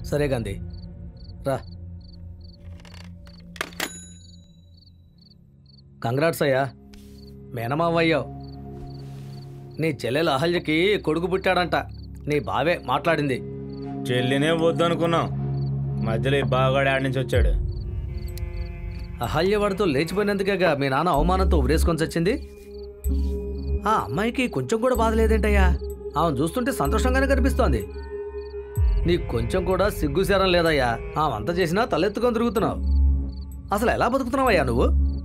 సరే గాంధీ రా కంగ్రాట్స్ అయ్యా మేనమావ అయ్యావు నీ చెల్లెలు అహల్యకి కొడుకు పుట్టాడంట నీ బావే మాట్లాడింది చెల్లినే వద్దనుకున్నాం మధ్యలో ఈ బాగాడు ఆడి నుంచి వచ్చాడు అహల్య వాడితో లేచిపోయినందుకేగా మీ నాన్న అవమానంతో ఉరేసుకొని చచ్చింది ఆ అమ్మాయికి కొంచెం కూడా బాధ లేదేంటయ్యా ఆమెను చూస్తుంటే సంతోషంగానే కనిపిస్తోంది నీకు కొంచెం కూడా సిగ్గుశారం లేదయ్యా ఆమెంత చేసినా తలెత్తుకొని తిరుగుతున్నావు అసలు ఎలా బతుకుతున్నావయ్యా నువ్వు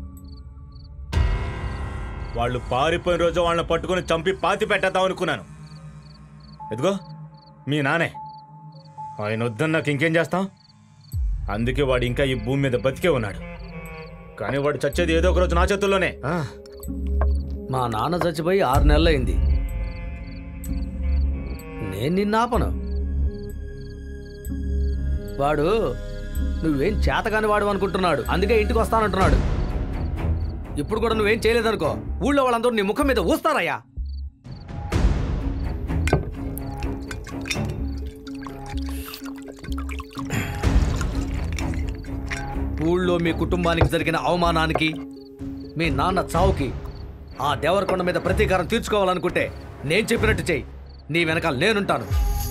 వాళ్ళు పారిపోయిన రోజు వాళ్ళని పట్టుకొని చంపి పాతి పెట్టేద్దాం అనుకున్నాను ఎదుగో మీ నానే ఆయన వద్దని నాకు ఇంకేం చేస్తాం అందుకే వాడు ఇంకా ఈ భూమి మీద బతికే ఉన్నాడు కానీ వాడు చచ్చేది ఏదో ఒక రోజు నా చేతుల్లోనే ఆ, మా నాన్న చచ్చిపోయి ఆరు నెలలైంది నేను నిన్న ఆపను వాడు నువ్వేం చేతగాని వాడు అనుకుంటున్నాడు అందుకే ఇంటికి వస్తానంటున్నాడు ఇప్పుడు కూడా నువ్వేం చేయలేదనుకో ఊళ్ళో వాళ్ళందరూ నీ ముఖం మీద ఊస్తారయ్యా ఊళ్ళో మీ కుటుంబానికి జరిగిన అవమానానికి మీ నాన్న చావుకి ఆ దేవరకొండ మీద ప్రతీకారం తీర్చుకోవాలనుకుంటే నేను చెప్పినట్టు చెయ్యి నీ వెనకాల నేనుంటాను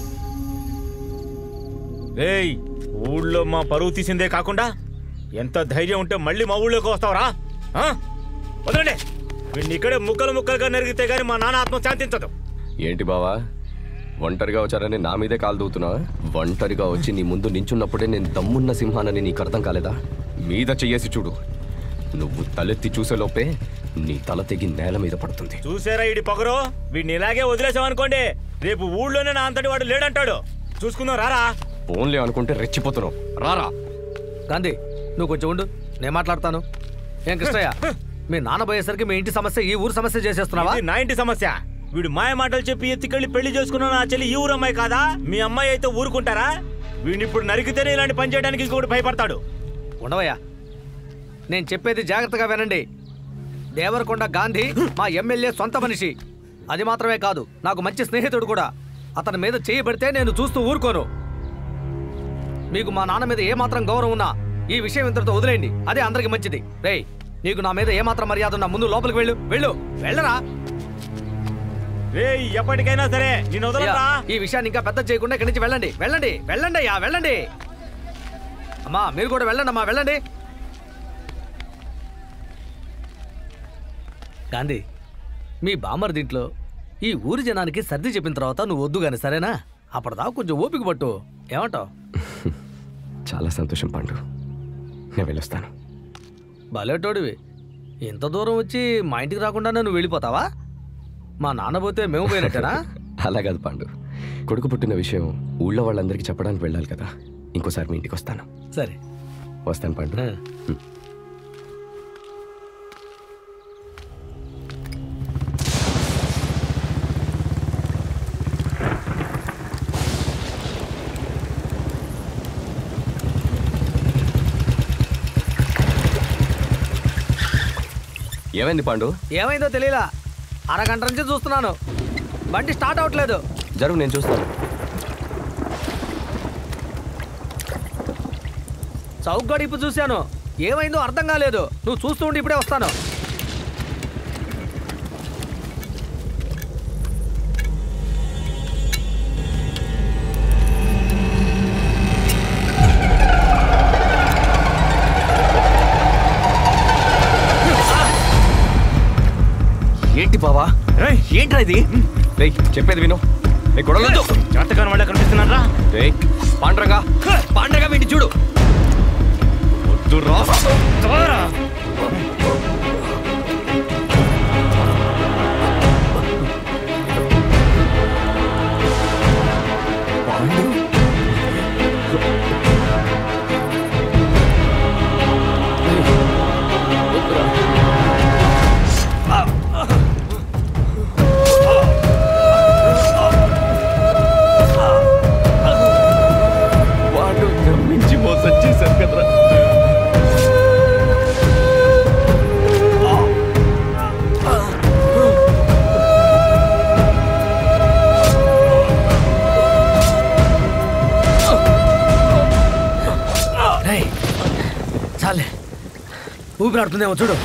రేయ్ ఊళ్ళో మా పరువు తీసిందే కాకుండా ఎంత ధైర్యం ఉంటే మళ్ళీ మా ఊళ్ళోకి వస్తావరా ఆ? వదలండి వీడిని ఇక్కడే ముక్కలు ముక్కలుగా నరిగితే గానీ మా నాన్న ఆత్మ శాంతించదు ఏంటి బావా ఒంటరిగా వచ్చారని నా మీదే కాలు దూతున్నావా ఒంటరిగా వచ్చి నీ ముందు నించున్నప్పుడే నేను దమ్మున్న సింహానని నీకు అర్థం కాలేదా మీద చెయ్యేసి చూడు నువ్వు తలెత్తి చూసేలోపే నీ తల తెగి నేల మీద పడుతుంది చూసారా ఇడి పొగరు వీడిని ఇలాగే వదిలేసామనుకోండి రేపు ఊళ్ళోనే నా అంతటి వాడు లేడంటాడు చూసుకుందాం రారా ఫోన్లే అనుకుంటే రెచ్చిపోతున్నావు రారా గాంధీ నువ్వు కొంచెం ఉండు నేను మాట్లాడతాను ఏం కృష్ణయ్య మీ నాన్న పోయేసరికి మీ ఇంటి సమస్య ఈ ఊరు సమస్య చేసేస్తున్నావా ఇది నా ఇంటి సమస్య వీడు మాయ మాటలు చెప్పి ఎత్తికెళ్ళి పెళ్లి చేసుకున్న నా చెల్లి ఈ ఊరు అమ్మాయి కాదా మీ అమ్మాయి అయితే ఊరుకుంటారా వీడిని ఇప్పుడు నరికితేనే ఇలాంటి పని చేయడానికి ఇంకొకటి భయపడతాడు ఉండవయ్యా నేను చెప్పేది జాగ్రత్తగా వినండి దేవరకొండ గాంధీ మా ఎమ్మెల్యే సొంత మనిషి అది మాత్రమే కాదు నాకు మంచి స్నేహితుడు కూడా అతని మీద చేయబడితే నేను చూస్తూ ఊరుకోను మీకు మా నాన్న మీద ఏమాత్రం గౌరవం ఉన్నా ఈ విషయం ఇంతటితో వదిలేయండి అదే అందరికి మంచిది రేయ్ నీకు నా మీద ఏమాత్రం మర్యాద ఉన్నా ముందు లోపలికి వెళ్ళు వెళ్ళు వెళ్ళరా రే ఎప్పటికైనా సరే నేను అయ్యా, వదలరా ఈ విషయాన్ని ఇంకా పెద్ద చేయకుండా ఇక్కడి నుంచి వెళ్ళండి వెళ్ళండి వెళ్ళండి అయ్యా వెళ్ళండి అమ్మా మీరు కూడా వెళ్ళండి అమ్మా వెళ్ళండి గాంధీ మీ బామ్మర్ దీంట్లో ఈ ఊరి జనానికి సర్ది చెప్పిన తర్వాత నువ్వు వద్దు గాని సరేనా అప్పటిదాకా కొంచెం ఓపిక పట్టు ఏమంటావు చాలా సంతోషం పండు నేను వెళ్ళొస్తాను భలేటోడివి ఇంత దూరం వచ్చి మా ఇంటికి రాకుండా నువ్వు వెళ్ళిపోతావా మా నాన్న పోతే మేము పోయినట్టేనా అలా కాదు పాండు కొడుకు పుట్టిన విషయం ఊళ్ళో వాళ్ళందరికీ చెప్పడానికి వెళ్ళాలి కదా ఇంకోసారి మీ ఇంటికి వస్తాను సరే వస్తాను పాండు ఆ. ఏమైంది పాండు ఏమైందో తెలియలా అరగంట నుంచి చూస్తున్నాను బండి స్టార్ట్ అవ్వట్లేదు జరుగు నేను చూస్తాను చౌక్ గడిపు చూశాను ఏమైందో అర్థం కాలేదు నువ్వు చూస్తూ ఉండి ఇప్పుడే వస్తాను ఏంటి బావా ఏంట్రా ఇది రేయ్ చెప్పేది విను రే గొడవలొద్దు జాతకాన్ని వాళ్ళ కనిపిస్తున్నారా రే పాండ్రంగా పాండ్రంగా వీడిని చూడు వద్దు రా వాడు నమ్మించి మోసం చేశారు కదరా చాలే ఊపిరాడుతుందేమో చూడు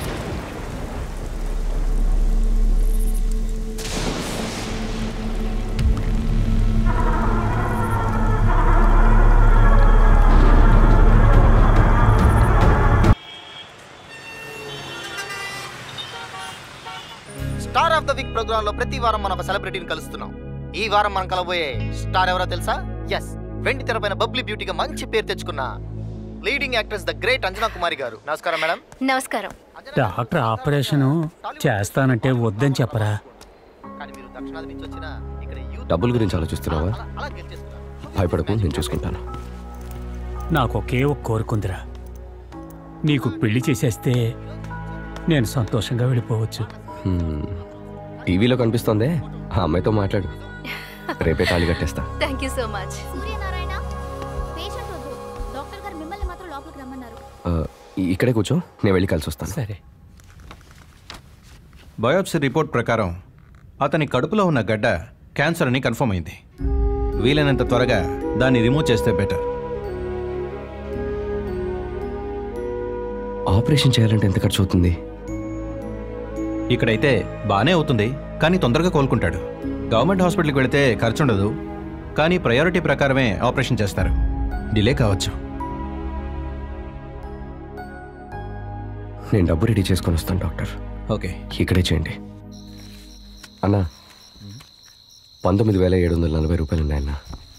star of the week programme లో ప్రతి వారం మనం ఒక సెలబ్రిటీని కలుస్తున్నాం ఈ వారం మనం కలబోయే స్టార్ ఎవరో తెలుసా ఎస్ వెండి తెరపైన బబ్లీ బ్యూటీగా మంచి పేరు తెచ్చుకున్న leading actress the great Anjana Kumari గారు నమస్కారం మేడం నమస్కారం డాక్టర్ ఆపరేషను చేస్తానంటే వద్దని చెప్పరా కానీ మీరు దక్షిణాది నుంచి వచ్చిన ఇక్కడ యూత్ డబ్బుల గురించి ఆలోచిస్తున్నావా అలా- అలా గెలిచేస్తున్నారు. భయపడకు నేను చూసుకుంటాను నాకు ఒకే ఒక కోరుకుందిరా నీకు పెళ్లి చేసేస్తే నేను సంతోషంగా వెళ్ళిపోవచ్చు హ్మ్. టీవీలో కనిపిస్తోందే ఆ అమ్మాయితో మాట్లాడు రేపే తాళి కట్టేస్తా thank you so much Suryanarayana patient వద్దు డాక్టర్ గారు మిమ్మల్ని మాత్రం లోపలికి రమ్మన్నారు ఆ, ఇక్కడే కూర్చో నేను వెళ్ళి కలిసి వస్తాను సరే బయోప్సీ రిపోర్ట్ ప్రకారం అతని కడుపులో ఉన్న గడ్డ క్యాన్సర్ అని కన్ఫర్మ్ అయింది వీలైనంత త్వరగా దాన్ని రిమూవ్ చేస్తే బెటర్ ఆపరేషన్ చేయాలంటే ఎంత ఖర్చు అవుతుంది ఇక్కడైతే బాగానే అవుతుంది కానీ తొందరగా కోలుకుంటాడు గవర్నమెంట్ హాస్పిటల్కి వెళితే ఖర్చు ఉండదు కానీ ప్రయారిటీ ప్రకారమే ఆపరేషన్ చేస్తారు డిలే కావచ్చు నేను డబ్బు రెడీ చేసుకొని వస్తాను డాక్టర్ ఓకే ఇక్కడే చేయండి అన్నా పంతొమ్మిది వేల ఏడు వందల నలభై రూపాయలు ఉన్నాయన్న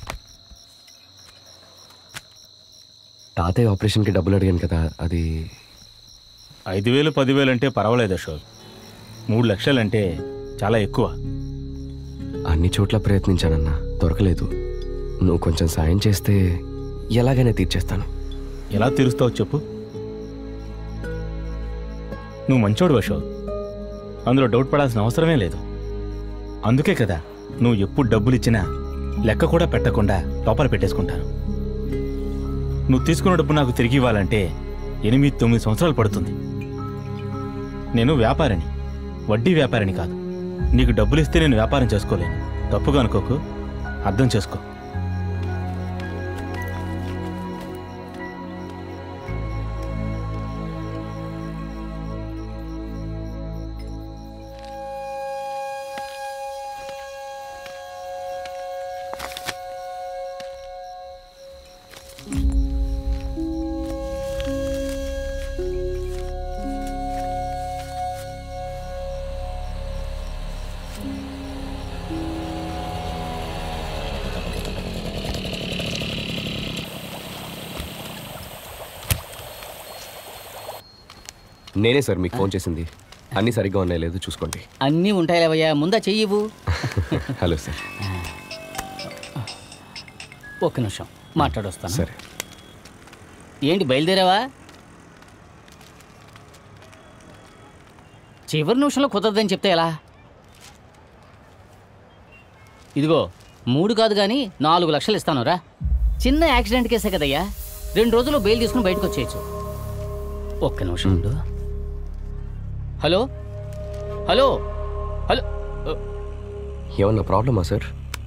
తాతయ్య ఆపరేషన్కి డబ్బులు అడిగాను కదా అది ఐదు వేలు పదివేలు అంటే పర్వాలేదు అశోక్ మూడు లక్షలంటే చాలా ఎక్కువ అన్ని చోట్ల ప్రయత్నించానన్నా దొరకలేదు నువ్వు కొంచెం సాయం చేస్తే ఎలాగైనా తీర్చేస్తాను ఎలా తీరుస్తావు చెప్పు నువ్వు మంచోడు అశోక్ అందులో డౌట్ పడాల్సిన అవసరమే లేదు అందుకే కదా నువ్వు ఎప్పుడు డబ్బులు ఇచ్చినా లెక్క కూడా పెట్టకుండా లోపల పెట్టేసుకుంటాను నువ్వు తీసుకున్న డబ్బు నాకు తిరిగి ఇవ్వాలంటే ఎనిమిది తొమ్మిది సంవత్సరాలు పడుతుంది నేను వ్యాపారిని వడ్డీ వ్యాపారిని కాదు నీకు డబ్బులు ఇస్తే నేను వ్యాపారం చేసుకోలేను తప్పుగా అనుకోకు అర్థం చేసుకో నేనే సార్ మీకు ఫోన్ చేసింది అన్నీ సరిగ్గా ఉన్నాయి లేదు చూసుకోండి అన్నీ ఉంటాయిలేవయ్యా ముందా చెయ్యివు హలో సార్ ఒక్క నిమిషం మాట్లాడొస్తాను సరే ఏంటి బయలుదేరావా చివరి నిమిషంలో కుదరదని చెప్తే ఎలా ఇదిగో మూడు కాదు కానీ నాలుగు లక్షలు ఇస్తాను రా చిన్న యాక్సిడెంట్ కేసే కదయ్యా రెండు రోజులు బెయిల్ తీసుకుని బయటకు వచ్చేయచ్చు ఒక్క నిమిషం ఉండు హలో హలో హలో అ, ఏమన్నా ప్రాబ్లమా సార్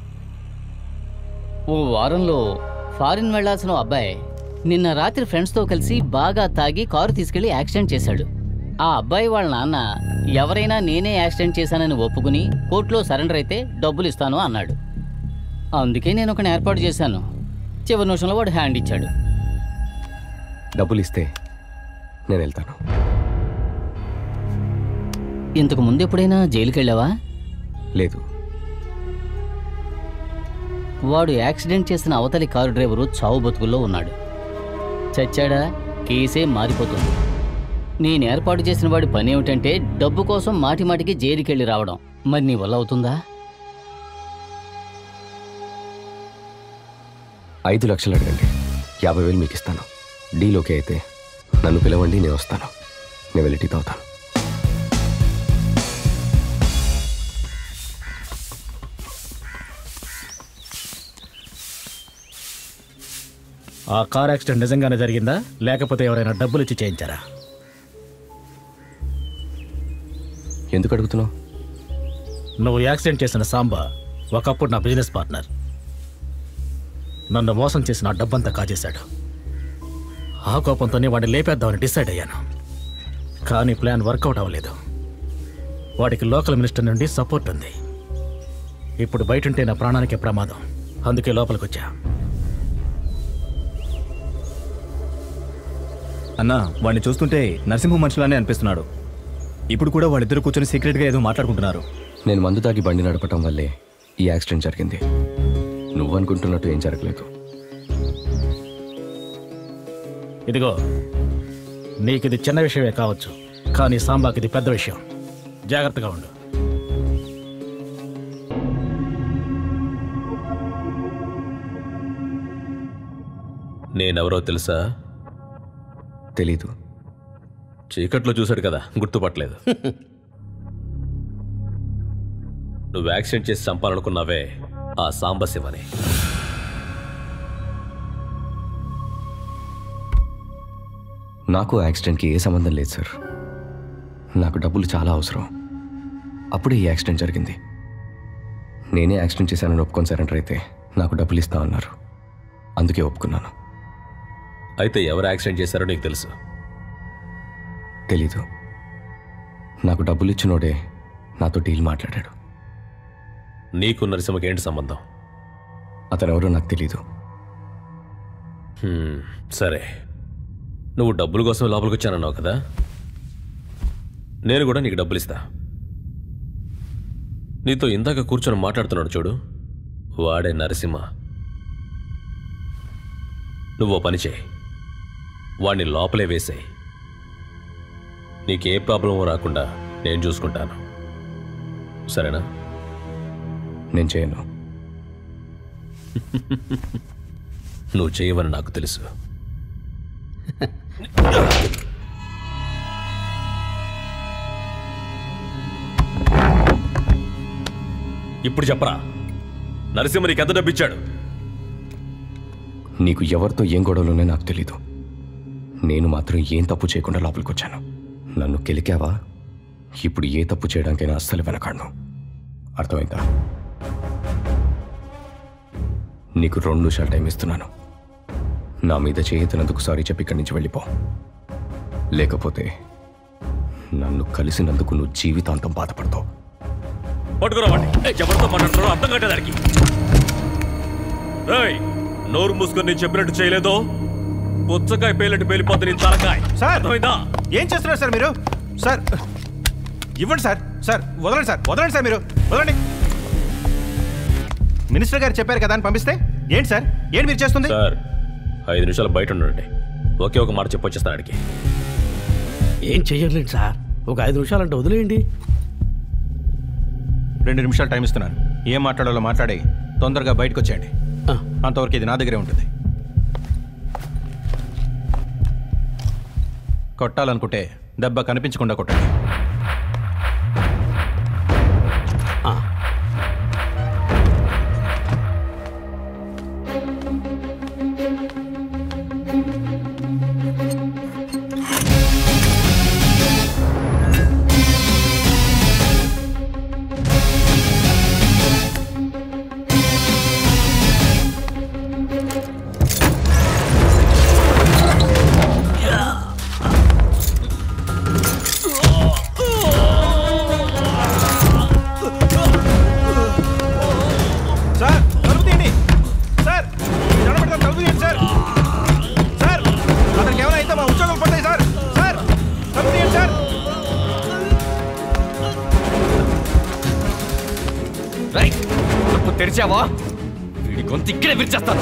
ఓ వారంలో ఫారిన్ వెళ్ళాల్సిన ఓ అబ్బాయి నిన్న రాత్రి ఫ్రెండ్స్తో కలిసి బాగా తాగి కారు తీసుకెళ్లి యాక్సిడెంట్ చేశాడు ఆ అబ్బాయి వాళ్ళ నాన్న ఎవరైనా నేనే యాక్సిడెంట్ చేశానని ఒప్పుకుని కోర్టులో సరెండర్ అయితే డబ్బులు ఇస్తాను అన్నాడు అందుకే నేను ఒకని ఏర్పాటు చేశాను చివరి నిమిషంలో వాడు హ్యాండ్ ఇచ్చాడు డబ్బులు ఇస్తే నేను వెళ్తాను ఇంతకు ముందు ఎప్పుడైనా జైలుకి వెళ్ళావా లేదు వాడు యాక్సిడెంట్ చేసిన అవతలి కారు డ్రైవరు చావు బతుకుల్లో ఉన్నాడు చచ్చాడా కేసే మారిపోతుంది నేను ఏర్పాటు చేసిన వాడి పని ఏమిటంటే డబ్బు కోసం మాటి మాటికి జైలుకెళ్ళి రావడం మరి నీ వల్ల అవుతుందా ఐదు లక్షలు అడగండి యాభై వేలు మీకు ఇస్తాను డీల్ ఓకే అయితే నన్ను పిలవండి నేను వస్తాను నేను వెళ్ళి టీ తాగుతాను ఆ కార్ యాక్సిడెంట్ నిజంగానే జరిగిందా లేకపోతే ఎవరైనా డబ్బులు ఇచ్చి చేయించారా ఎందుకు అడుగుతున్నావు నువ్వు యాక్సిడెంట్ చేసిన సాంబా ఒకప్పుడు నా బిజినెస్ పార్ట్నర్ నన్ను మోసం చేసి నా డబ్బంతా కాజేశాడు ఆ కోపంతోనే వాడిని లేపేద్దామని డిసైడ్ అయ్యాను కానీ ప్లాన్ వర్కౌట్ అవ్వలేదు వాడికి లోకల్ మినిస్టర్ నుండి సపోర్ట్ ఉంది ఇప్పుడు బయట ఉంటే నా ప్రాణానికి ప్రమాదం అందుకే లోపలికి వచ్చా అన్నా వాడిని చూస్తుంటే నరసింహ మనుషులానే అనిపిస్తున్నాడు ఇప్పుడు కూడా వాళ్ళిద్దరు కూర్చొని సీక్రెట్గా ఏదో మాట్లాడుకుంటున్నారు నేను మందు తాగి బండి నడపటం వల్లే ఈ యాక్సిడెంట్ జరిగింది నువ్వు అనుకుంటున్నట్టు ఏం జరగలేదు ఇదిగో నీకు ఇది చిన్న విషయమే కావచ్చు కానీ సాంబాకి ఇది పెద్ద విషయం జాగ్రత్తగా ఉండు నేనెవరో తెలుసా తెలీదు చీకట్లో చూశాడు కదా గుర్తుపట్టలేదు నువ్వు యాక్సిడెంట్ చేసి చంపాలనుకున్నావే ఆ సాంబశివని నాకు యాక్సిడెంట్కి ఏ సంబంధం లేదు సార్ నాకు డబ్బులు చాలా అవసరం అప్పుడే ఈ యాక్సిడెంట్ జరిగింది నేనే యాక్సిడెంట్ చేశానని ఒప్పుకొని సరెండర్ అయితే నాకు డబ్బులు ఇస్తా అన్నారు అందుకే ఒప్పుకున్నాను అయితే ఎవరు యాక్సిడెంట్ చేశారో నీకు తెలుసు తెలీదు నాకు డబ్బులు ఇచ్చినోడే నాతో డీల్ మాట్లాడాడు నీకు నరసింహకి ఏంటి సంబంధం అతను ఎవరో నాకు తెలీదు హ్మ్, సరే నువ్వు డబ్బుల కోసం లోపలికి వచ్చానన్నావు కదా నేను కూడా నీకు డబ్బులు ఇస్తా నీతో ఇందాక కూర్చొని మాట్లాడుతున్నాడు చూడు వాడే నరసింహ నువ్వు ఓ పని చేయి వాడిని లోపలే వేసేయి నీకే ప్రాబ్లం రాకుండా నేను చూసుకుంటాను సరేనా నేను చేయను నువ్వు చేయవని నాకు తెలుసు ఇప్పుడు చెప్పరా నరసింహ నీకు ఎంత డబ్బిచ్చాడు నీకు ఎవరితో ఏం గొడవలున్నాయో నాకు తెలీదు నేను మాత్రం ఏం తప్పు చేయకుండా లోపలికి వచ్చాను నన్ను కెలికావా ఇప్పుడు ఏ తప్పు చేయడానికైనా అస్సలు వెనకాడను అర్థమైందా నీకు రెండు నిమిషాలు టైం ఇస్తున్నాను నా మీద చేయతినందుకు సారీ చెప్పి ఇక్కడి నుంచి వెళ్ళిపో లేకపోతే నన్ను కలిసినందుకు నువ్వు జీవితాంతం బాధపడతావు పట్టుకురావండి ఎవరితో మాట్లాడుతున్నారో అర్థం కట్టేదానికి రేయ్, నోరు మూసుకొని నేను చెప్పినట్టు చేయలేదో పుచ్చకాయ పేలినట్టు పేలిపోతుంది నీ తలకాయ సార్ అర్థమైందా ఏం చేస్తున్నారు సార్ మీరు సార్ ఇవ్వండి సార్ సార్ వదలండి సార్ వదలండి సార్ మీరు వదలండి మినిస్టర్ గారు చెప్పారు కదా అని పంపిస్తే ఏంటి సార్ ఏంటి మీరు చేస్తుంది సార్ ఐదు నిమిషాలు బయట ఉండండి ఒకే ఒక మాట చెప్పొచ్చేస్తాను ఆడికి ఏం చెయ్యలేండి సార్ ఒక ఐదు నిమిషాలంటే వదిలేయండి రెండు నిమిషాలు టైం ఇస్తున్నాను ఏం మాట్లాడాలో మాట్లాడి తొందరగా బయటకు వచ్చేయండి అంతవరకు ఇది నా దగ్గరే ఉంటుంది కొట్టాలనుకుంటే దెబ్బ కనిపించకుండా కొట్టండి సార్ తలుపు తీయండి సార్ నిలబడతాను తలుపు తీయండి సార్ సార్ అతనికి ఏమైనా అయితే మా ఉద్యోగం పడతాయి సార్ సార్ తలుపు తీయండి సార్ తప్పు తెరిచావా వీడి గొంతు ఇక్కడే విరిచేస్తాను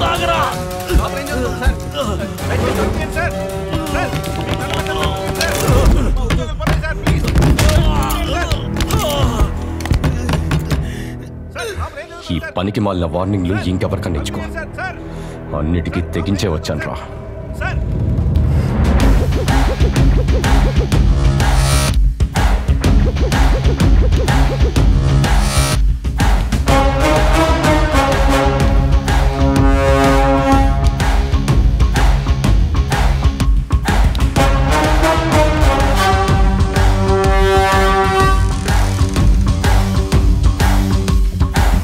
సార్ సార్ ఈ పనికి మాలిన వార్నింగ్లు ఇంకెవరికన్నా ఇచ్చుకో అన్నిటికీ తెగించే వచ్చాను రా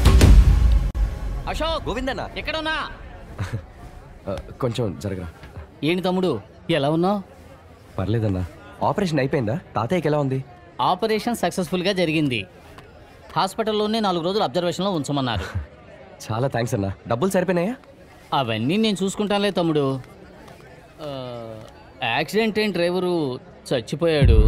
అశోక్ గోవిందన్న ఎక్కడున్నా కొంచెం జరగరా ఏంటి తమ్ముడు ఎలా ఉన్నావు పర్లేదన్నా ఆపరేషన్ అయిపోయిందా తాతయ్యకి ఎలా ఉంది ఆపరేషన్ సక్సెస్ఫుల్గా జరిగింది హాస్పిటల్లోనే నాలుగు రోజులు అబ్జర్వేషన్లో ఉంచమన్నారు చాలా థ్యాంక్స్ అన్నా డబ్బులు సరిపోయినాయా అవన్నీ నేను చూసుకుంటానులే తమ్ముడు ఆ, యాక్సిడెంట్ అయిన డ్రైవరు చచ్చిపోయాడు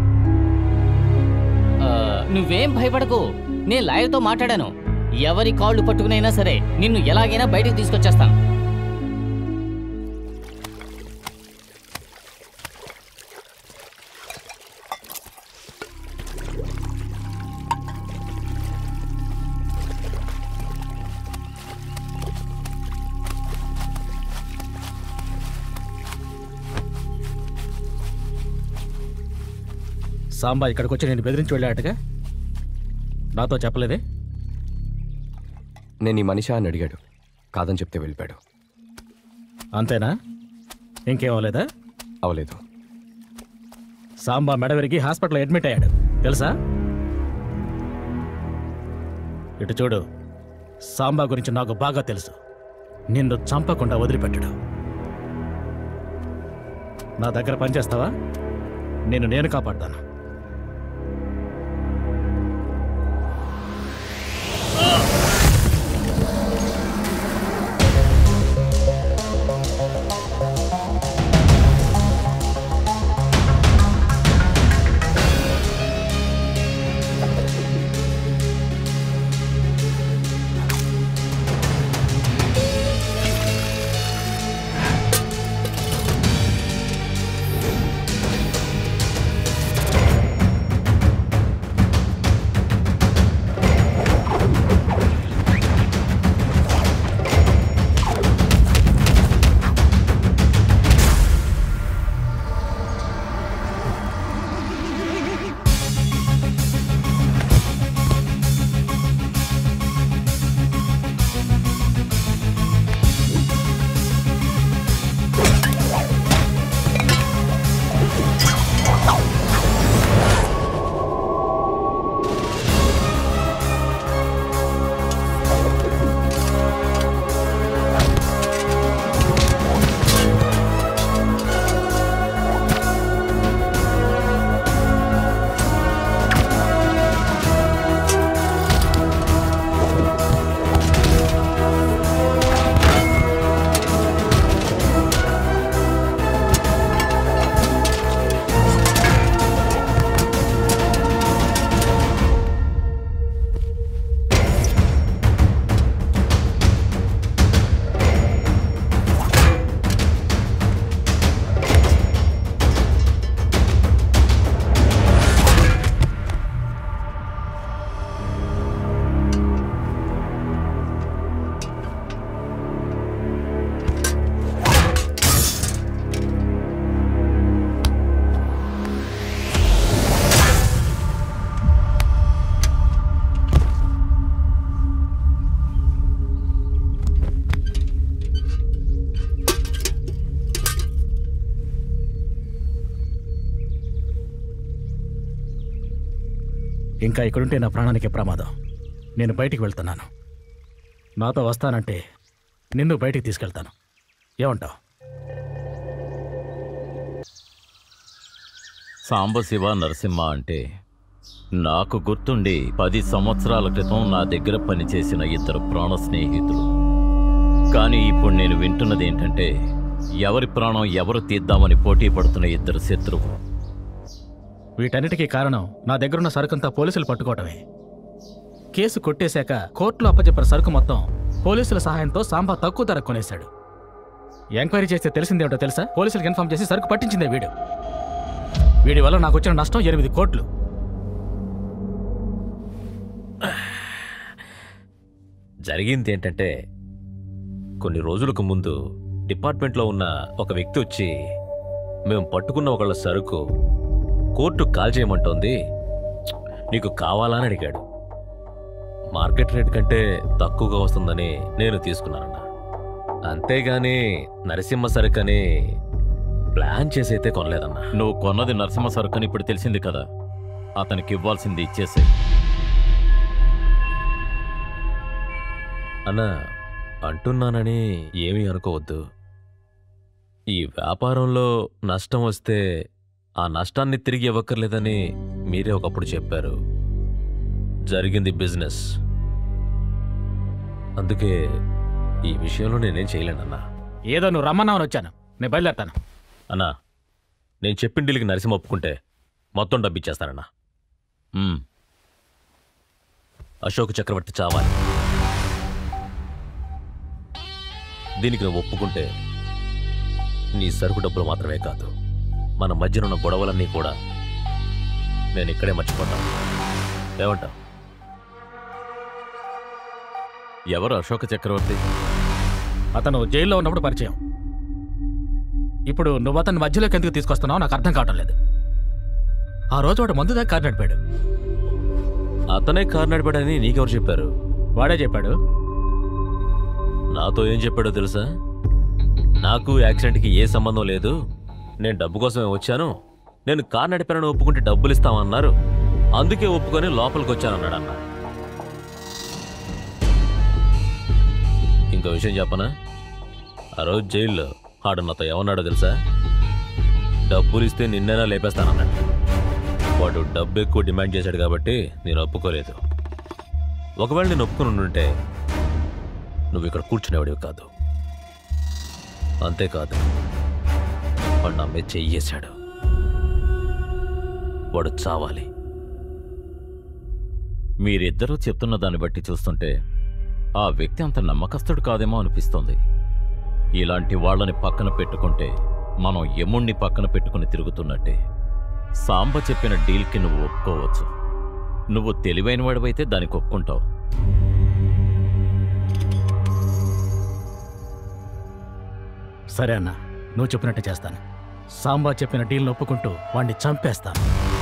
ఆ, నువ్వేం భయపడకు నేను లాయర్తో మాట్లాడాను ఎవరి కాళ్ళు పట్టుకునైనా సరే నిన్ను ఎలాగైనా బయటికి తీసుకొచ్చేస్తాను సాంబా ఇక్కడికి వచ్చి నేను బెదిరించి వెళ్ళాడగా నాతో చెప్పలేదే నేను ఈ మనిషి అని అడిగాడు కాదని చెప్తే వెళ్ళిపోయాడు అంతేనా ఇంకేం అవ్వలేదా అవలేదు సాంబా మెడ విరిగి హాస్పిటల్లో అడ్మిట్ అయ్యాడు తెలుసా ఇటు చూడు సాంబా గురించి నాకు బాగా తెలుసు నిన్ను చంపకుండా వదిలిపెట్టడు నా దగ్గర పనిచేస్తావా నిన్ను నేను కాపాడతాను ఇంకా ఇక్కడుంటే నా ప్రాణానికి ప్రమాదం నేను బయటికి వెళ్తున్నాను నాతో వస్తానంటే నిన్ను బయటికి తీసుకెళ్తాను ఏమంటావు సాంబశివ నరసింహ అంటే నాకు గుర్తుండి పది సంవత్సరాల క్రితం నా దగ్గర పనిచేసిన ఇద్దరు ప్రాణ స్నేహితులు కానీ ఇప్పుడు నేను వింటున్నది ఏంటంటే ఎవరి ప్రాణం ఎవరు తీద్దామని పోటీ పడుతున్న ఇద్దరు శత్రువు వీటన్నిటికీ కారణం నా దగ్గరున్న సరుకంతా పోలీసులు పట్టుకోవటమే కేసు కొట్టేశాక కోర్టులో అప్పచెప్పిన సరుకు మొత్తం పోలీసుల సహాయంతో సాంబా తక్కువ ధర కొనేశాడు ఎంక్వైరీ చేస్తే తెలిసిందేమిటో తెలుసా పోలీసులకు ఇన్ఫార్మ్ చేసి సరుకు పట్టించిందే వీడు వీడి వల్ల నాకు వచ్చిన నష్టం ఎనిమిది కోట్లు జరిగింది ఏంటంటే కొన్ని రోజులకు ముందు డిపార్ట్మెంట్లో ఉన్న ఒక వ్యక్తి వచ్చి మేము పట్టుకున్న ఒకళ్ళ సరుకు కోర్టు కాల్ చేయమంటోంది నీకు కావాలా అని అడిగాడు మార్కెట్ రేట్ కంటే తక్కువగా వస్తుందని నేను తీసుకున్నానన్న అంతేగాని నరసింహ సరుకు అని ప్లాన్ చేసి అయితే కొనలేదన్నా నువ్వు కొన్నది నరసింహ సరుకు అని ఇప్పుడు తెలిసింది కదా అతనికి ఇవ్వాల్సింది ఇచ్చేసాయి అన్నా అంటున్నానని ఏమీ అనుకోవద్దు ఈ వ్యాపారంలో నష్టం వస్తే ఆ నష్టాన్ని తిరిగి ఇవ్వక్కర్లేదని మీరే ఒకప్పుడు చెప్పారు జరిగింది బిజినెస్ అందుకే ఈ విషయంలో నేనేం చేయలేనన్నా ఏదో నువ్వు రమ్మన్నావని వచ్చాను నేను బయలుదేరుతాను అన్నా నేను చెప్పిన డీల్కి నరసింహ ఒప్పుకుంటే మొత్తం డబ్బు ఇచ్చేస్తానన్నా మ్మ్. అశోక్ చక్రవర్తి చావాలి దీనికి నువ్వు ఒప్పుకుంటే నీ సరుకు డబ్బులు మాత్రమే కాదు మన మధ్యన ఉన్న గొడవలన్నీ కూడా నేను ఇక్కడే మర్చిపోతాను ఏమంటావు ఎవరు అశోక చక్రవర్తి అతను జైల్లో ఉన్నప్పుడు పరిచయం ఇప్పుడు నువ్వు అతన్ని మధ్యలోకి ఎందుకు తీసుకొస్తున్నావు నాకు అర్థం కావటం లేదు ఆ రోజు వాడు మందు దాకా కారు నడిపాడు అతనే కారు నడిపాడని నీకెవరు చెప్పారు వాడే చెప్పాడు నాతో ఏం చెప్పాడో తెలుసా నాకు యాక్సిడెంట్కి ఏ సంబంధం లేదు నేను డబ్బు కోసమే వచ్చాను నేను కార్ నడిపానని ఒప్పుకుంటే డబ్బులు ఇస్తామన్నారు అందుకే ఒప్పుకొని లోపలికి వచ్చానన్నాడు అన్న ఇంకో విషయం చెప్పనా ఆ రోజు జైల్లో ఆడు నాతో ఏమన్నాడో తెలుసా డబ్బులు ఇస్తే నిన్నైనా లేపేస్తానన్నాడు వాడు డబ్బు ఎక్కువ డిమాండ్ చేశాడు కాబట్టి నేను ఒప్పుకోలేదు ఒకవేళ నేను ఒప్పుకుని ఉంటే నువ్వు ఇక్కడ కూర్చునేవాడివి కాదు అంతేకాదు వాడు నా మీద చెయ్యేశాడు వాడు చావాలి మీరిద్దరూ చెప్తున్న దాన్ని బట్టి చూస్తుంటే ఆ వ్యక్తి అంత నమ్మకస్తుడు కాదేమో అనిపిస్తోంది ఇలాంటి వాళ్ళని పక్కన పెట్టుకుంటే మనం యముణ్ణి పక్కన పెట్టుకుని తిరుగుతున్నట్టే సాంబ చెప్పిన డీల్కి నువ్వు ఒప్పుకోవచ్చు నువ్వు తెలివైన వాడివైతే దానికి ఒప్పుకుంటావు సరే అన్న నువ్వు చెప్పినట్టు చేస్తాను సాంబా చెప్పిన డీల్ని ఒప్పుకుంటూ వాడిని చంపేస్తాను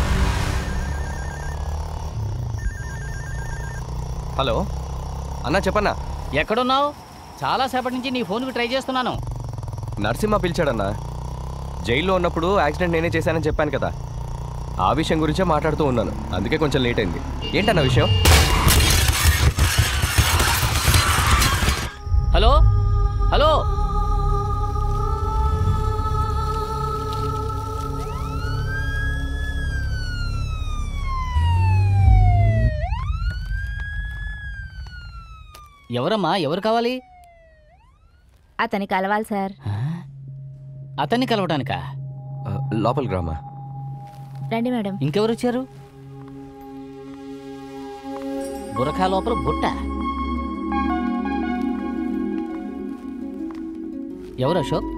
హలో అన్నా చెప్పన్నా ఎక్కడున్నావు చాలాసేపటి నుంచి నీ ఫోన్కి ట్రై చేస్తున్నాను నరసింహ పిలిచాడన్నా జైల్లో ఉన్నప్పుడు యాక్సిడెంట్ నేనే చేశానని చెప్పాను కదా ఆ విషయం గురించే మాట్లాడుతూ ఉన్నాను అందుకే కొంచెం లేట్ అయింది ఏంటన్న విషయం హలో హలో ఎవరమ్మా ఎవరు కావాలి అతని కలవాలి సార్ అతన్ని కలవడానికా ఆ, లోపలికి రామా రండి మేడం ఇంకెవరు వచ్చారు బురఖా లోపల బుట్ట ఎవరు అశోక్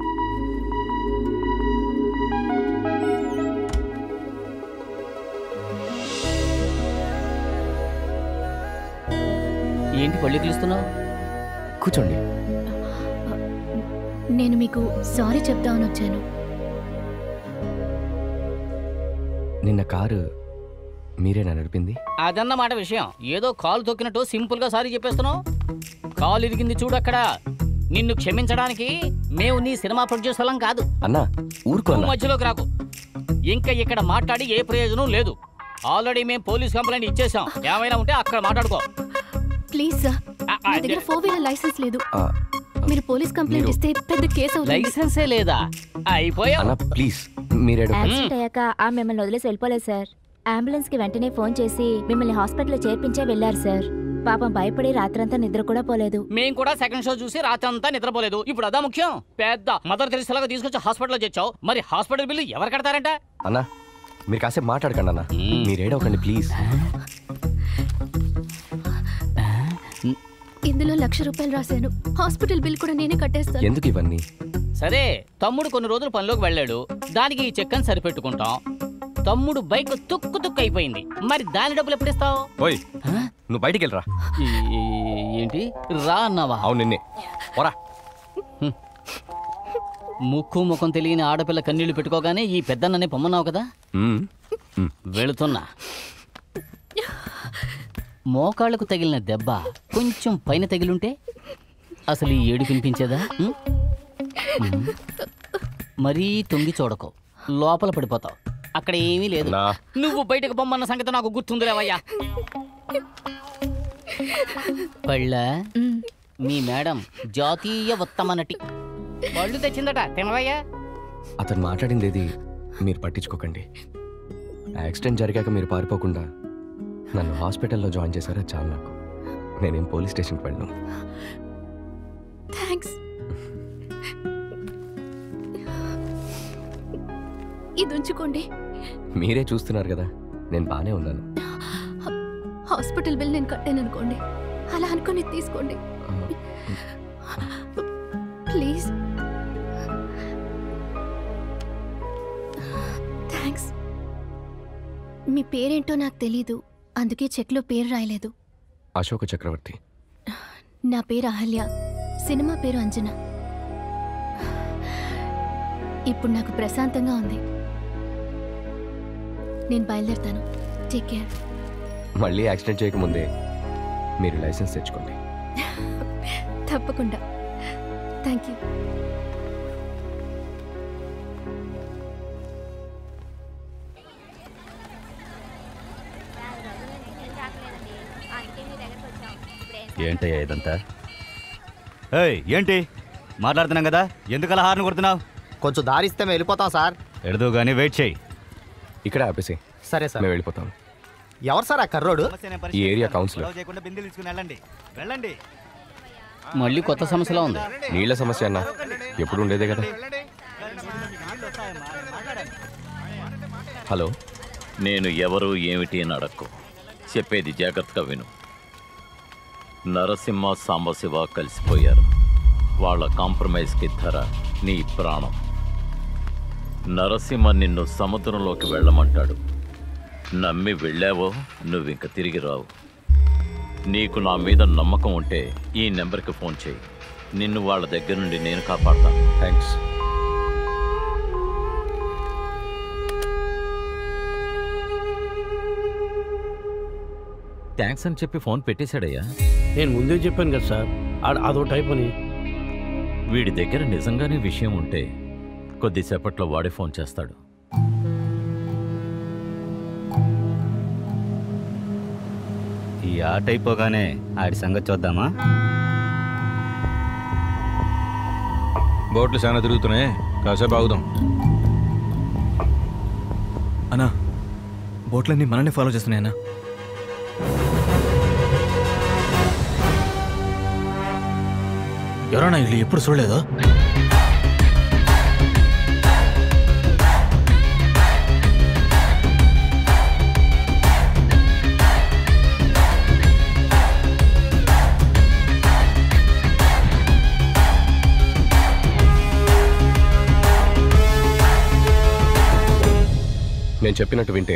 ఏంటి పళ్ళు పిలుస్తున్నావు కూర్చోండి నేను మీకు సారీ చెప్దామని వచ్చాను నిన్న కారు మీరేనా నడిపింది అదన్నమాట విషయం ఏదో కాలు తొక్కినట్టు సింపుల్ గా సారీ చెప్పేస్తున్నావు కాలు ఇరిగింది చూడు అక్కడ నిన్ను క్షమించడానికి మేము నీ సినిమా ప్రొడ్యూసర్లం కాదు అన్నా ఊరుకో నువ్వు అన్నా మధ్యలోకి రాకు ఇంకా ఇక్కడ మాట్లాడి ఏ ప్రయోజనం లేదు ఆల్రెడీ మేము పోలీస్ కంప్లైంట్ ఇచ్చేసాం ఏమైనా ఉంటే అక్కడ మాట్లాడుకో ప్లీజ్ సార్ నా దగ్గర ఫోర్ వీలర్ లైసెన్స్ లేదు ఆ, మీరు పోలీస్ కంప్లైంట్ మీరు- ఇస్తే పెద్ద కేసు అవుతుంది లైసెన్సే లేదా అయిపోయా అన్నా ప్లీజ్ మీరేడు యాక్సిడెంట్ అయ్యాక ఆ మిమ్మల్ని వదిలేసి వెళ్ళిపోలేదు సార్ అంబులెన్స్ కి వెంటనే ఫోన్ చేసి మిమ్మల్ని హాస్పిటల్లో చేర్పించే వెళ్ళారు సార్ పాపం భయపడి రాత్రంతా నిద్ర కూడా పోలేదు మేము కూడా సెకండ్ షో చూసి రాత్రి అంతా నిద్రపోలేదు ఇప్పుడు అదా ముఖ్యం పెద్ద మదర్ తెలిసేలాగా తీసుకొచ్చి హాస్పిటల్లో చేర్చావు మరి హాస్పిటల్ బిల్లు ఎవరు కడతారంట అన్నా మీరు కాసేపు మాట్లాడకండి అన్నా మీరేడవకండి ప్లీజ్ ఇందులో లక్ష రూపాయలు రాశాను హాస్పిటల్ బిల్ కూడా నేనే కట్టేస్తాను ఎందుకు ఇవన్నీ సరే తమ్ముడు కొన్ని రోజులు పనిలోకి వెళ్ళాడు దానికి ఈ చెక్కని సరిపెట్టుకుంటాం తమ్ముడు బైక్ తుక్కు తుక్కు అయిపోయింది మరి దాని డబ్బులు ఎప్పుడు ఇస్తావు ఓయ్ నువ్వు బయటికి వెళ్ళరా ఏంటి రా అన్నావా అవును నిన్నే పోరా ముక్కు ముఖం తెలియని ఆడపిల్ల కన్నీళ్లు పెట్టుకోగానే ఈ పెద్దన్ననే పొమ్మన్నావు కదా మ్మ్. మ్మ్. వెళుతున్నా మోకాళ్ళకు తగిలిన దెబ్బ కొంచెం పైన తగిలుంటే అసలు ఈ ఏడు వినిపించేదా ఉం? ఉం. మరీ తొంగి చూడకు లోపల పడిపోతావు అక్కడ ఏమీ లేదు నా. నువ్వు బయటకు పొమ్మన్న సంగతి నాకు గుర్తుందిలేవయ్యా పళ్ళ మీ మేడం జాతీయ ఉత్తమ నటి పళ్ళు తెచ్చిందట తినవయ్యా అతను మాట్లాడింది ఏది మీరు పట్టించుకోకండి యాక్సిడెంట్ జరిగాక మీరు పారిపోకుండా నన్ను హాస్పిటల్లో జాయిన్ చేశారా చాలు నాకు నేనేం పోలీస్ స్టేషన్కి వెళ్ళను థ్యాంక్స్ ఇది ఉంచుకోండి మీరే చూస్తున్నారు కదా నేను బాగానే ఉన్నాను హాస్పిటల్ బిల్ నేను కట్టాను అనుకోండి అలా అనుకుని తీసుకోండి ప్లీజ్ థ్యాంక్స్ మీ పేరేంటో నాకు తెలీదు అందుకే చెక్లో పేరు రాయలేదు అశోక చక్రవర్తి నా పేరు అహల్య సినిమా పేరు అంజన ఇప్పుడు నాకు ప్రశాంతంగా ఉంది నేను బయలుదేరుతాను టేక్ కేర్ మళ్ళీ యాక్సిడెంట్ చేయకముందే మీరు లైసెన్స్ తెచ్చుకోండి తప్పకుండా థ్యాంక్ యూ ఏంటయ్యా ఇదంతా ఏయ్ ఏంటి మాట్లాడుతున్నాం కదా ఎందుకు అలా హార్న్ కొడుతున్నావు కొంచెం దారిస్తే మేము వెళ్ళిపోతాం సార్ ఎడదు కానీ వెయిట్ చేయి ఇక్కడ ఆపేసి సరే సార్ మేము వెళ్ళిపోతాం ఎవరు సార్ ఆ కర్రోడు ఈ ఏరియా కౌన్సిలర్ గొడవ చేయకుండా బిందెలు తీసుకుని వెళ్ళండి వెళ్ళండి మళ్ళీ కొత్త సమస్యలా ఉంది నీళ్ళ సమస్య అన్న ఎప్పుడు ఉండేదే కదా హలో నేను ఎవరు ఏమిటి అని అడక్కు చెప్పేది జాగ్రత్తగా విను నరసింహ సాంబశివ కలిసిపోయారు వాళ్ళ కాంప్రమైజ్కి ధర నీ ప్రాణం నరసింహ నిన్ను సముద్రంలోకి వెళ్ళమంటాడు నమ్మి వెళ్ళావో నువ్వింక తిరిగి రావు నీకు నా మీద నమ్మకం ఉంటే ఈ నెంబర్కి ఫోన్ చేయి నిన్ను వాళ్ళ దగ్గర నుండి నేను కాపాడతాను థ్యాంక్స్ థ్యాంక్స్ అని చెప్పి ఫోన్ పెట్టేశాడయ్యా నేను ముందే చెప్పాను కదా సార్ ఆడ- అదో టైప్ అని వీడి దగ్గర నిజంగానే విషయం ఉంటే కొద్దిసేపట్లో వాడే ఫోన్ చేస్తాడు ఈ ఆట అయిపోగానే ఆడి సంగతి చూద్దామా బోట్లు చాలా తిరుగుతున్నాయి కాసేపు ఆగుదాం అన్నా బోట్లన్నీ మనల్ని ఫాలో చేస్తున్నాయన్నా ఎవరన్నా ఇల్లు ఎప్పుడు చూడలేదు నేను చెప్పినట్టు వింటే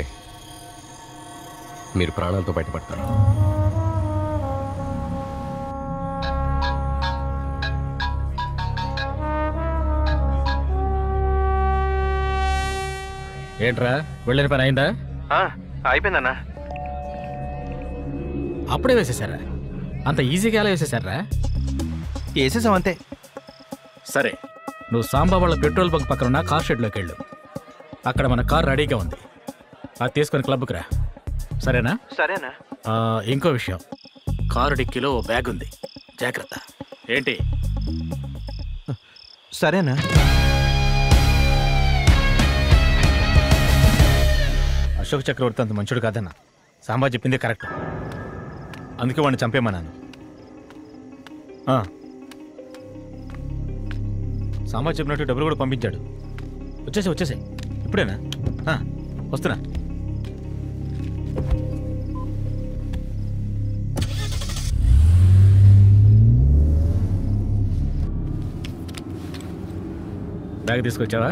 మీరు ప్రాణాలతో బయటపడతారు ఏంట్రా వెళ్ళిన పని అయిందా అయిపోయిందన్నా అప్పుడే వేసేసారా అంత ఈజీగా ఎలా వేసేసారా వేసేసాం అంతే సరే నువ్వు సాంబా వాళ్ళ పెట్రోల్ బంక్ పక్కన ఉన్న కార్ షెడ్లోకి వెళ్ళు అక్కడ మన కార్ రెడీగా ఉంది అది తీసుకొని క్లబ్కి రా సరేనా సరేనా ఆ, ఇంకో విషయం కారు డిక్కీలో ఓ బ్యాగ్ ఉంది జాగ్రత్త ఏంటి సరేనా అశోక్ చక్రవర్తి అంత మంచుడు కాదన్న సాంబా చెప్పిందే కరెక్ట్ అందుకే వాడిని చంపేమన్నాను ఆ. సాంబా చెప్పినట్టు డబ్బులు కూడా పంపించాడు వచ్చేసి వచ్చేసాయి ఇప్పుడేనా ఆ, వస్తున్నా బ్యాగ్ తీసుకొచ్చావా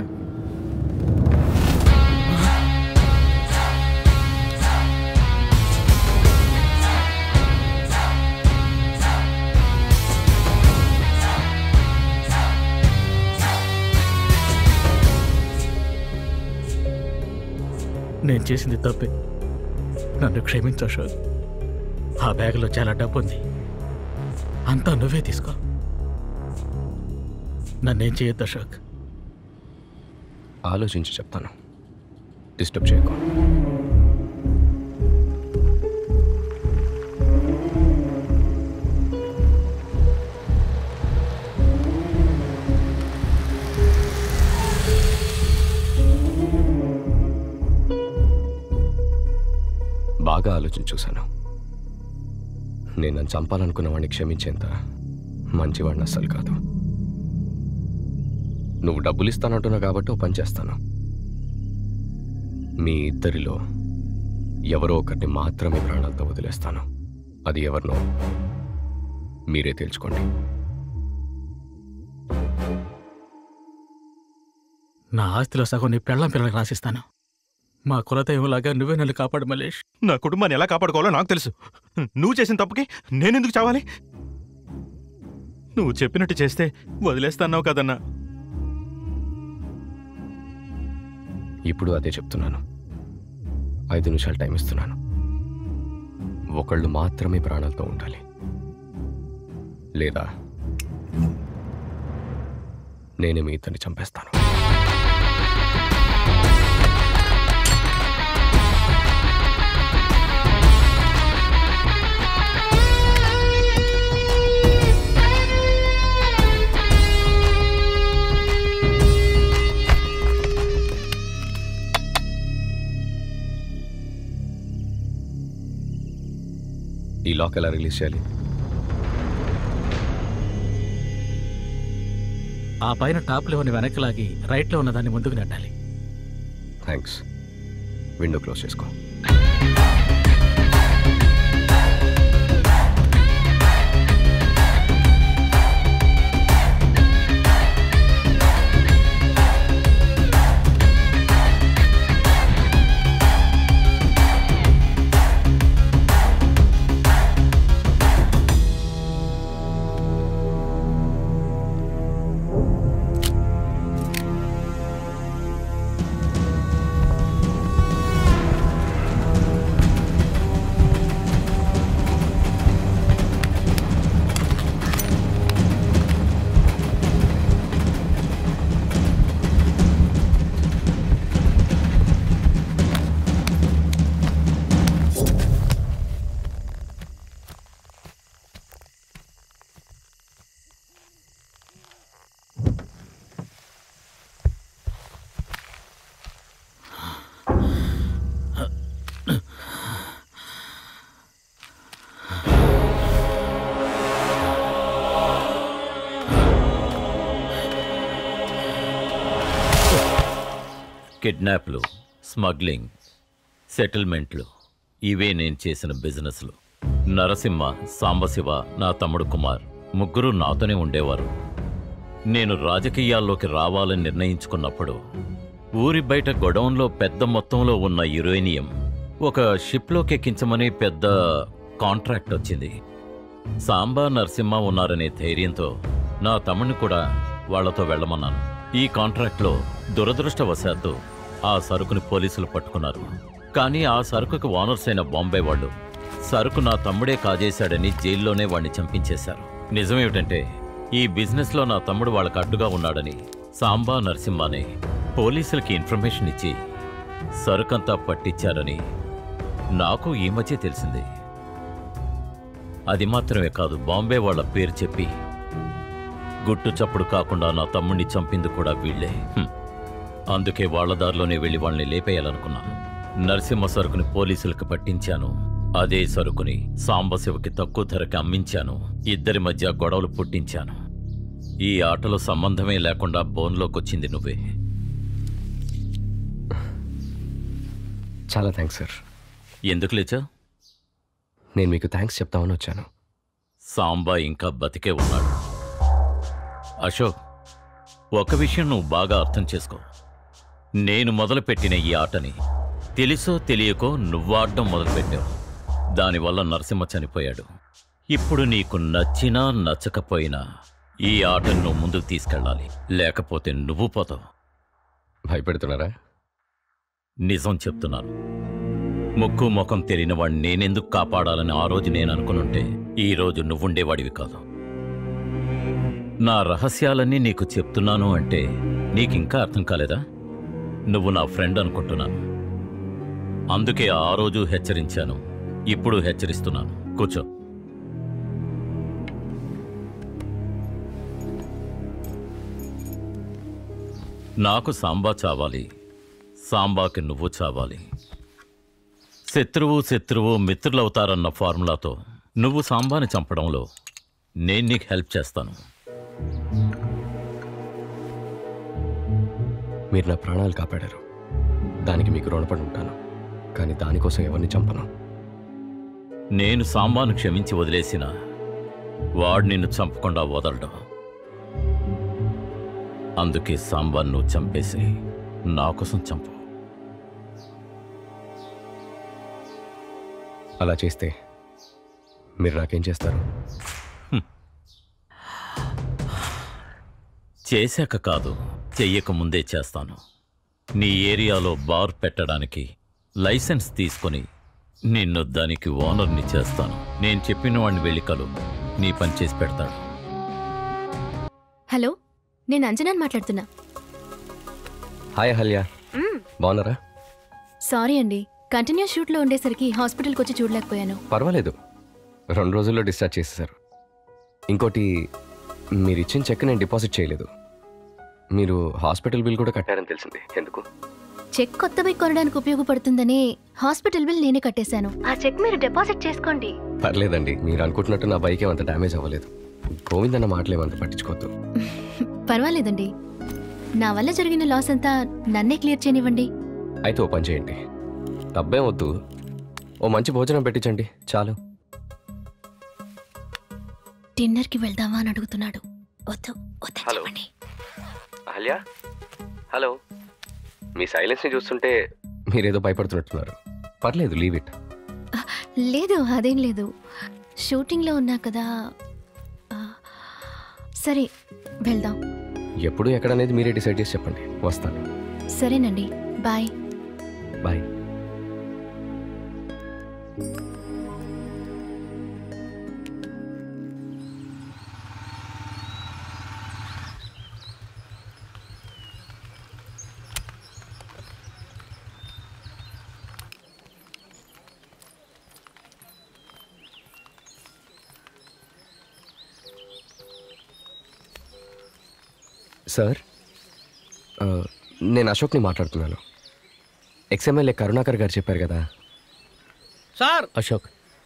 నేను చేసింది తప్పే నన్ను క్షమించు అశోక్ ఆ బ్యాగ్లో చాలా డబ్బు ఉంది అంతా నువ్వే తీసుకో నన్నేం చేయొద్దు అశోక్ ఆలోచించి చెప్తాను డిస్టర్బ్ చేయకు బాగా ఆలోచించి చూశాను నేను నన్ను చంపాలనుకున్న వాడిని క్షమించేంత మంచివాడిని అస్సలు కాదు నువ్వు డబ్బులు ఇస్తానంటున్నావు కాబట్టి ఓ పని చేస్తాను మీ ఇద్దరిలో ఎవరో ఒకరిని మాత్రమే ప్రాణాలతో వదిలేస్తాను అది ఎవరినో మీరే తేల్చుకోండి నా ఆస్తిలో సగం నీ పెళ్ళం పిల్లలకు రాసిస్తాను మా కులదైవంలాగా నువ్వే నన్ను కాపాడు మలేష్ నా కుటుంబాన్ని ఎలా కాపాడుకోవాలో నాకు తెలుసు నువ్వు చేసిన తప్పుకి నేనెందుకు చావాలి నువ్వు చెప్పినట్టు చేస్తే వదిలేస్తాన్నావు కదన్నా ఇప్పుడు అదే చెప్తున్నాను ఐదు నిమిషాలు టైం ఇస్తున్నాను ఒకళ్ళు మాత్రమే ప్రాణాలతో ఉండాలి లేదా నేనే మీ ఇద్దరిని చంపేస్తాను ఈ లాక్ ఎలా రిలీజ్ చేయాలి ఆ పైన టాప్లో ఉన్న వెనక్కి లాగి రైట్లో ఉన్న దాన్ని ముందుకు నెట్టాలి థ్యాంక్స్ విండో క్లోజ్ చేసుకో కిడ్నాప్లు స్మగ్లింగ్ సెటిల్మెంట్లు ఇవే నేను చేసిన బిజినెస్లు నరసింహ సాంబశివ నా తమ్ముడు కుమార్ ముగ్గురు నాతోనే ఉండేవారు నేను రాజకీయాల్లోకి రావాలని నిర్ణయించుకున్నప్పుడు ఊరి బయట గొడౌన్లో పెద్ద మొత్తంలో ఉన్న యురేనియం ఒక షిప్లోకి ఎక్కించమని పెద్ద కాంట్రాక్ట్ వచ్చింది సాంబా నరసింహ ఉన్నారనే ధైర్యంతో నా తమ్ముడిని కూడా వాళ్లతో వెళ్ళమన్నాను ఈ కాంట్రాక్ట్లో దురదృష్టవశాత్తు ఆ సరుకుని పోలీసులు పట్టుకున్నారు కానీ ఆ సరుకుకి ఓనర్స్ అయిన బాంబే వాళ్ళు సరుకు నా తమ్ముడే కాజేశాడని జైల్లోనే వాణ్ణి చంపించేశారు నిజమేమిటంటే ఈ బిజినెస్లో నా తమ్ముడు వాళ్ళకు అడ్డుగా ఉన్నాడని సాంబా నరసింహానే పోలీసులకి ఇన్ఫర్మేషన్ ఇచ్చి సరుకంతా పట్టించారని నాకు ఈ మధ్య తెలిసింది అది మాత్రమే కాదు బాంబే వాళ్ళ పేరు చెప్పి గుట్టు చప్పుడు కాకుండా నా తమ్ముణ్ణి చంపింది కూడా వీళ్ళే హ్మ్. అందుకే వాళ్ళ దారిలోనే వెళ్ళి వాళ్ళని లేపేయాలనుకున్నాను నరసింహ సరుకుని పోలీసులకు పట్టించాను అదే సరుకుని సాంబశివకి తక్కువ ధరకి అమ్మించాను ఇద్దరి మధ్య గొడవలు పుట్టించాను ఈ ఆటలో సంబంధమే లేకుండా బోన్లోకొచ్చింది నువ్వే చాలా థ్యాంక్స్ సార్ ఎందుకు లేచా నేను మీకు థ్యాంక్స్ చెప్తామని వచ్చాను సాంబా ఇంకా బతికే ఉన్నాడు అశోక్ ఒక విషయం నువ్వు బాగా అర్థం చేసుకో నేను మొదలుపెట్టిన ఈ ఆటని తెలుసో తెలియకో నువ్వు ఆడడం మొదలుపెట్టావు దానివల్ల నరసింహ చనిపోయాడు ఇప్పుడు నీకు నచ్చినా నచ్చకపోయినా ఈ ఆటను నువ్వు ముందుకు తీసుకెళ్ళాలి లేకపోతే నువ్వు పోతావు భయపెడుతున్నారా నిజం చెప్తున్నాను ముక్కు ముఖం తెలియని వాడిని నేనెందుకు కాపాడాలని ఆ రోజు నేను అనుకునుంటే ఈ రోజు నువ్వుండేవాడివి కాదు నా రహస్యాలన్నీ నీకు చెప్తున్నాను అంటే నీకింకా అర్థం కాలేదా నువ్వు నా ఫ్రెండ్ అనుకుంటున్నాను అందుకే ఆ రోజు హెచ్చరించాను ఇప్పుడు హెచ్చరిస్తున్నాను కూర్చో నాకు సాంబా చావాలి సాంబాకి నువ్వు చావాలి శత్రువు శత్రువు మిత్రులవుతారన్న ఫార్ములాతో నువ్వు సాంబాని చంపడంలో నేను నీకు హెల్ప్ చేస్తాను మీరు నా ప్రాణాలు కాపాడారు దానికి మీకు రుణపడి ఉంటాను కానీ దానికోసం ఎవరిని చంపను నేను సాంబాను క్షమించి వదిలేసిన వాడు నిన్ను చంపకుండా వదలడం అందుకే సాంబాన్ నువ్వు చంపేసి నా కోసం చంపు అలా చేస్తే మీరు నాకేం చేస్తారు చేశాక కాదు చెయ్యక ముందే చేస్తాను నీ ఏరియాలో బార్ పెట్టడానికి లైసెన్స్ తీసుకొని నిన్ను దానికి ఓనర్ని చేస్తాను నేను చెప్పిన వాడిని వెళ్ళి కలు నీ పని చేసి పెడతాడు హలో నేను అంజనాని మాట్లాడుతున్నా హాయ్ హల్య బాగున్నారా సారీ అండి కంటిన్యూస్ షూట్లో ఉండేసరికి హాస్పిటల్కి వచ్చి చూడలేకపోయాను పర్వాలేదు రెండు రోజుల్లో డిశ్చార్జ్ చేసేశారు ఇంకోటి మీరు ఇచ్చిన చెక్ నేను డిపాజిట్ చేయలేదు మీరు హాస్పిటల్ బిల్ కూడా కట్టారని తెలిసింది ఎందుకు చెక్ కొత్త బైక్ కొనడానికి ఉపయోగపడుతుందని హాస్పిటల్ బిల్ నేనే కట్టేశాను ఆ చెక్ మీరు డిపాజిట్ చేసుకోండి పర్లేదండి మీరు అనుకుంటున్నట్టు నా బైక్ ఏమంత డ్యామేజ్ అవ్వలేదు గోవింద్ అన్న మాటలేమంత పట్టించుకోవద్దు పర్వాలేదండి నా వల్ల జరిగిన లాస్ అంతా నన్నే క్లియర్ చేయనివ్వండి అయితే ఓ పని చేయండి డబ్బేం వద్దు ఓ మంచి భోజనం పెట్టించండి చాలు డిన్నర్కి వెళ్దామా అని అడుగుతున్నాడు వద్దు వద్దు హలో అహల్య హలో మీ సైలెన్స్ని చూస్తుంటే మీరేదో భయపడుతున్నట్టున్నారు పర్లేదు లీవ్ ఇట్ లేదు అదేం లేదు షూటింగ్లో ఉన్నా కదా ఆ, సరే వెళ్దాం ఎప్పుడు ఎక్కడనేది మీరే డిసైడ్ చేసి చెప్పండి వస్తాను సరేనండి బాయ్ బాయ్ సార్ ఆ, నేను అశోక్ని మాట్లాడుతున్నాను ఎక్స్ఎమ్ఎల్ఏ కరుణాకర్ గారు చెప్పారు కదా sir Ashok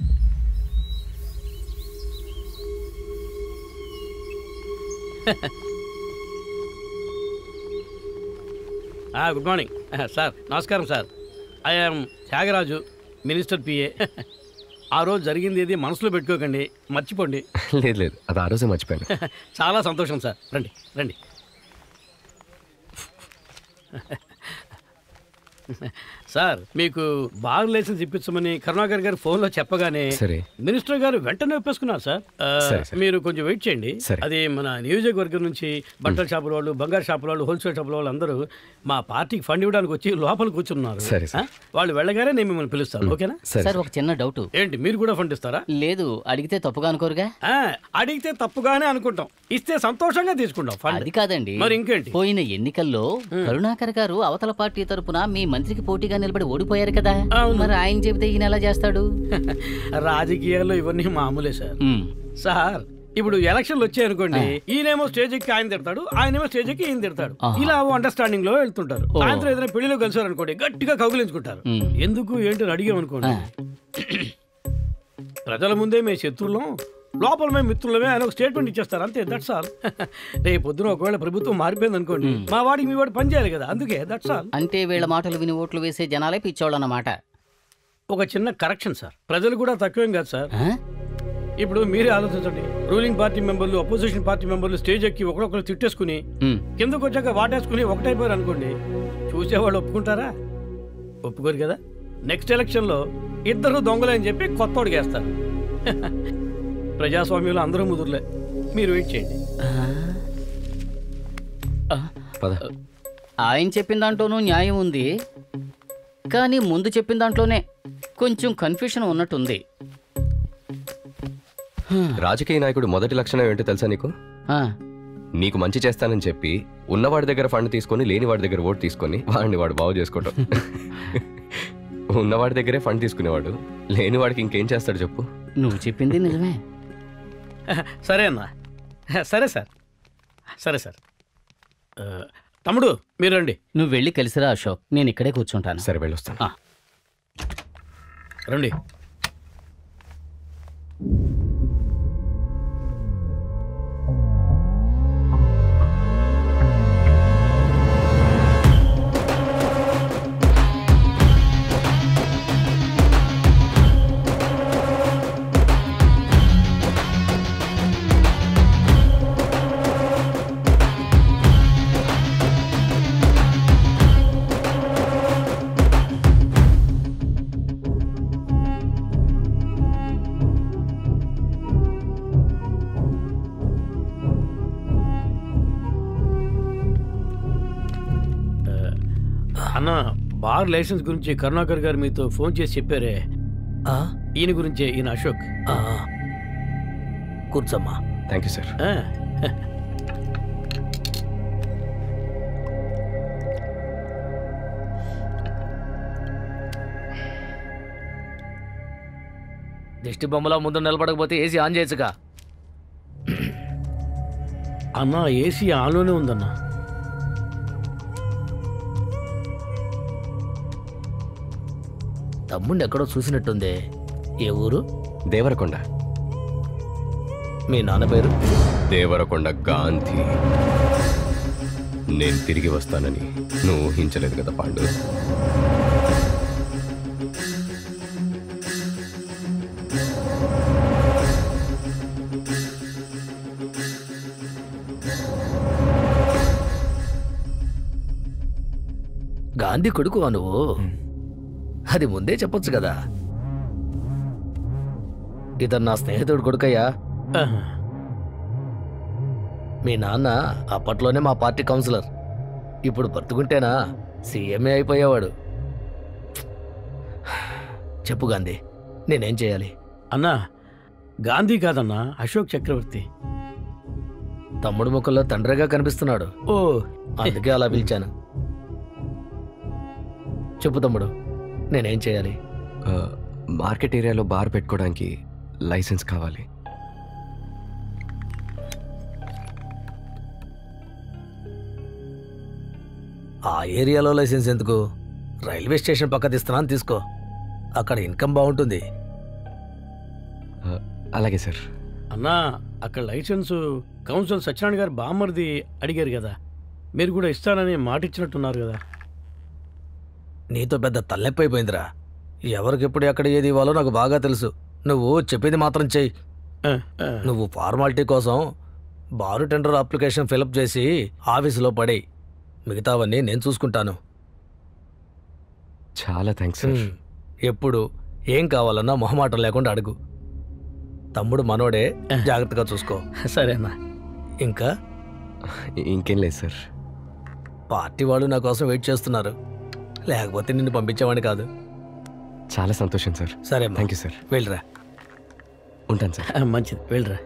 good morning sir నమస్కారం sir I'm Tyagaraju minister PA ఆ రోజు జరిగింది ఏది మనసులో పెట్టుకోకండి మర్చిపోండి లేదు లేదు అది ఆ రోజే మర్చిపోయాను చాలా సంతోషం సార్ రండి రండి సార్ మీకు బార్ లైసెన్స్ ఇప్పించమని కరుణాకర్ గారు ఫోన్లో చెప్పగానే సరే. మినిస్టర్ గారు వెంటనే ఒప్పేసుకున్నారు సార్ ఆ, సరే, సరే. మీరు కొంచెం వెయిట్ చేయండి సరే. అది మన నియోజకవర్గం నుంచి బట్టల షాపుల వాళ్ళు బంగారు షాపుల వాళ్ళు హోల్సేల్ షాపుల వాళ్ళు అందరూ మా పార్టీకి ఫండ్ ఇవ్వడానికి వచ్చి లోపల కూర్చున్నారు సరే, ఆ? వాళ్ళు వెళ్ళగానే నేను మిమ్మల్ని పిలుస్తాను ఓకేనా సార్ ఒక చిన్న డౌట్ ఏంటి మీరు కూడా ఫండ్ ఇస్తారా లేదు అడిగితే తప్పుగా అనుకోరుగా ఆ, అడిగితే తప్పుగానే అనుకుంటాం ఇస్తే సంతోషంగా తీసుకుంటాం ఫండ్ అది కాదండి మరి ఇంకేంటి పోయిన ఎన్నికల్లో కరుణాకర్ గారు అవతల పార్టీ తరపున మీ మంత్రికి పోటీగా నిలబడి ఓడిపోయారు కదా మరి ఆయన చెబితే ఈయన ఎలా చేస్తాడు రాజకీయాల్లో ఇవన్నీ మామూలే సార్ సార్ ఇప్పుడు ఎలక్షన్లు వచ్చాయనుకోండి ఈయనేమో స్టేజ్ ఎక్కి ఆయన తిడతాడు ఆయనేమో స్టేజ్ ఎక్కి ఈయన తిడతాడు ఆహా. ఇలా అండర్స్టాండింగ్ లో వెళ్తుంటారు ఓ. సాయంత్రం ఏదైనా పెళ్లిలో కలిసారు అనుకోండి గట్టిగా కౌగిలించుకుంటారు మ్. ఎందుకు ఏంటని అడిగామనుకోండి ప్రజల ముందే మేము శత్రువులం లోపల మేము మిత్రులమే అని ఒక స్టేట్మెంట్ ఇచ్చేస్తారు అంతే దట్స్ ఆల్ రేపు పొద్దున ఒకవేళ ప్రభుత్వం మారిపోయింది అనుకోండి మా వాడికి మీ వాడు పని చేయాలి కదా అందుకే దట్స్ ఆల్ అంటే వీళ్ళ మాటలు విని ఓట్లు వేసే జనాలే పిచ్చోళ్ళు అన్నమాట ఒక చిన్న కరెక్షన్ సార్ ప్రజలు కూడా తక్కువేం కాదు సార్ ఇప్పుడు మీరే ఆలోచించండి రూలింగ్ పార్టీ మెంబర్లు అపోజిషన్ పార్టీ మెంబర్లు స్టేజ్ ఎక్కి ఒకరొకరు తిట్టేసుకుని కిందకు వచ్చాక వాటేసుకుని ఒకటైపోయారు అనుకోండి చూసేవాళ్ళు ఒప్పుకుంటారా ఒప్పుకోరు కదా నెక్స్ట్ ఎలక్షన్లో ఇద్దరు దొంగలే అని చెప్పి కొత్తోడికి వేస్తారు ప్రజాస్వామ్యంలో అందరూ ముదురులే మీరు వెయిట్ చేయండి ఆయన చెప్పిన దాంట్లోనూ న్యాయం ఉంది కానీ ముందు చెప్పిన దాంట్లోనే కొంచెం కన్ఫ్యూషన్ ఉన్నట్టుంది రాజకీయ నాయకుడు మొదటి లక్షణం ఏంటో తెలుసా నీకు నీకు మంచి చేస్తానని చెప్పి ఉన్నవాడి దగ్గర ఫండ్ తీసుకొని లేని వాడి దగ్గర ఓటు తీసుకొని వాడిని వాడు బాగు చేసుకోవటం ఉన్నవాడి దగ్గరే ఫండ్ తీసుకునేవాడు లేని వాడికి ఇంకేం చేస్తాడు చెప్పు నువ్వు చెప్పింది నిజమే సరే అన్న సరే సార్ సరే సార్ ఆ, తమ్ముడు మీరు రండి నువ్వు వెళ్ళి కలిసిరా అశోక్ నేను ఇక్కడే కూర్చుంటాను సరే వెళ్ళొస్తాను రండి అన్న బార్ లైసెన్స్ గురించి కరుణాకర్ గారు మీతో ఫోన్ చేసి చెప్పారే ఈయన గురించే ఈయన అశోక్ కూర్చోమ్మా థ్యాంక్ యూ సార్ ఆ, దిష్టి బొమ్మలా ముందు నిలబడకపోతే ఏసీ ఆన్ చేయొచ్చుగా అన్న ఏసీ ఆన్లోనే ఉందన్న తమ్ముడిని ఎక్కడో చూసినట్టుంది ఏ ఊరు దేవరకొండ మీ నాన్న పేరు దేవరకొండ గాంధీ నేను తిరిగి వస్తానని నువ్వు ఊహించలేదు కదా పాండు గాంధీ కొడుకువా నువ్వు అది ముందే చెప్పొచ్చు కదా ఇతను నా స్నేహితుడు కొడుకయ్యా మీ నాన్న అప్పట్లోనే మా పార్టీ కౌన్సిలర్ ఇప్పుడు బ్రతుకుంటేనా సీఎంఏ అయిపోయేవాడు చెప్పు గాంధీ నేనేం చేయాలి అన్నా గాంధీ కాదన్నా అశోక్ చక్రవర్తి తమ్ముడు ముఖంలో తండ్రిగా కనిపిస్తున్నాడు ఓ అందుకే అలా పిలిచాను చెప్పు తమ్ముడు నేనేం చేయాలి ఆ, మార్కెట్ ఏరియాలో బార్ పెట్టుకోవడానికి లైసెన్స్ కావాలి ఆ ఏరియాలో లైసెన్స్ ఎందుకు రైల్వే స్టేషన్ పక్క తీస్తున్నాను తీసుకో అక్కడ ఇన్కమ్ బాగుంటుంది ఆ, అలాగే సార్ అన్నా అక్కడ లైసెన్సు కౌన్సిల్ సత్యనారాయణ గారు బామ్మర్ది అడిగారు కదా మీరు కూడా ఇస్తానని మాట ఇచ్చినట్టున్నారు కదా నీతో పెద్ద తల్లెప్పైపోయిందిరా ఎవరికెప్పుడు ఎక్కడ ఏది ఇవ్వాలో నాకు బాగా తెలుసు నువ్వు చెప్పింది మాత్రం చెయ్యి నువ్వు ఫార్మాలిటీ కోసం బారు టెండర్ అప్లికేషన్ ఫిలప్ చేసి ఆఫీసులో పడేయి మిగతావన్నీ నేను చూసుకుంటాను చాలా థ్యాంక్స్ సార్ హ్మ్. ఎప్పుడు ఏం కావాలన్నా మొహమాటం లేకుండా అడుగు తమ్ముడు మనోడే జాగ్రత్తగా చూసుకో సరేనా ఇంకా ఇంకేం లేదు సార్ పార్టీ వాళ్ళు నా కోసం వెయిట్ చేస్తున్నారు లేకపోతే నిన్ను పంపించేవాడిని కాదు చాలా సంతోషం సార్ సరే థ్యాంక్ యూ సార్ వెళ్ళరా ఉంటాను సార్ మంచిది వెళ్ళరా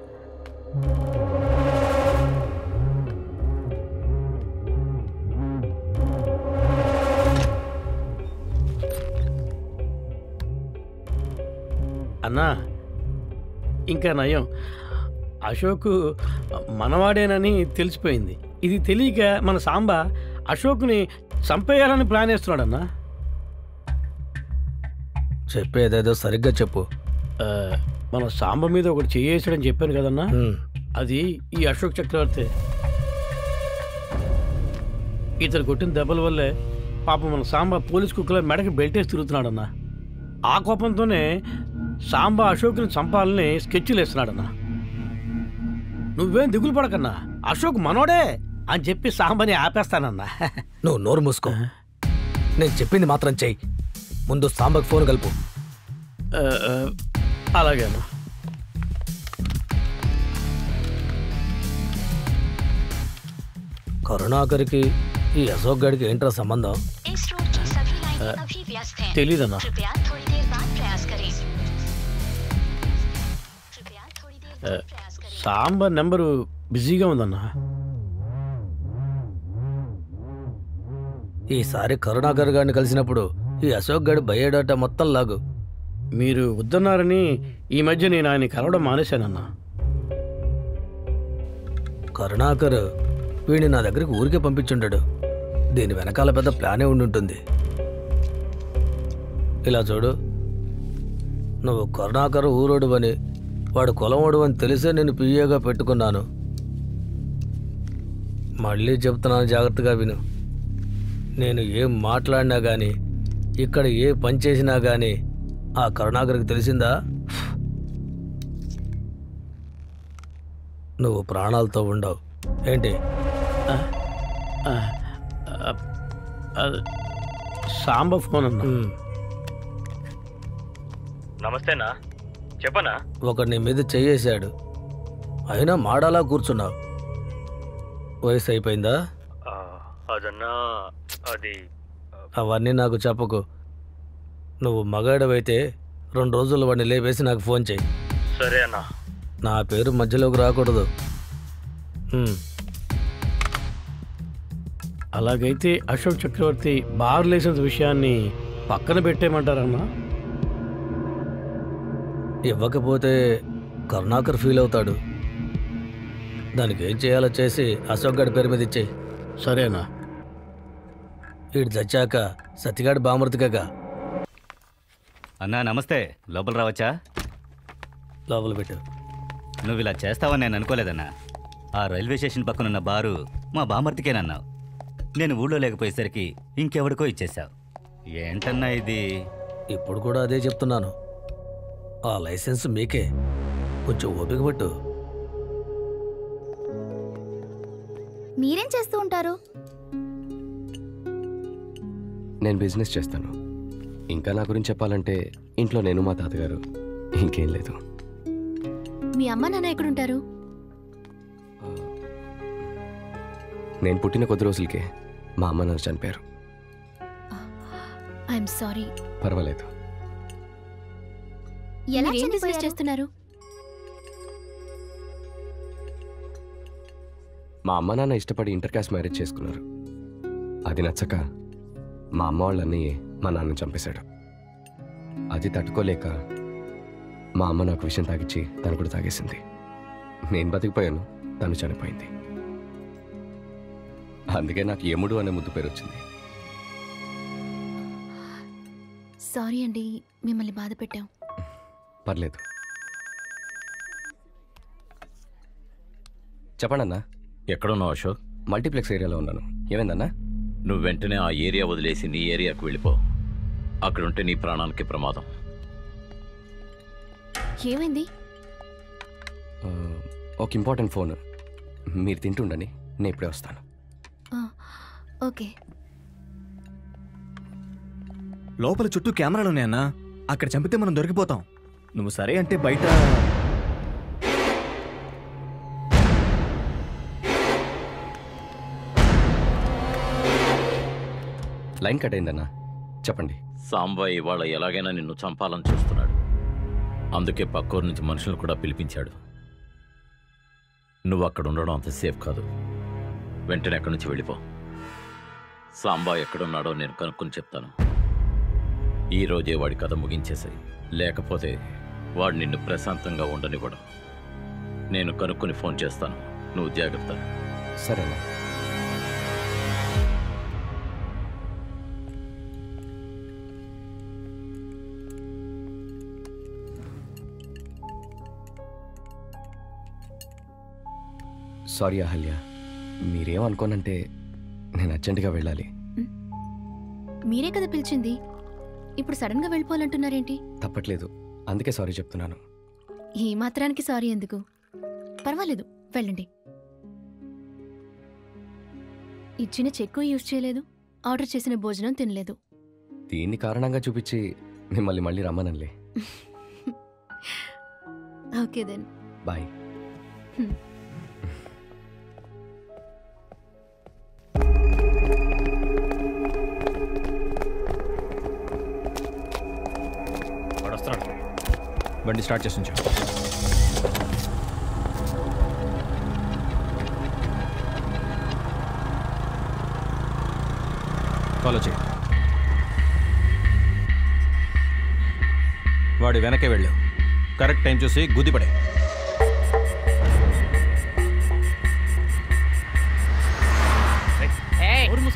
అన్నా ఇంకా నయం అశోక్ మనవాడేనని తెలిసిపోయింది ఇది తెలియక మన సాంబ అశోక్ని చంపేయాలని ప్లాన్ వేస్తున్నాడన్నా చెప్పేదేదో సరిగ్గా చెప్పు ఆ, మన సాంబ మీద ఒకటి చేయేసాడని చెప్పాను కదన్నా అది ఈ అశోక్ చక్రవర్తి ఇతను కొట్టిన దెబ్బల వల్లే పాపం మన సాంబ పోలీస్ కుక్కల మెడకి బెల్టేసి తిరుగుతున్నాడన్నా ఆ కోపంతోనే సాంబ అశోక్ని చంపాలని స్కెచ్లు వేస్తున్నాడన్నా నువ్వేం దిగులు పడకన్నా అశోక్ మనోడే అని చెప్పి సాంబని ఆపేస్తానన్నా నువ్వు నోరు మూసుకో నేను చెప్పింది మాత్రం చెయ్యి ముందు సాంబకు ఫోన్ కలుపు ఆ, ఆ, అలాగే అన్నా కరుణాకర్కి ఈ అశోక్ గడికి ఏంట్రా సంబంధం ఆ, తెలీదన్నా ఆ, సాంబ నెంబరు బిజీగా ఉందన్నా ఈసారి కరుణాకర్ గారిని కలిసినప్పుడు ఈ అశోక్ గడి బయోడాటా మొత్తం లాగు మీరు వద్దన్నారని ఈ మధ్య నేను ఆయన కలవడం మానేశానన్నా కరుణాకర్ వీడిని నా దగ్గరికి ఊరికే పంపించుంటాడు దీని వెనకాల పెద్ద ప్లానే ఉండుంటుంది ఇలా చూడు నువ్వు కరుణాకర్ ఊరోడు అని వాడు కులమోడు అని తెలిసే నేను పిఏగా పెట్టుకున్నాను మళ్ళీ చెప్తున్నాను జాగ్రత్తగా విను నేను ఏం మాట్లాడినా కానీ ఇక్కడ ఏ పని చేసినా కానీ ఆ కరుణాకర్కి తెలిసిందా నువ్వు ప్రాణాలతో ఉండవు ఏంటి సాంబ ఫోన్ అన్నా నమస్తేనా చెప్పనా ఒకడు నీ మీద చెయ్యేశాడు అయినా మాడాలా కూర్చున్నావు వయసు అయిపోయిందా అదన్నా అది అవన్నీ నాకు చెప్పకు నువ్వు మగాడవైతే రెండు రోజులు వాడిని లేపేసి నాకు ఫోన్ చేయి సరే అన్నా నా పేరు మధ్యలోకి రాకూడదు ఉమ్. అలాగైతే అశోక్ చక్రవర్తి బార్ లైసెన్స్ విషయాన్ని పక్కన పెట్టేయమంటారన్నా ఇవ్వకపోతే కరుణాకర్ ఫీల్ అవుతాడు దానికి ఏం చేయాలో చేసి అశోక్ గడి పేరు మీద ఇచ్చేయి సరేనా వీడు చచ్చాక సత్తిగాడి బామృతిగా అన్నా నమస్తే లోపల రావచ్చా లోపల పెట్టు నువ్వు ఇలా చేస్తావని నేను అనుకోలేదన్నా ఆ రైల్వే స్టేషన్ పక్కనున్న బారు మా బామర్తికేనన్నావు నేను ఊళ్ళో లేకపోయేసరికి ఇంకెవడికో ఇచ్చేశావు ఏంటన్నా ఇది ఇప్పుడు కూడా అదే చెప్తున్నాను ఆ లైసెన్స్ మీకే కొంచెం ఓపిక పట్టు మీరేం చేస్తూ ఉంటారు నేను బిజినెస్ చేస్తాను ఇంకా నా గురించి చెప్పాలంటే ఇంట్లో నేను మా తాతగారు ఇంకేం లేదు మీ అమ్మ నాన్న ఎక్కడుంటారు నేను పుట్టిన కొద్ది రోజులకే మా అమ్మ నాన్న చనిపోయారు ఐఎమ్ సారీ పర్వాలేదు ఎలా ఏం బిజినెస్ చనిపోయారు? చేస్తున్నారు మా అమ్మ నాన్న ఇష్టపడి ఇంటర్ కాస్ట్ మ్యారేజ్ చేసుకున్నారు అది నచ్చక మా అమ్మ వాళ్ళని మా నాన్న చంపేశాడు అది తట్టుకోలేక మా అమ్మ నాకు విషయం తాగిచ్చి తను కూడా తాగేసింది నేను బతికిపోయాను తను చనిపోయింది అందుకే నాకు యముడు అనే ముద్దు పేరు వచ్చింది సారీ అండి మిమ్మల్ని బాధ పెట్టాం పర్లేదు చెప్పండి అన్నా ఎక్కడున్నావు అశోక్ మల్టీప్లెక్స్ ఏరియాలో ఉన్నాను ఏమైందన్నా నువ్వు వెంటనే ఆ ఏరియా వదిలేసి నీ ఏరియాకు వెళ్ళిపో అక్కడుంటే నీ ప్రాణానికి ప్రమాదం ఏమైంది ఆ, ఒక ఇంపార్టెంట్ ఫోన్ మీరు తింటుండని నేను ఇప్పుడే వస్తాను ఆ, ఓకే లోపల చుట్టూ కెమెరాలు ఉన్నాయన్నా అక్కడ చంపితే మనం దొరికిపోతాం నువ్వు సరే అంటే బయట లైన్ కట్ అయిందన్నా చెప్పండి సాంబాయి ఇవాళ ఎలాగైనా నిన్ను చంపాలని చూస్తున్నాడు అందుకే పక్కూరు నుంచి మనుషులు కూడా పిలిపించాడు నువ్వు అక్కడ ఉండడం అంత సేఫ్ కాదు వెంటనే అక్కడి నుంచి వెళ్ళిపో సాంబా ఎక్కడున్నాడో నేను కనుక్కొని చెప్తాను ఈ రోజే వాడి కథ ముగించేసాయి లేకపోతే వాడు నిన్ను ప్రశాంతంగా ఉండనివ్వడం నేను కనుక్కొని ఫోన్ చేస్తాను నువ్వు జాగ్రత్త సరేనా సారీ అహల్య మీరేమనుకోనంటే నేను అర్జెంటుగా వెళ్ళాలి మీరే కదా పిలిచింది ఇప్పుడు సడన్ గా వెళ్ళిపోవాలంటున్నారేంటి తప్పట్లేదు అందుకే సారీ చెప్తున్నాను ఈ మాత్రానికి సారీ ఎందుకు పర్వాలేదు వెళ్ళండి ఇచ్చిన చెక్కు యూజ్ చేయలేదు ఆర్డర్ చేసిన భోజనం తినలేదు దీన్ని కారణంగా చూపించి మిమ్మల్ని మళ్ళీ రమ్మనంలే ఓకే దెన్ బాయ్ వాడు వస్తున్నాడు బండి స్టార్ట్ చేసి ఉంచు ఫాలో చేయి వాడి వెనకే వెళ్ళు కరెక్ట్ టైం చూసి గుద్దిపడే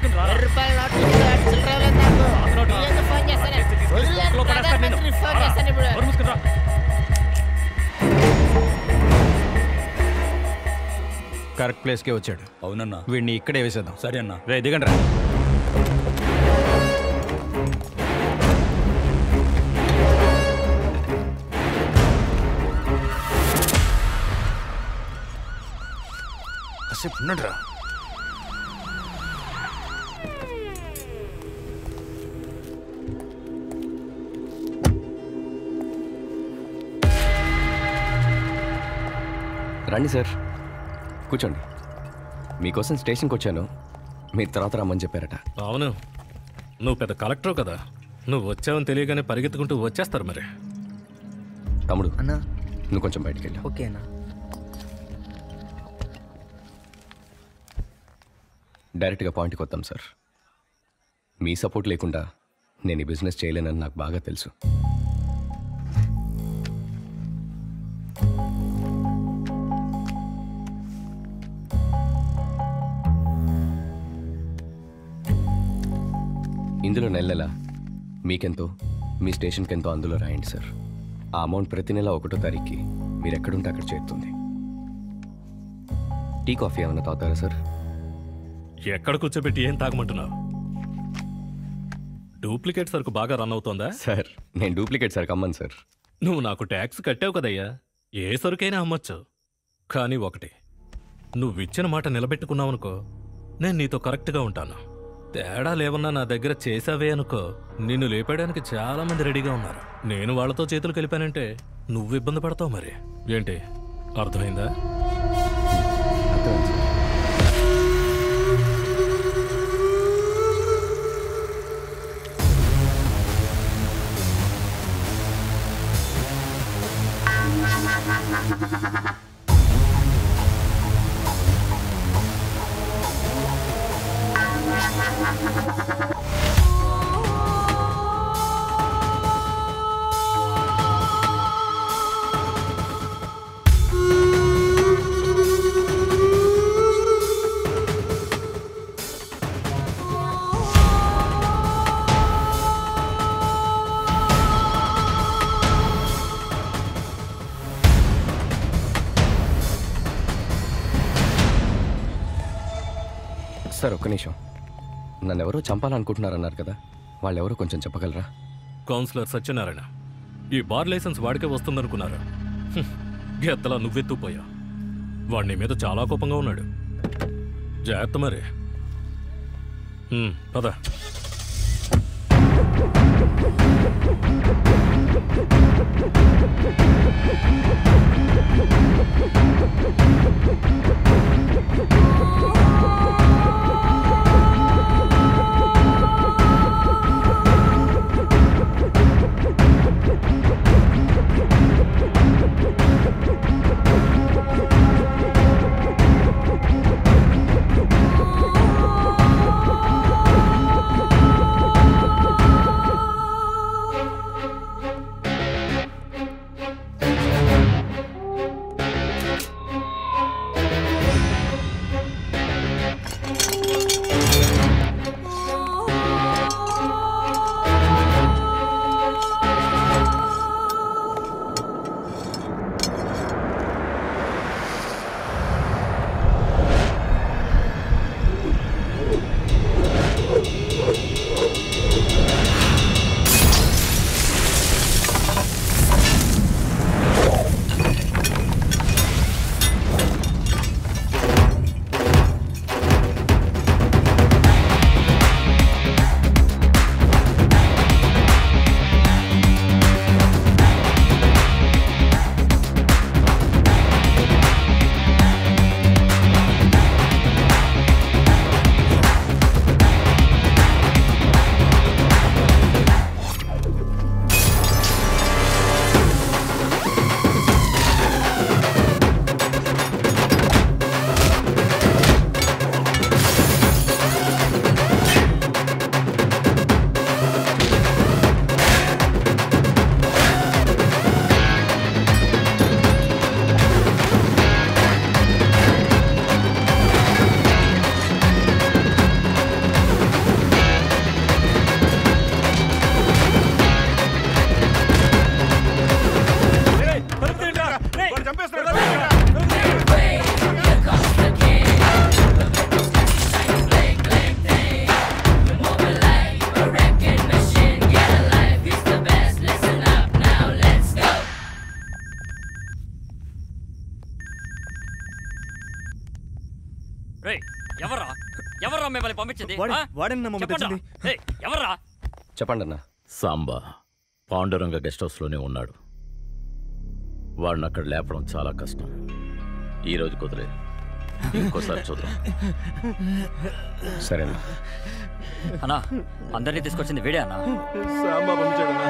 మూసుకుని రా. రూపాయల నోట్లు ఇవ్వు, చిల్లర ఇవ్వలేదు నాకు. నీ ఎందుకు ఫోన్ చేస్తాను? వదిలేదు, కుక్కలో పడేస్తాను నిన్ను. ప్రధానమంత్రికి ఫోన్ రా. చేస్తాను ఇప్పుడు. నోరు మూసుకుని రా. కరెక్ట్ ప్లేస్కే వచ్చాడు అవునన్నా వీడిని ఇక్కడే వేసేద్దాం సరే అన్నా రే దిగండి రా కాసేపు ఉండండి రా రండి సార్ కూర్చోండి మీకోసం స్టేషన్కి వచ్చాను మీరు తర్వాత రమ్మని చెప్పారట అవును నువ్వు పెద్ద కలెక్టర్ కదా నువ్వు వచ్చావని తెలియగానే పరిగెత్తుకుంటూ వచ్చేస్తారు మరి తమ్ముడు అన్నా నువ్వు కొంచెం బయటికి వెళ్ళావు ఓకే అన్నా డైరెక్ట్గా పాయింట్కి వద్దాం సార్ మీ సపోర్ట్ లేకుండా నేను ఈ బిజినెస్ చేయలేనని నాకు బాగా తెలుసు ఇందులో నెల నెల మీకెంతో మీ స్టేషన్కి ఎంతో అందులో రాయండి సార్ ఆ అమౌంట్ ప్రతి నెల ఒకటో తారీఖుకి మీరు ఎక్కడుంటే అక్కడ చేరుతుంది టీ కాఫీ ఏమైనా తాగుతారా సార్ ఎక్కడ కూర్చోబెట్టి ఏం తాగమంటున్నావు డూప్లికేట్ సరుకు బాగా రన్ అవుతోందా సార్ నేను డూప్లికేట్ సార్ కమ్మను సార్ నువ్వు నాకు ట్యాక్స్ కట్టావు కదయ్యా ఏ సరుకైనా అమ్మొచ్చు కానీ ఒకటి నువ్వు ఇచ్చిన మాట నిలబెట్టుకున్నావనుకో నేను నీతో కరెక్ట్గా ఉంటాను తేడా లేవన్నా నా దగ్గర చేసావే అనుకో నిన్ను లేపేయడానికి చాలా మంది రెడీగా ఉన్నారు నేను వాళ్ళతో చేతులు కలిపానంటే నువ్వు ఇబ్బంది పడతావు మరి ఏంటి అర్థమైందా సార్ ఒక్క నిమిషం నన్ను ఎవరో చంపాలనుకుంటున్నారన్నారు కదా వాళ్ళెవరో కొంచెం చెప్పగలరా కౌన్సిలర్ సత్యనారాయణ ఈ బార్ లైసెన్స్ వాడికే వస్తుందనుకున్నారా హ్మ్. గెత్తలా నువ్వెత్తుపోయా వాడి నీ మీద చాలా కోపంగా ఉన్నాడు జాగ్రత్త మరి హ్మ్, పద పంపించింది వాడే- ఆ? వాడేనన్నా మమ్మల్ని చెప్పండ్రా. తెచ్చింది. ఏయ్, ఎవర్రా చెప్పండి అన్న సాంబా పాండురంగ గెస్ట్ హౌస్లోనే ఉన్నాడు వాడిని అక్కడ లేపడం చాలా కష్టం ఈ రోజు కుదిరే ఇంకోసారి చూద్దాం సరేనా అన్నా అందరినీ తీసుకొచ్చింది వీడే అన్నా సాంబా పంపించాడన్నా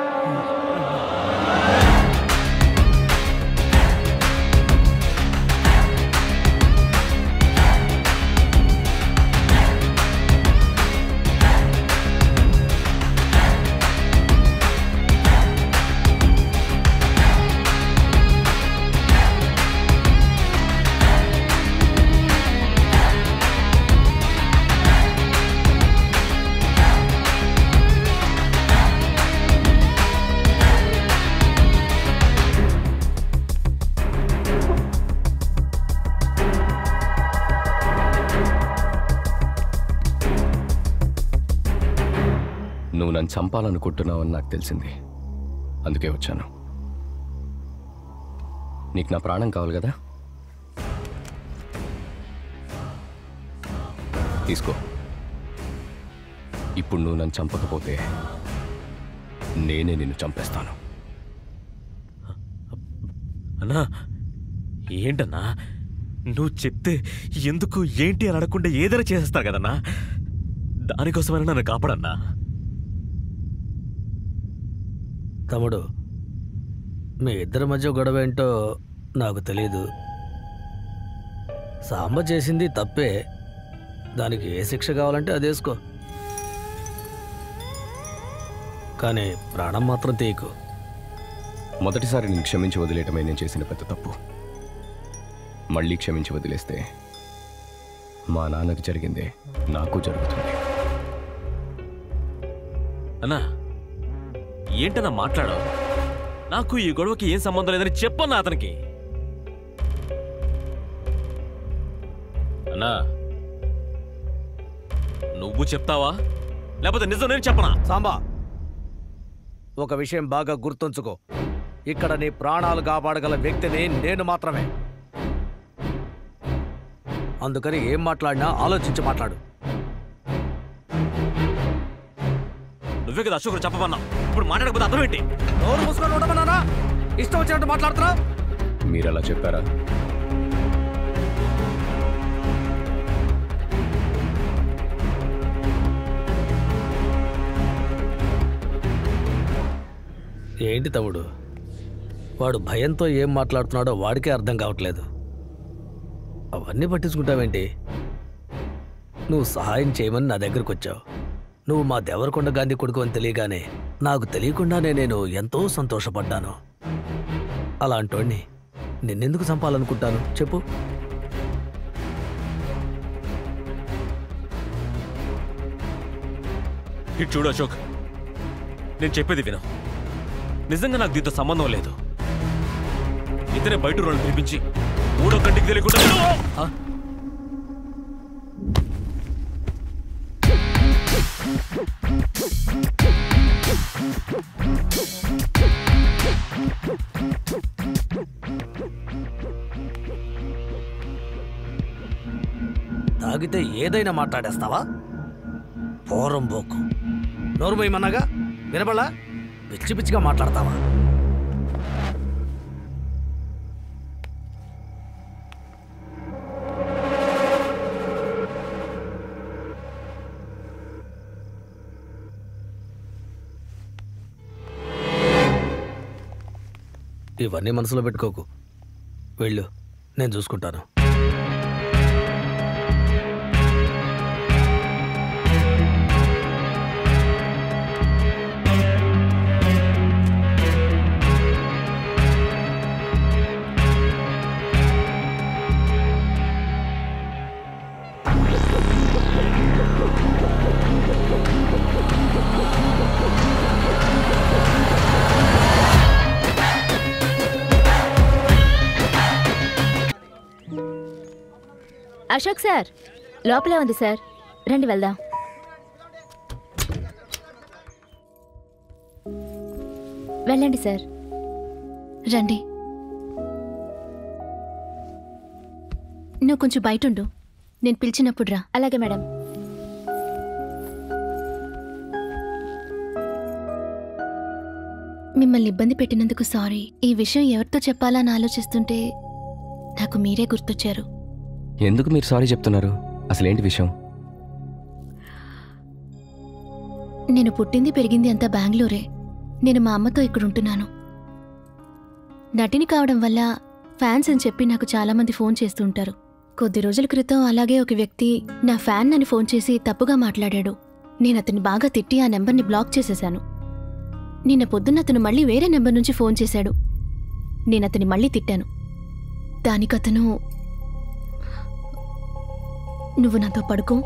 నువ్వు నన్ను చంపాలనుకుంటున్నావని నాకు తెలిసింది అందుకే వచ్చాను నీకు నా ప్రాణం కావాలి కదా తీసుకో ఇప్పుడు నువ్వు నన్ను చంపకపోతే నేనే నిన్ను చంపేస్తాను అన్నా ఏంటన్నా నువ్వు చెప్తే ఎందుకు ఏంటి అని అడగకుండా ఏదైనా చేసేస్తారు కదన్నా దానికోసమైనా నన్ను కాపాడన్నా తమ్ముడు మీ ఇద్దరి మధ్య గొడవ ఏంటో నాకు తెలియదు సాంబ చేసింది తప్పే దానికి ఏ శిక్ష కావాలంటే అది వేసుకో కానీ ప్రాణం మాత్రం తీయకు మొదటిసారి నేను క్షమించి వదిలేయటమే నేను చేసిన పెద్ద తప్పు మళ్ళీ క్షమించి వదిలేస్తే మా నాన్నకి జరిగిందే నాకు జరుగుతుంది అన్నా ఏంటన్నా మాట్లాడావు నాకు ఈ గొడవకి ఏం సంబంధం లేదని చెప్పన్నా అతనికి అన్నా నువ్వు చెప్తావా లేకపోతే నిజం నేను చెప్పనా సాంబా ఒక విషయం బాగా గుర్తుంచుకో ఇక్కడ నీ ప్రాణాలు కాపాడగల వ్యక్తిని నేను మాత్రమే అందుకని ఏం మాట్లాడినా ఆలోచించి మాట్లాడు నువ్వే కదా అశోకుడు చెప్పమన్నా ఇప్పుడు మాట్లాడకపోతే అర్థం ఏంటి నోరు మూసుకొని ఉండమన్నానా ఇష్టం వచ్చినట్టు మాట్లాడుతున్నావు మీరు అలా చెప్పారా ఏంటి తమ్ముడు వాడు భయంతో ఏం మాట్లాడుతున్నాడో వాడికే అర్థం కావట్లేదు అవన్నీ పట్టించుకుంటావేంటి నువ్వు సహాయం చేయమని నా దగ్గరకు వచ్చావు నువ్వు మా దేవరకొండ గాంధీ కొడుకు అని తెలియగానే నాకు తెలియకుండానే నేను ఎంతో సంతోషపడ్డాను అలాంటోడిని నిన్నెందుకు చంపాలనుకుంటాను చెప్పు ఇటు చూడు అశోక్ నేను చెప్పేది విను నిజంగా నాకు దీంతో సంబంధం లేదు ఇతనే బయట రోజులు పిలిపించి మూడో కంటికి తెలియకుండా ఆ? తాగితే ఏదైనా మాట్లాడేస్తావా పోరం పోకు నోరు మొయ్యమన్నాగా వినబడా పిచ్చి పిచ్చిగా మాట్లాడతావా ఇవన్నీ మనసులో పెట్టుకోకు వెళ్ళు నేను చూసుకుంటాను అశోక్ సార్ లోపలే ఉంది సార్ రండి వెళ్దాం వెళ్ళండి సార్ రండి నువ్వు కొంచెం బయట ఉండు నేను పిలిచినప్పుడు రా అలాగే మేడం మిమ్మల్ని ఇబ్బంది పెట్టినందుకు సారీ ఈ విషయం ఎవరితో చెప్పాలా అని ఆలోచిస్తుంటే నాకు మీరే గుర్తొచ్చారు ఎందుకు మీరు సారీ చెప్తున్నారు అసలేంటి విషయం నేను పుట్టింది పెరిగింది అంతా బెంగళూరే నేను మా అమ్మతో ఇక్కడ ఉంటున్నాను నటిని కావడం వల్ల ఫ్యాన్స్ అని చెప్పి నాకు చాలామంది ఫోన్ చేస్తూ ఉంటారు కొద్ది రోజుల క్రితం అలాగే ఒక వ్యక్తి నా ఫ్యాన్ అని ఫోన్ చేసి తప్పుగా మాట్లాడాడు నేను అతన్ని బాగా తిట్టి ఆ నెంబర్ని బ్లాక్ చేసేశాను నిన్న పొద్దున్న అతను మళ్ళీ వేరే నెంబర్ నుంచి ఫోన్ చేశాడు నేను అతన్ని మళ్ళీ తిట్టాను దానికతను నువ్వు నాతో పడుకో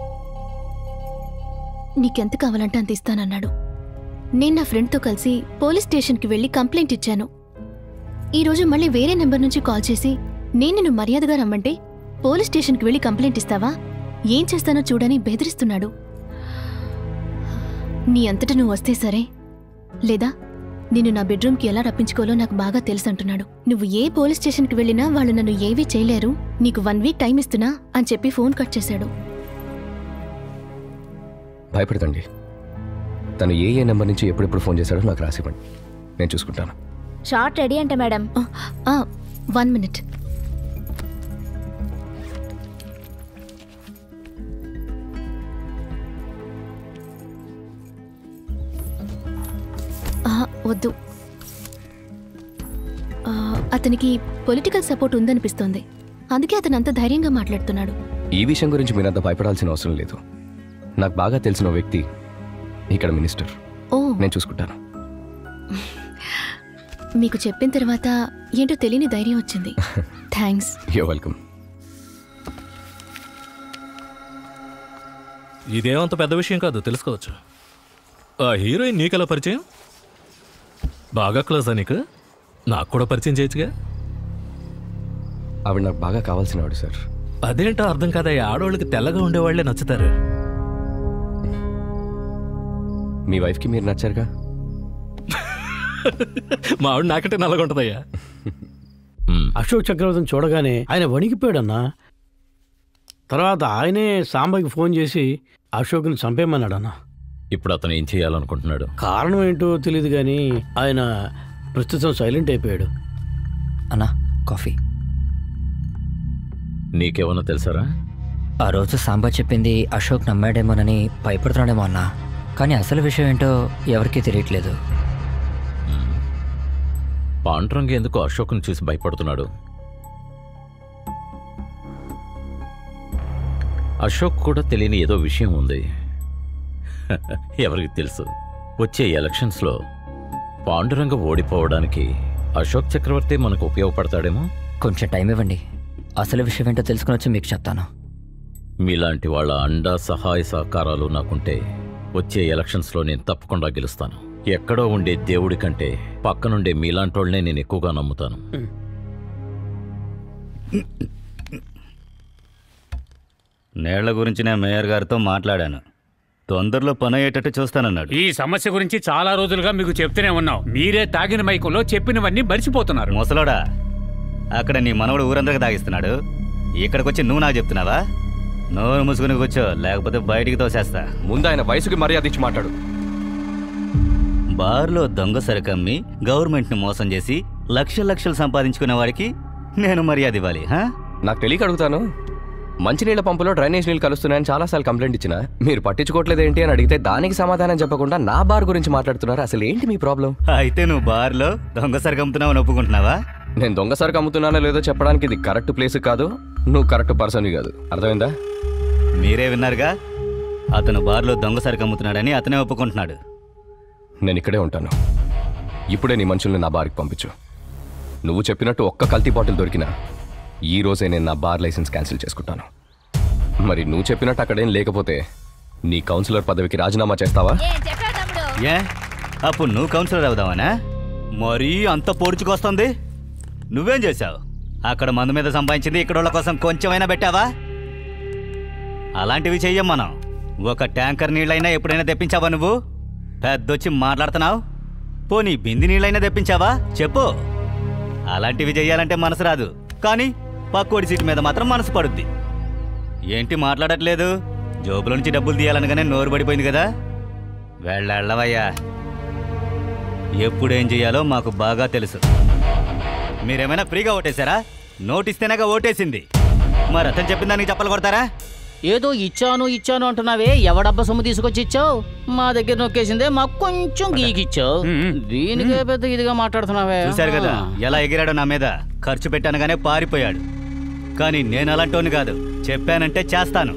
నీకెంత కావాలంటే అంత ఇస్తానన్నాడు నేను నా ఫ్రెండ్తో కలిసి పోలీస్ స్టేషన్కి వెళ్ళి కంప్లైంట్ ఇచ్చాను ఈరోజు మళ్ళీ వేరే నెంబర్ నుంచి కాల్ చేసి నేను నిన్ను మర్యాదగా రమ్మంటే పోలీస్ స్టేషన్కి వెళ్ళి కంప్లైంట్ ఇస్తావా ఏం చేస్తానో చూడని బెదిరిస్తున్నాడు నీ అంతట నువ్వు వస్తే సరే లేదా నిన్ను నా బెడ్రూమ్కి ఎలా రప్పించుకోవాలో నాకు బాగా తెలుసు అంటున్నాడు నువ్వు ఏ పోలీస్ స్టేషన్కి వెళ్ళినా వాళ్ళు నన్ను ఏవీ చేయలేరు నీకు వన్ వీక్ టైం ఇస్తున్నా అని చెప్పి ఫోన్ కట్ చేశాడు భయపడదండి తను ఏ ఏ నెంబర్ నుంచి ఎప్పుడెప్పుడు ఫోన్ చేశాడో నాకు రాసివ్వండి నేను చూసుకుంటాను షార్ట్ రెడీ అంటే మేడం వన్ మినిట్ వద్దు ఆ, అతనికి పొలిటికల్ సపోర్ట్ ఉందనిపిస్తోంది అందుకే అతను అంత ధైర్యంగా మాట్లాడుతున్నాడు ఈ విషయం గురించి మీరంత భయపడాల్సిన అవసరం లేదు నాకు బాగా తెలిసిన ఓ వ్యక్తి ఇక్కడ మినిస్టర్ ఓ నేను చూసుకుంటాను మీకు చెప్పిన తర్వాత ఏంటో తెలియని ధైర్యం వచ్చింది థ్యాంక్స్ యూ వెల్కమ్ ఇదేమంత పెద్ద విషయం కాదు తెలుసుకోవచ్చు ఆ హీరోయిన్ నీకెలా పరిచయం బాగా క్లోజా నీకు నాకు కూడా పరిచయం చేయొచ్చుగా ఆవిడ నాకు బాగా కావాల్సినవాడు సార్ అదేంటో అర్థం కాదా ఈ ఆడవాళ్ళకి తెల్లగా ఉండేవాళ్లే నచ్చుతారు మీ వైఫ్కి మీరు నచ్చారుగా మా ఆవిడ నాకంటే నల్లగా ఉంటుందయ్యా అశోక్ చక్రవర్తిని చూడగానే ఆయన వణికిపోయాడన్నా తర్వాత ఆయనే సాంబకి ఫోన్ చేసి అశోక్ని చంపేయమన్నాడన్నా ఇప్పుడు అతను ఏం చేయాలనుకుంటున్నాడు కారణం ఏంటో తెలియదు కానీ ఆయన ప్రస్తుతం సైలెంట్ అయిపోయాడు అన్నా కాఫీ నీకేమన్నా తెలుసారా ఆ రోజు సాంబా చెప్పింది అశోక్ నమ్మాడేమోనని భయపడుతున్నాడేమో అన్నా కానీ అసలు విషయం ఏంటో ఎవరికీ తెలియట్లేదు పాండురంగ ఎందుకు అశోక్ను చూసి భయపడుతున్నాడు అశోక్ కూడా తెలియని ఏదో విషయం ఉంది ఎవరికి తెలుసు వచ్చే ఎలక్షన్స్లో పాండురంగ ఓడిపోవడానికి అశోక్ చక్రవర్తి మనకు ఉపయోగపడతాడేమో కొంచెం టైం ఇవ్వండి అసలు విషయం ఏంటో తెలుసుకుని వచ్చి మీకు చెప్తాను మీలాంటి వాళ్ళ అండా సహాయ సహకారాలు నాకుంటే వచ్చే ఎలక్షన్స్లో నేను తప్పకుండా గెలుస్తాను ఎక్కడో ఉండే దేవుడి కంటే పక్కనుండే మీలాంటోళ్ళనే నేను ఎక్కువగా నమ్ముతాను నీళ్ల గురించి నేను మేయర్ గారితో మాట్లాడాను తొందరలో పని అయ్యేటట్టు చూస్తానన్నాడు ఈ సమస్య గురించి చాలా రోజులుగా మీకు చెప్తూనే ఉన్నాం మీరే తాగిన మైకంలో చెప్పినవన్నీ మర్చిపోతున్నారు ముసలోడా అక్కడ నీ మనవడు ఊరందరికి తాగిస్తున్నాడు ఇక్కడికొచ్చి నువ్వు నాకు చెప్తున్నావా నోరు మూసుకుని కూర్చో లేకపోతే బయటికి తోసేస్తా ముందు ఆయన వయసుకి మర్యాద ఇచ్చి మాట్లాడు బార్లో దొంగ సరుకమ్మి గవర్నమెంట్ని మోసం చేసి లక్షల లక్షలు సంపాదించుకునే వాడికి నేను మర్యాద ఇవ్వాలి హా? నాకు తెలియక అడుగుతాను మంచినీళ్ళ పంపులో డ్రైనేజ్ నీళ్ళు కలుస్తున్నాయని చాలాసార్లు కంప్లైంట్ ఇచ్చిన మీరు పట్టించుకోవట్లేదు ఏంటి అని అడిగితే దానికి సమాధానం చెప్పకుండా నా బార్ గురించి మాట్లాడుతున్నారు అసలు ఏంటి మీ ప్రాబ్లం అయితే నువ్వు బార్లో దొంగ సరుకు అమ్ముతున్నావు ఒప్పుకుంటున్నావా నేను దొంగ సరుకు అమ్ముతున్నానో లేదో చెప్పడానికి ఇది కరెక్ట్ ప్లేస్ కాదు నువ్వు కరెక్ట్ పర్సన్ కాదు అర్థమైందా మీరే విన్నారుగా అతను బార్లో దొంగ సరుకు అమ్ముతున్నాడని అతనే ఒప్పుకుంటున్నాడు నేను ఇక్కడే ఉంటాను ఇప్పుడే నీ మనుషుల్ని నా బార్కి పంపించు నువ్వు చెప్పినట్టు ఒక్క కల్తీ బాటిల్ దొరికినా ఈ రోజే నేను నా బార్ లైసెన్స్ క్యాన్సిల్ చేసుకుంటాను మరి నువ్వు చెప్పినట్టు అక్కడేం లేకపోతే నీ కౌన్సిలర్ పదవికి రాజీనామా చేస్తావా ఏ అప్పుడు నువ్వు కౌన్సిలర్ అవుదావనా మరీ అంత పొడుచుకొస్తుంది నువ్వేం చేశావు అక్కడ మందు మీద సంపాదించింది ఇక్కడ వాళ్ళ కోసం కొంచెమైనా పెట్టావా అలాంటివి చెయ్యం మనం ఒక ట్యాంకర్ నీళ్ళైనా ఎప్పుడైనా తెప్పించావా నువ్వు పెద్దొచ్చి మాట్లాడుతున్నావు పోనీ బింది నీళ్ళైనా తెప్పించావా చెప్పు అలాంటివి చెయ్యాలంటే మనసు రాదు కానీ పక్కోడి సీటు మీద మాత్రం మనసు పడుద్ది ఏంటి మాట్లాడట్లేదు జోబులో నుంచి డబ్బులు తీయాలనగానే నోరు పడిపోయింది కదా వెళ్ళవయ్యా ఎప్పుడేం చేయాలో మాకు బాగా తెలుసు మీరేమైనా ఫ్రీగా ఓటేశారా నోటిస్తేనేగా ఓటేసింది మరి అతను చెప్పిన దానికి చెప్పలు కొడతారా ఏదో ఇచ్చాను ఇచ్చాను అంటున్నావే ఎవడబ్బ సొమ్ము తీసుకొచ్చి ఇచ్చావు మా దగ్గర నొక్కేసిందే మాకు కొంచెం గీకిచ్చావు దీనికే పెద్ద ఇదిగా మాట్లాడుతున్నావే చూశారు కదా ఎలా ఎగిరాడో నా మీద ఖర్చు పెట్టానుగానే పారిపోయాడు కానీ నేను అలాంటోని కాదు చెప్పానంటే చేస్తాను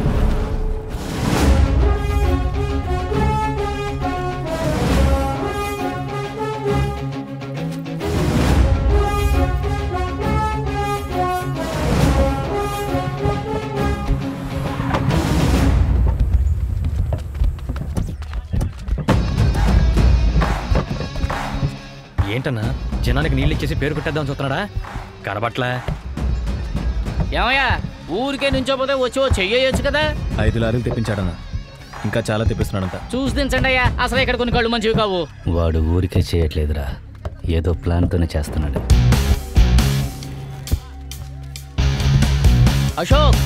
ఏంటన్నా జనానికి నీళ్ళు ఇచ్చేసి పేరు పెట్టేద్దాం చూస్తున్నాడా కనబట్లా ఏమయ్యా ఊరికే నుంచోపోతే వచ్చి ఓ చెయ్యొచ్చు కదా ఐదు లారీలు తెప్పించాడన్న ఇంకా చాలా తెప్పిస్తున్నాడంట చూసి దించండి అయ్యా అసలు ఇక్కడ కొన్ని కళ్ళు మంచివి కావు వాడు ఊరికే చేయట్లేదురా ఏదో ప్లాన్తోనే చేస్తున్నాడు అశోక్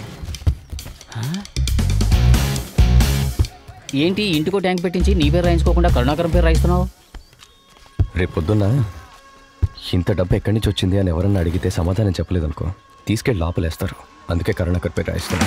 ఏంటి ఇంటికో ట్యాంక్ పెట్టించి నీ పేరు రాయించుకోకుండా కరుణాకరం పేరు రాయిస్తున్నావు రేపు పొద్దున్న ఇంత డబ్బు ఎక్కడి నుంచి వచ్చింది అని ఎవరన్నా అడిగితే సమాధానం చెప్పలేదనుకో తీసుకెళ్ళి లోపలేస్తారు అందుకే కరుణాకర్ పేరు రాయిస్తాను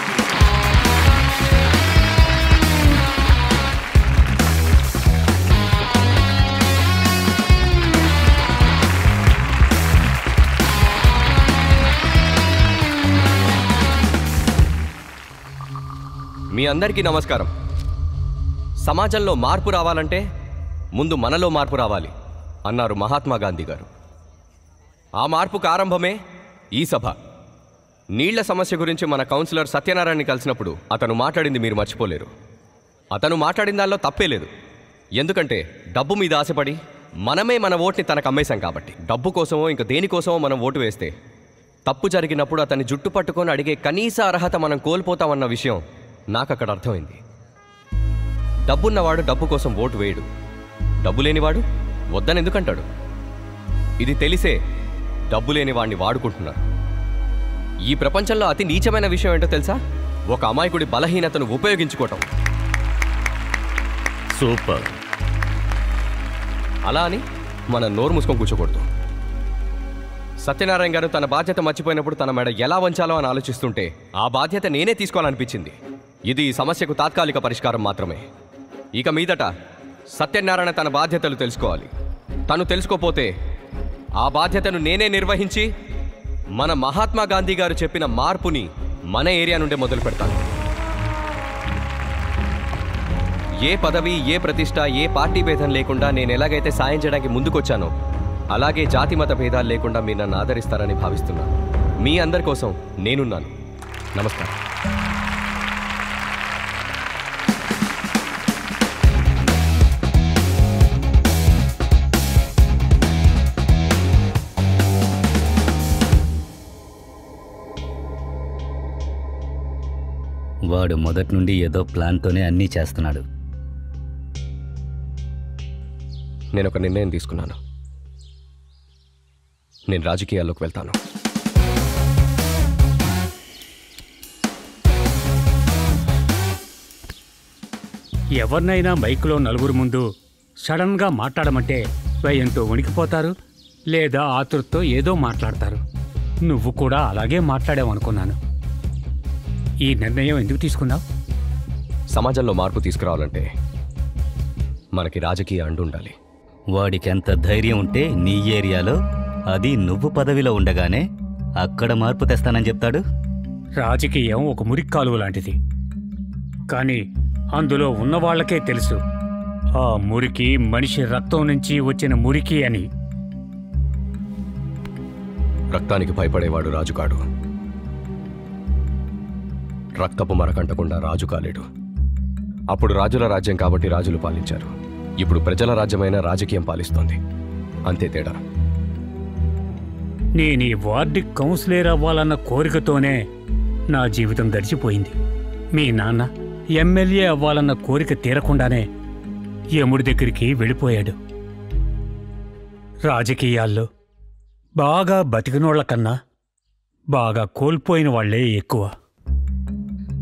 మీ అందరికీ నమస్కారం సమాజంలో మార్పు రావాలంటే ముందు మనలో మార్పు రావాలి అన్నారు మహాత్మా గాంధీ గారు ఆ మార్పుకు ఆరంభమే ఈ సభ నీళ్ల సమస్య గురించి మన కౌన్సిలర్ సత్యనారాయణని కలిసినప్పుడు అతను మాట్లాడింది మీరు మర్చిపోలేరు అతను మాట్లాడిన దానిలో తప్పే లేదు ఎందుకంటే డబ్బు మీద ఆశపడి మనమే మన ఓట్ని తనకు అమ్మేశాం కాబట్టి డబ్బు కోసమో ఇంక దేనికోసమో మనం ఓటు వేస్తే తప్పు జరిగినప్పుడు అతన్ని జుట్టు పట్టుకొని అడిగే కనీస అర్హత మనం కోల్పోతామన్న విషయం నాకు అక్కడ అర్థమైంది డబ్బున్నవాడు డబ్బు కోసం ఓటు వేయడు డబ్బు లేనివాడు వద్దని ఎందుకంటాడు ఇది తెలిసే డబ్బు లేని వాడిని వాడుకుంటున్నారు ఈ ప్రపంచంలో అతి నీచమైన విషయం ఏంటో తెలుసా ఒక అమాయకుడి బలహీనతను ఉపయోగించుకోవటం సూపర్ అలా అని మనం నోరు మూసుకొని కూర్చోకూడదు సత్యనారాయణ గారు తన బాధ్యత మర్చిపోయినప్పుడు తన మెడ ఎలా వంచాలో అని ఆలోచిస్తుంటే ఆ బాధ్యత నేనే తీసుకోవాలనిపించింది ఇది ఈ సమస్యకు తాత్కాలిక పరిష్కారం మాత్రమే ఇక మీదట సత్యనారాయణ తన బాధ్యతలు తెలుసుకోవాలి తను తెలుసుకోపోతే ఆ బాధ్యతను నేనే నిర్వహించి మన మహాత్మా గాంధీ గారు చెప్పిన మార్పుని మన ఏరియా నుండే మొదలు పెడతాను ఏ పదవి ఏ ప్రతిష్ట ఏ పార్టీ భేదం లేకుండా నేను ఎలాగైతే సాయం చేయడానికి ముందుకొచ్చానో అలాగే జాతి మత భేదాలు లేకుండా మీరు నన్ను ఆదరిస్తారని భావిస్తున్నాను మీ అందరి కోసం నేనున్నాను నమస్కారం వాడు మొదటి నుండి ఏదో ప్లాన్తోనే అన్నీ చేస్తున్నాడు నేను ఒక నిర్ణయం తీసుకున్నాను నేను రాజకీయాల్లోకి వెళ్తాను ఎవరినైనా మైకులో నలుగురు ముందు సడన్గా మాట్లాడమంటే భయంతో వణికిపోతారు లేదా ఆతురతో ఏదో మాట్లాడతారు నువ్వు కూడా అలాగే మాట్లాడావనుకున్నాను ఈ నిర్ణయం ఎందుకు తీసుకున్నావు సమాజంలో మార్పు తీసుకురావాలంటే మనకి రాజకీయ అండు ఉండాలి వాడికి ఎంత ధైర్యం ఉంటే నీ ఏరియాలో అది నువ్వు పదవిలో ఉండగానే అక్కడ మార్పు తెస్తానని చెప్తాడు రాజకీయం ఒక మురికి కాలువ లాంటిది కానీ అందులో ఉన్న వాళ్ళకే తెలుసు ఆ మురికి మనిషి రక్తం నుంచి వచ్చిన మురికి అని రక్తానికి భయపడేవాడు రాజు కాడు రక్తపు మరకంటకుండా రాజు కాలేడు అప్పుడు రాజుల రాజ్యం కాబట్టి రాజులు పాలించారు ఇప్పుడు ప్రజల రాజ్యమైన రాజకీయం పాలిస్తోంది అంతే తేడా నేను ఈ వార్డు కౌన్సిలర్ అవ్వాలన్న కోరికతోనే నా జీవితం గడిచిపోయింది మీ నాన్న ఎమ్మెల్యే అవ్వాలన్న కోరిక తీరకుండానే యముడి దగ్గరికి వెళ్ళిపోయాడు రాజకీయాల్లో బాగా బతికినోళ్ల కన్నా బాగా కోల్పోయిన వాళ్లే ఎక్కువ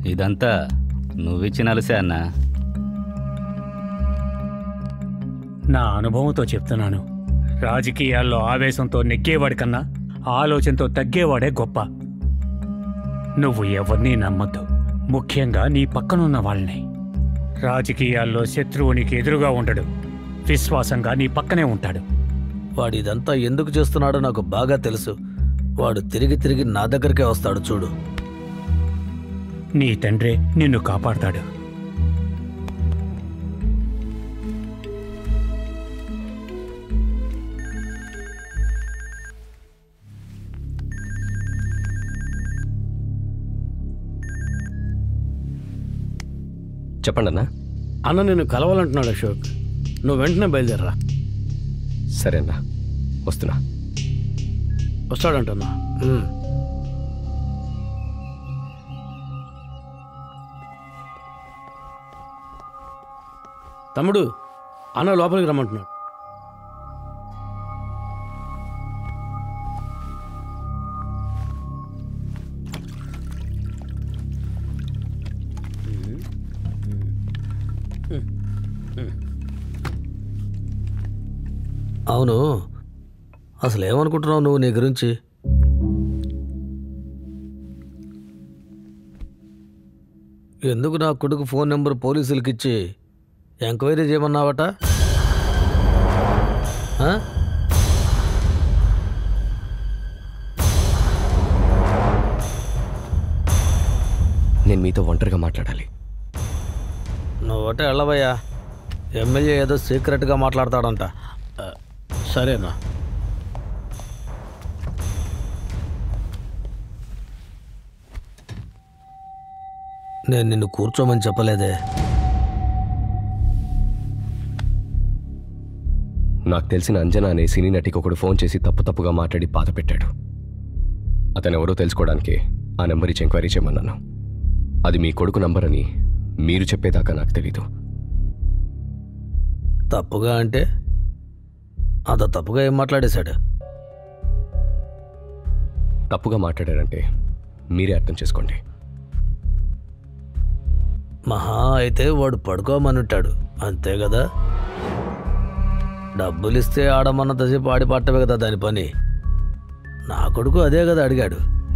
ఇదంతా నువ్విచ్చిన అలసే అన్నా నా అనుభవంతో చెప్తున్నాను రాజకీయాల్లో ఆవేశంతో నెగ్గేవాడి కన్నా ఆలోచనతో తగ్గేవాడే గొప్ప నువ్వు ఎవరినీ నమ్మద్దు ముఖ్యంగా నీ పక్కనున్న వాళ్ళని రాజకీయాల్లో శత్రువు నీకు ఎదురుగా ఉండడు విశ్వాసంగా నీ పక్కనే ఉంటాడు వాడు ఇదంతా ఎందుకు చేస్తున్నాడో నాకు బాగా తెలుసు వాడు తిరిగి తిరిగి నా దగ్గరికే వస్తాడు చూడు నీ తండ్రే నిన్ను కాపాడతాడు చెప్పండి అన్నా అన్న నేను కలవాలంటున్నాడు అశోక్ నువ్వు వెంటనే బయలుదేరరా సరే అన్నా వస్తున్నా వస్తాడంటన్నా తమ్ముడు అన్న లోపలికి రమ్మంటున్నాడు అవును అసలు ఏమనుకుంటున్నావు నువ్వు నీ గురించి ఎందుకు నా కొడుకు ఫోన్ నెంబర్ పోలీసులకి ఇచ్చి ఎంక్వైరీ చేయమన్నావట ఆ? నేను మీతో ఒంటరిగా మాట్లాడాలి నువ్వటే వెళ్ళవయ్యా ఎమ్మెల్యే ఏదో సీక్రెట్గా మాట్లాడతాడంట సరేనా నేను నిన్ను కూర్చోమని చెప్పలేదే నాకు తెలిసిన అంజనా అనే సినీ నటికి ఒకడు ఫోన్ చేసి తప్పు తప్పుగా మాట్లాడి బాధ పెట్టాడు అతను ఎవరో తెలుసుకోవడానికి ఆ నెంబర్ ఇచ్చి ఎంక్వైరీ చేయమన్నాను అది మీ కొడుకు నంబర్ అని మీరు చెప్పేదాకా నాకు తెలీదు తప్పుగా అంటే అంత తప్పుగా ఏం మాట్లాడేశాడు తప్పుగా మాట్లాడారంటే మీరే అర్థం చేసుకోండి మహా అయితే వాడు పడుకోమనుంటాడు అంతే కదా డబ్బులు ఇస్తే ఆడమన్నంతసేపు ఆడి పట్టమే కదా దాని పని నా కొడుకు అదే కదా అడిగాడు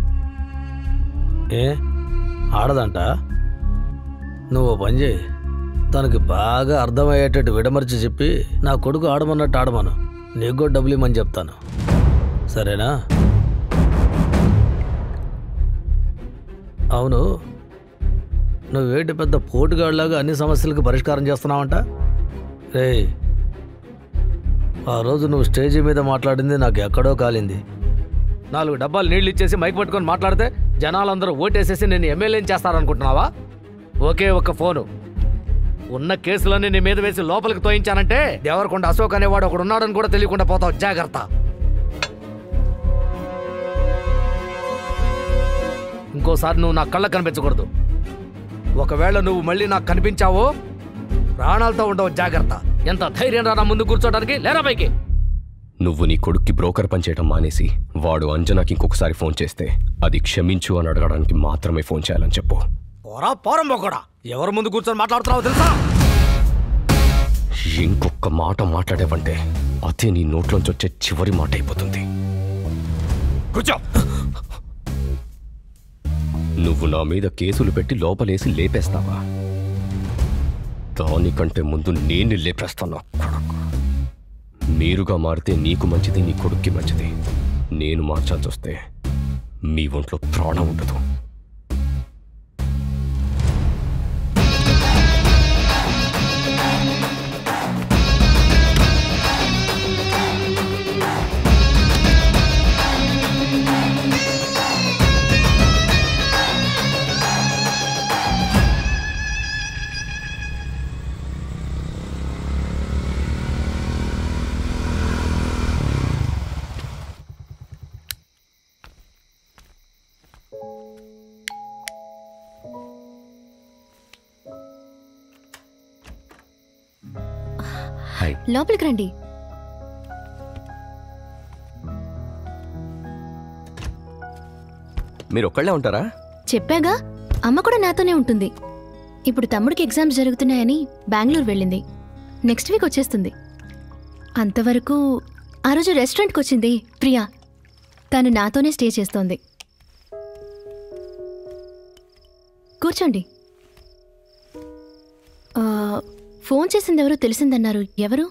ఏ ఆడదంట నువ్వు ఓ పని చేయి తనకి బాగా అర్థమయ్యేటట్టు విడమర్చి చెప్పి నా కొడుకు ఆడమన్నట్టు ఆడమను నీకు కూడా డబ్బులు ఇమ్మని చెప్తాను సరేనా అవును నువ్వేంటి పెద్ద పోటుగాడిలాగా అన్ని సమస్యలకు పరిష్కారం చేస్తున్నావంట రే ఆ రోజు నువ్వు స్టేజీ మీద మాట్లాడింది నాకు ఎక్కడో కాలింది నాలుగు డబ్బాలు నీళ్ళు ఇచ్చేసి మైక్ పట్టుకొని మాట్లాడితే జనాలందరూ ఓటేసేసి నేను ఎమ్మెల్యేని చేస్తారనుకుంటున్నావా ఒకే ఒక్క ఫోను ఉన్న కేసులన్నీ నీ మీద వేసి లోపలికి తోయించానంటే దేవరకొండ అశోక్ అనేవాడు ఒకడు ఉన్నాడని కూడా తెలియకుండా పోతావు జాగ్రత్త ఇంకోసారి నువ్వు నా కళ్ళకు కనిపించకూడదు ఒకవేళ నువ్వు మళ్ళీ నాకు కనిపించావో ప్రాణాలతో ఉండవు జాగ్రత్త ఎంత ధైర్యం రా నా ముందు కూర్చోడానికి లేరా పైకి నువ్వు నీ కొడుక్కి బ్రోకర్ పనిచేయడం మానేసి వాడు అంజనాకి ఇంకొకసారి ఫోన్ చేస్తే అది క్షమించు అని అడగడానికి మాత్రమే ఫోన్ చేయాలని చెప్పు పోరా పోరం పోకూడా ఎవరి ముందు కూర్చొని మాట్లాడుతున్నావో తెలుసా ఇంకొక మాట మాట్లాడేవంటే అదే నీ నోట్లోంచి వచ్చే చివరి మాట అయిపోతుంది కూర్చో నువ్వు నా మీద కేసులు పెట్టి లోపలేసి లేపేస్తావా దానికంటే ముందు నేను లేపేస్తాను కొడుకు మీరుగా మారితే నీకు మంచిది నీ కొడుక్కి మంచిది నేను మార్చాల్సి వస్తే మీ ఒంట్లో ప్రాణం ఉండదు లోపలికి రండి మీరు ఒక్కళ్ళే ఉంటారా చెప్పాగా అమ్మ కూడా నాతోనే ఉంటుంది ఇప్పుడు తమ్ముడికి ఎగ్జామ్స్ జరుగుతున్నాయని బెంగళూరు వెళ్ళింది నెక్స్ట్ వీక్ వచ్చేస్తుంది అంతవరకు ఆ రోజు రెస్టారెంట్కి వచ్చింది ప్రియా తను నాతోనే స్టే చేస్తోంది కూర్చోండి ఆ, ఫోన్ చేసింది ఎవరో తెలిసిందన్నారు ఎవరు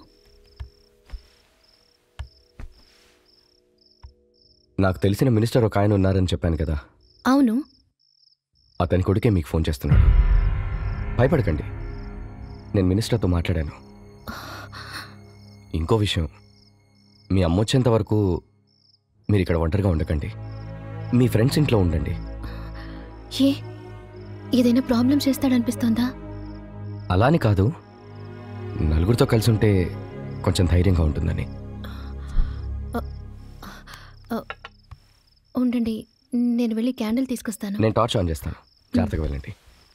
నాకు తెలిసిన మినిస్టర్ ఒక ఆయన ఉన్నారని చెప్పాను కదా అవును అతని కొడుకే మీకు ఫోన్ చేస్తున్నాడు భయపడకండి నేను మినిస్టర్తో మాట్లాడాను ఇంకో విషయం మీ అమ్మ వచ్చేంత వరకు మీరు ఇక్కడ ఒంటరిగా ఉండకండి మీ ఫ్రెండ్స్ ఇంట్లో ఉండండి ఏ ఏదైనా ప్రాబ్లం చేస్తాడనిపిస్తోందా అలాని కాదు నలుగురితో కలిసి ఉంటే కొంచెం ధైర్యంగా ఉంటుందని ఆ, ఉండండి నేను వెళ్ళి క్యాండిల్ తీసుకొస్తాను నేను టార్చ్ ఆన్ చేస్తాను జాగ్రత్తగా వెళ్ళండి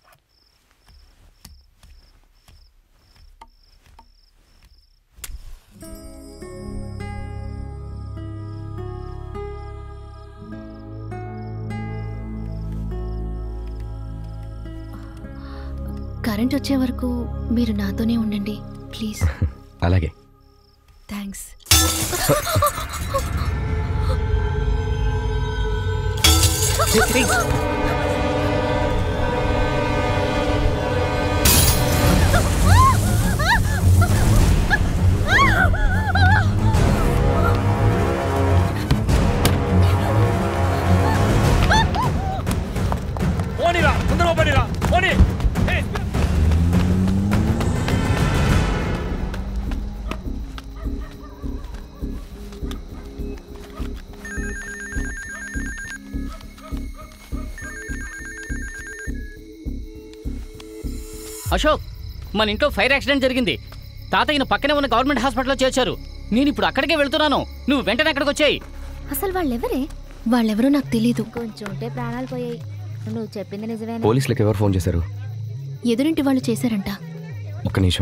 కరెంట్ వచ్చే వరకు మీరు నాతోనే ఉండండి ప్లీజ్ అలాగే థ్యాంక్స్ పోనీరా తొందరగా పడిరా పోనీ ఏయ్, అశోక్ మన ఇంట్లో ఫైర్ యాక్సిడెంట్ జరిగింది తాతయ్యను పక్కనే ఉన్న గవర్నమెంట్ హాస్పిటల్లో చేర్చారు నేను ఇప్పుడు అక్కడికే వెళ్తున్నాను నువ్వు వెంటనే అక్కడికి వచ్చేయి అసలు వాళ్ళెవరే వాళ్ళెవరో నాకు తెలీదు కొంచెం ఉంటే ప్రాణాలు పోయాయి నువ్వు చెప్పింది నిజమేనా పోలీసులకు ఎవరు ఫోన్ చేశారు ఎదురింటి వాళ్ళు చేశారంట ఒక్క నిమిషం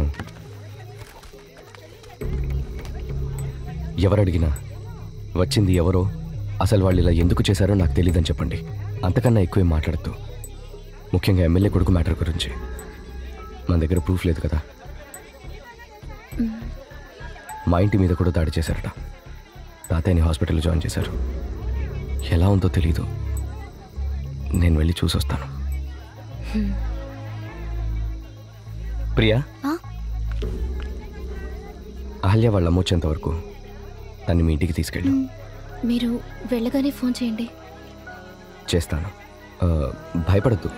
ఎవరు అడిగినా వచ్చింది ఎవరో అసలు వాళ్ళు ఇలా ఎందుకు చేశారో నాకు తెలియదని చెప్పండి అంతకన్నా ఎక్కువేం మాట్లాడద్దు ముఖ్యంగా ఎమ్మెల్యే కొడుకు మ్యాటర్ గురించి మన దగ్గర ప్రూఫ్ లేదు కదా మా ఇంటి మీద కూడా దాడి చేశారట తాతయ్యని హాస్పిటల్లో జాయిన్ చేశారు ఎలా ఉందో తెలీదు నేను వెళ్ళి చూసొస్తాను హ్మ్. ప్రియా ఆ? అహల్య వాళ్ళ అమ్మ వచ్చేంత వరకు తన్ని మీ ఇంటికి తీసుకెళ్ళు మీరు వెళ్ళగానే ఫోన్ చేయండి చేస్తాను ఆ, భయపడద్దు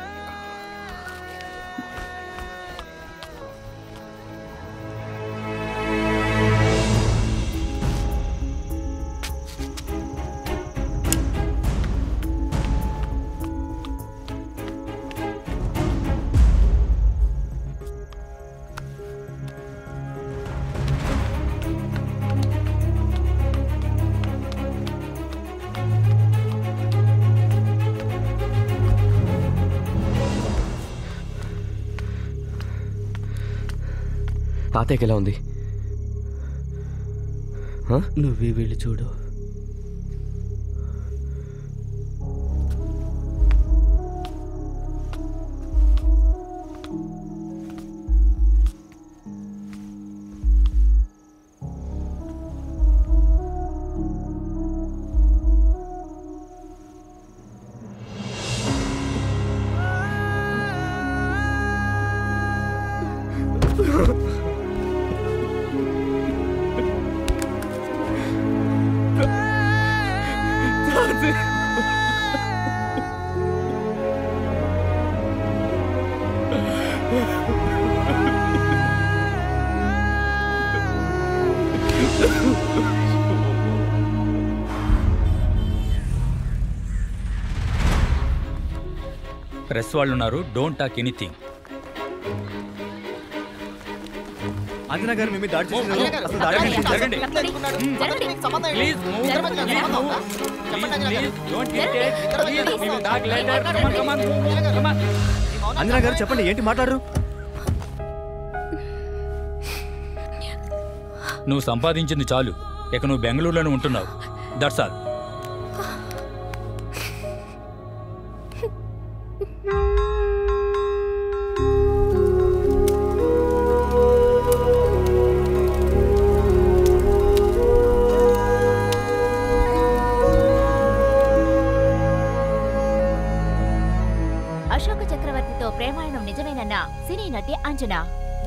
తాతయ్యకి ఎలా ఉంది నువ్వే వెళ్ళి చూడు ప్రెస్ వాళ్ళు ఉన్నారు డోంట్ టాక్ ఎనీథింగ్ అంజనా గారు మీ మీద దాడి చేసిన అసలు దాడి ఏంటి? జరగండి ప్లీజ్ అంజనా గారు చెప్పండి ఏంటి మాట్లాడరు నువ్వు సంపాదించింది చాలు ఇక నువ్వు బెంగళూరులోనే ఉంటున్నావు దట్స్ ఆల్ నటి అంజనా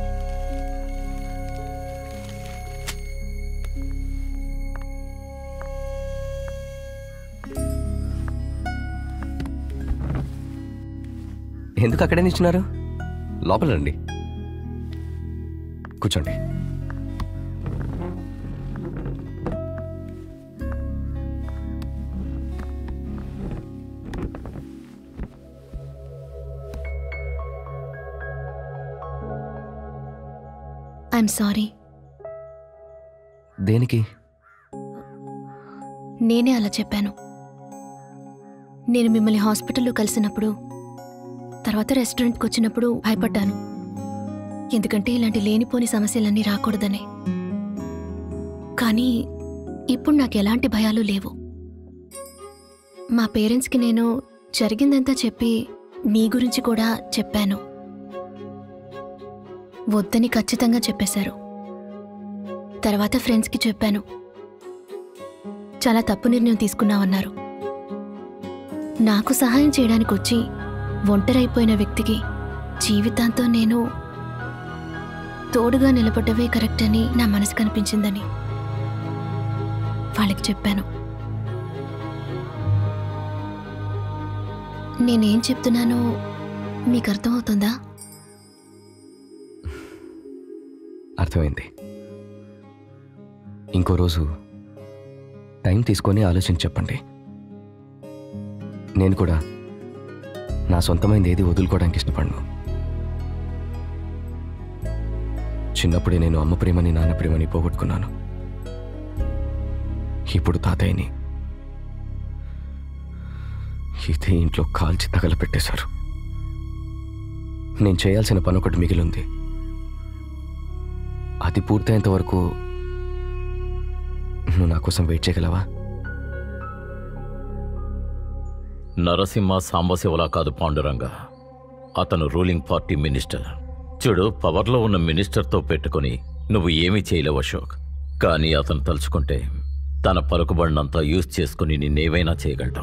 ఎందుకు అక్కడే నిల్చున్నారు లోపల రండి కూర్చోండి ఐఎమ్ సారీ దేనికి నేనే అలా చెప్పాను నేను మిమ్మల్ని హాస్పిటల్లో కలిసినప్పుడు తర్వాత రెస్టారెంట్కి వచ్చినప్పుడు భయపడ్డాను ఎందుకంటే ఇలాంటి లేనిపోని సమస్యలన్నీ రాకూడదనే కానీ ఇప్పుడు నాకు ఎలాంటి భయాలు లేవు మా పేరెంట్స్కి నేను జరిగిందంతా చెప్పి మీ గురించి కూడా చెప్పాను వద్దని ఖచ్చితంగా చెప్పేశారు తర్వాత ఫ్రెండ్స్కి చెప్పాను చాలా తప్పు నిర్ణయం తీసుకున్నావన్నారు నాకు సహాయం చేయడానికి వచ్చి ఒంటరైపోయిన వ్యక్తికి జీవితాంతం నేను తోడుగా నిలబడ్డవే కరెక్ట్ అని నా మనసు కనిపించిందని వాళ్ళకి చెప్పాను నేనేం చెప్తున్నానో మీకు అర్థమవుతుందా అర్థమైంది ఇంకో రోజు టైం తీసుకొని ఆలోచించి చెప్పండి నేను కూడా నా సొంతమైంది ఏది వదులుకోవడానికి ఇష్టపడను చిన్నప్పుడే నేను అమ్మ ప్రేమని నాన్న ప్రేమని పోగొట్టుకున్నాను ఇప్పుడు తాతయ్యని ఇదే ఇంట్లో కాల్చి తగలపెట్టేశారు నేను చేయాల్సిన పని ఒకటి మిగిలింది అది పూర్తయ్యేంత వరకు నువ్వు నా కోసం వెయిట్ చేయగలవా నరసింహ సాంబశివలా కాదు పాండురంగ అతను రూలింగ్ పార్టీ మినిస్టర్ చూడు పవర్లో ఉన్న మినిస్టర్తో పెట్టుకొని నువ్వు ఏమీ చేయలేవు అశోక్ కానీ అతను తలుచుకుంటే తన పలుకుబడినంతా యూజ్ చేసుకుని నిన్నేవైనా చేయగలడు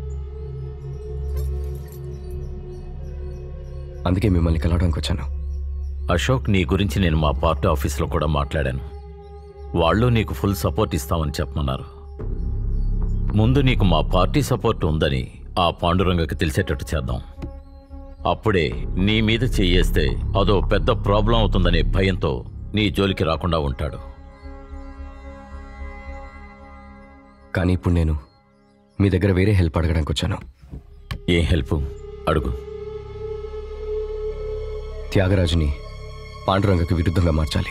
అందుకే మిమ్మల్ని కలవడానికి వచ్చాను అశోక్ నీ గురించి నేను మా పార్టీ ఆఫీస్లో కూడా మాట్లాడాను వాళ్ళు నీకు ఫుల్ సపోర్ట్ ఇస్తామని చెప్పమన్నారు ముందు నీకు మా పార్టీ సపోర్ట్ ఉందని ఆ పాండురంగకి తెలిసేటట్టు చేద్దాం అప్పుడే నీ మీద చెయ్యేస్తే అదో పెద్ద ప్రాబ్లం అవుతుందనే భయంతో నీ జోలికి రాకుండా ఉంటాడు కానీ ఇప్పుడు నేను మీ దగ్గర వేరే హెల్ప్ అడగడానికి వచ్చాను ఏ హెల్ప్ అడుగు త్యాగరాజుని పాండురంగకి విరుద్ధంగా మార్చాలి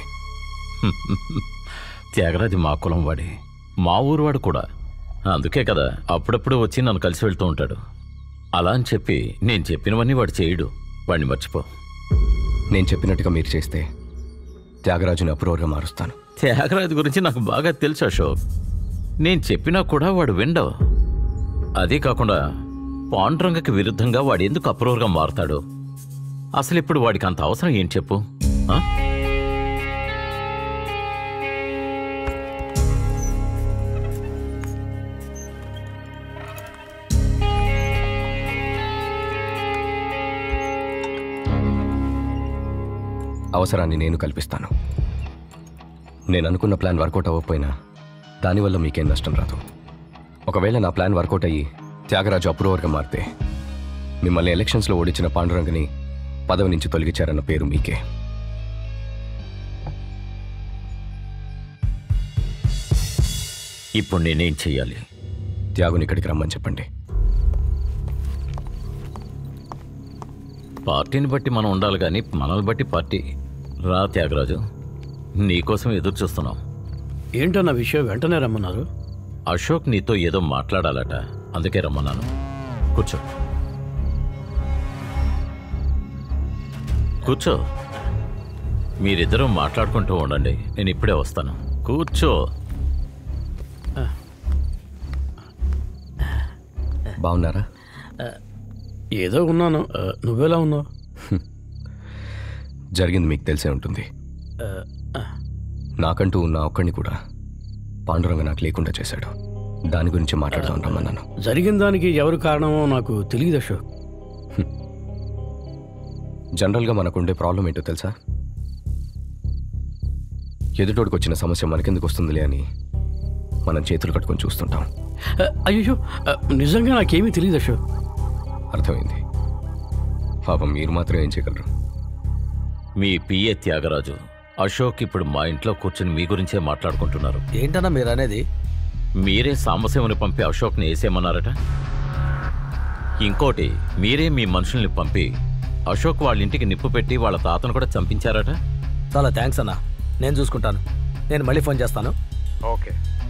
త్యాగరాజు మా కులం వాడే మా ఊరు వాడు కూడా అందుకే కదా అప్పుడప్పుడు వచ్చి నన్ను కలిసి వెళ్తూ ఉంటాడు అలా అని చెప్పి నేను చెప్పినవన్నీ వాడు చేయడు వాడిని మర్చిపో నేను చెప్పినట్టుగా మీరు చేస్తే త్యాగరాజుని అప్రూవర్గా మారుస్తాను త్యాగరాజు గురించి నాకు బాగా తెలుసు అశోక్ నేను చెప్పినా కూడా వాడు విండవు అదే కాకుండా పాండురంగకి విరుద్ధంగా వాడు ఎందుకు అప్రూవర్గా మారుతాడు అసలు ఇప్పుడు వాడికి అంత అవసరం ఏం చెప్పు ఆ? అవసరాన్ని నేను కల్పిస్తాను నేను అనుకున్న ప్లాన్ వర్కౌట్ అవ్వకపోయినా దానివల్ల మీకేం నష్టం రాదు ఒకవేళ నా ప్లాన్ వర్కౌట్ అయ్యి త్యాగరాజు అప్రూవర్గా మారితే మిమ్మల్ని ఎలక్షన్స్లో ఓడించిన పాండురంగని పదవి నుంచి తొలగించారన్న పేరు మీకే ఇప్పుడు నేనేం చెయ్యాలి త్యాగుని ఇక్కడికి రమ్మని చెప్పండి పార్టీని బట్టి మనం ఉండాలి కానీ మనల్ని బట్టి పార్టీ రా త్యాగరాజు నీకోసం ఎదురు చూస్తున్నాం ఏంటన్న విషయం వెంటనే రమ్మన్నారు అశోక్ నీతో ఏదో మాట్లాడాలట అందుకే రమ్మన్నాను కూర్చో కూర్చో మీరిద్దరూ మాట్లాడుకుంటూ ఉండండి నేను ఇప్పుడే వస్తాను కూర్చో బాగున్నారా ఏదో ఉన్నాను ఆ, నువ్వెలా ఉన్నావు జరిగింది మీకు తెలిసే ఉంటుంది ఆ, ఆ, నాకంటూ ఉన్న ఒక్కడిని కూడా పాండురంగ నాకు లేకుండా చేశాడు దాని గురించి మాట్లాడుతూ రమ్మన్నాను జరిగిన దానికి ఎవరు కారణమో నాకు తెలియదు అశోక్ జనరల్గా మనకుండే ప్రాబ్లం ఏంటో తెలుసా ఎదుటోడికి వచ్చిన సమస్య మనకెందుకు వస్తుందిలే అని మనం చేతులు కట్టుకొని చూస్తుంటాం అయ్యో నిజంగా నాకేమీ తెలియదు అశోక్ అర్థమైంది పాపం మీరు మాత్రం ఏం చేయగలరు మీ పిఏ త్యాగరాజు అశోక్ ఇప్పుడు మా ఇంట్లో కూర్చుని మీ గురించే మాట్లాడుకుంటున్నారు ఏంటన్నా మీరు అనేది మీరే సాంబశివుని పంపి అశోక్ని వేసేయమన్నారట ఇంకోటి మీరే మీ మనుషుల్ని పంపి అశోక్ వాళ్ళ ఇంటికి నిప్పు పెట్టి వాళ్ళ తాతను కూడా చంపించారట చాలా థ్యాంక్స్ అన్నా నేను చూసుకుంటాను నేను మళ్ళీ ఫోన్ చేస్తాను ఓకే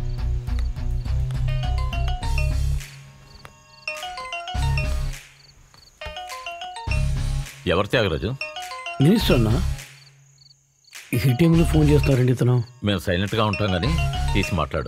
ఎవరు త్యాగరాజు మినిస్టర్ అన్నా ఈ టైంలో ఫోన్ చేస్తారండి ఇతను మేము సైలెంట్గా ఉంటాం కానీ తీసి మాట్లాడు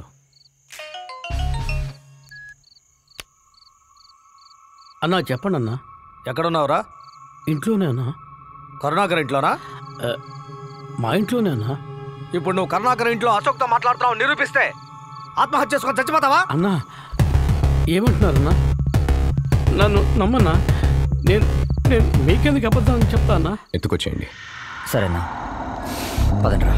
అన్నా చెప్పండి అన్నా ఎక్కడున్నావురా ఇంట్లోనే అన్నా కరుణాకర్ ఇంట్లోనా మా ఇంట్లోనే అన్నా ఇప్పుడు నువ్వు కరుణాకర్ ఇంట్లో అశోక్తో మాట్లాడుతున్నావు నిరూపిస్తే ఆత్మహత్య చేసుకొని చచ్చిపోతావా అన్నా ఏమంటున్నారన్నా నన్ను నమ్మన్నా నేను నేను మీకెందుకు అబద్ధం చెప్తా అన్నా ఎత్తుకొచ్చేయండి సరేనా పదండ్రా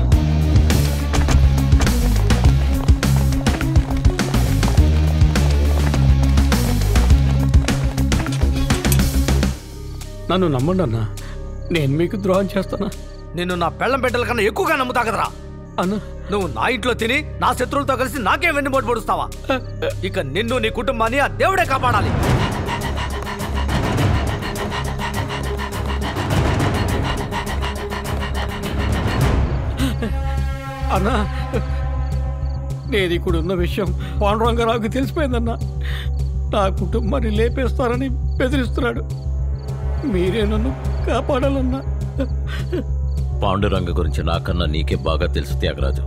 నన్ను నమ్మండి అన్నా నేను మీకు ద్రోహం చేస్తానా నిన్ను నా పెళ్ళం బిడ్డల కన్నా ఎక్కువగా నమ్ముతా కదరా అన్న నువ్వు నా ఇంట్లో తిని నా శత్రువులతో కలిసి నాకే వెన్నుపోటు పొడుస్తావా ఇక నిన్ను నీ కుటుంబాన్ని ఆ దేవుడే కాపాడాలి అన్నా నేను ఇక్కడ ఉన్న విషయం పాండురంగారావుకి తెలిసిపోయిందన్నా నా కుటుంబాన్ని లేపేస్తారని బెదిరిస్తున్నాడు మీరే నన్ను కాపాడాలన్నా పాండురంగ గురించి నాకన్నా నీకే బాగా తెలుసు త్యాగరాజు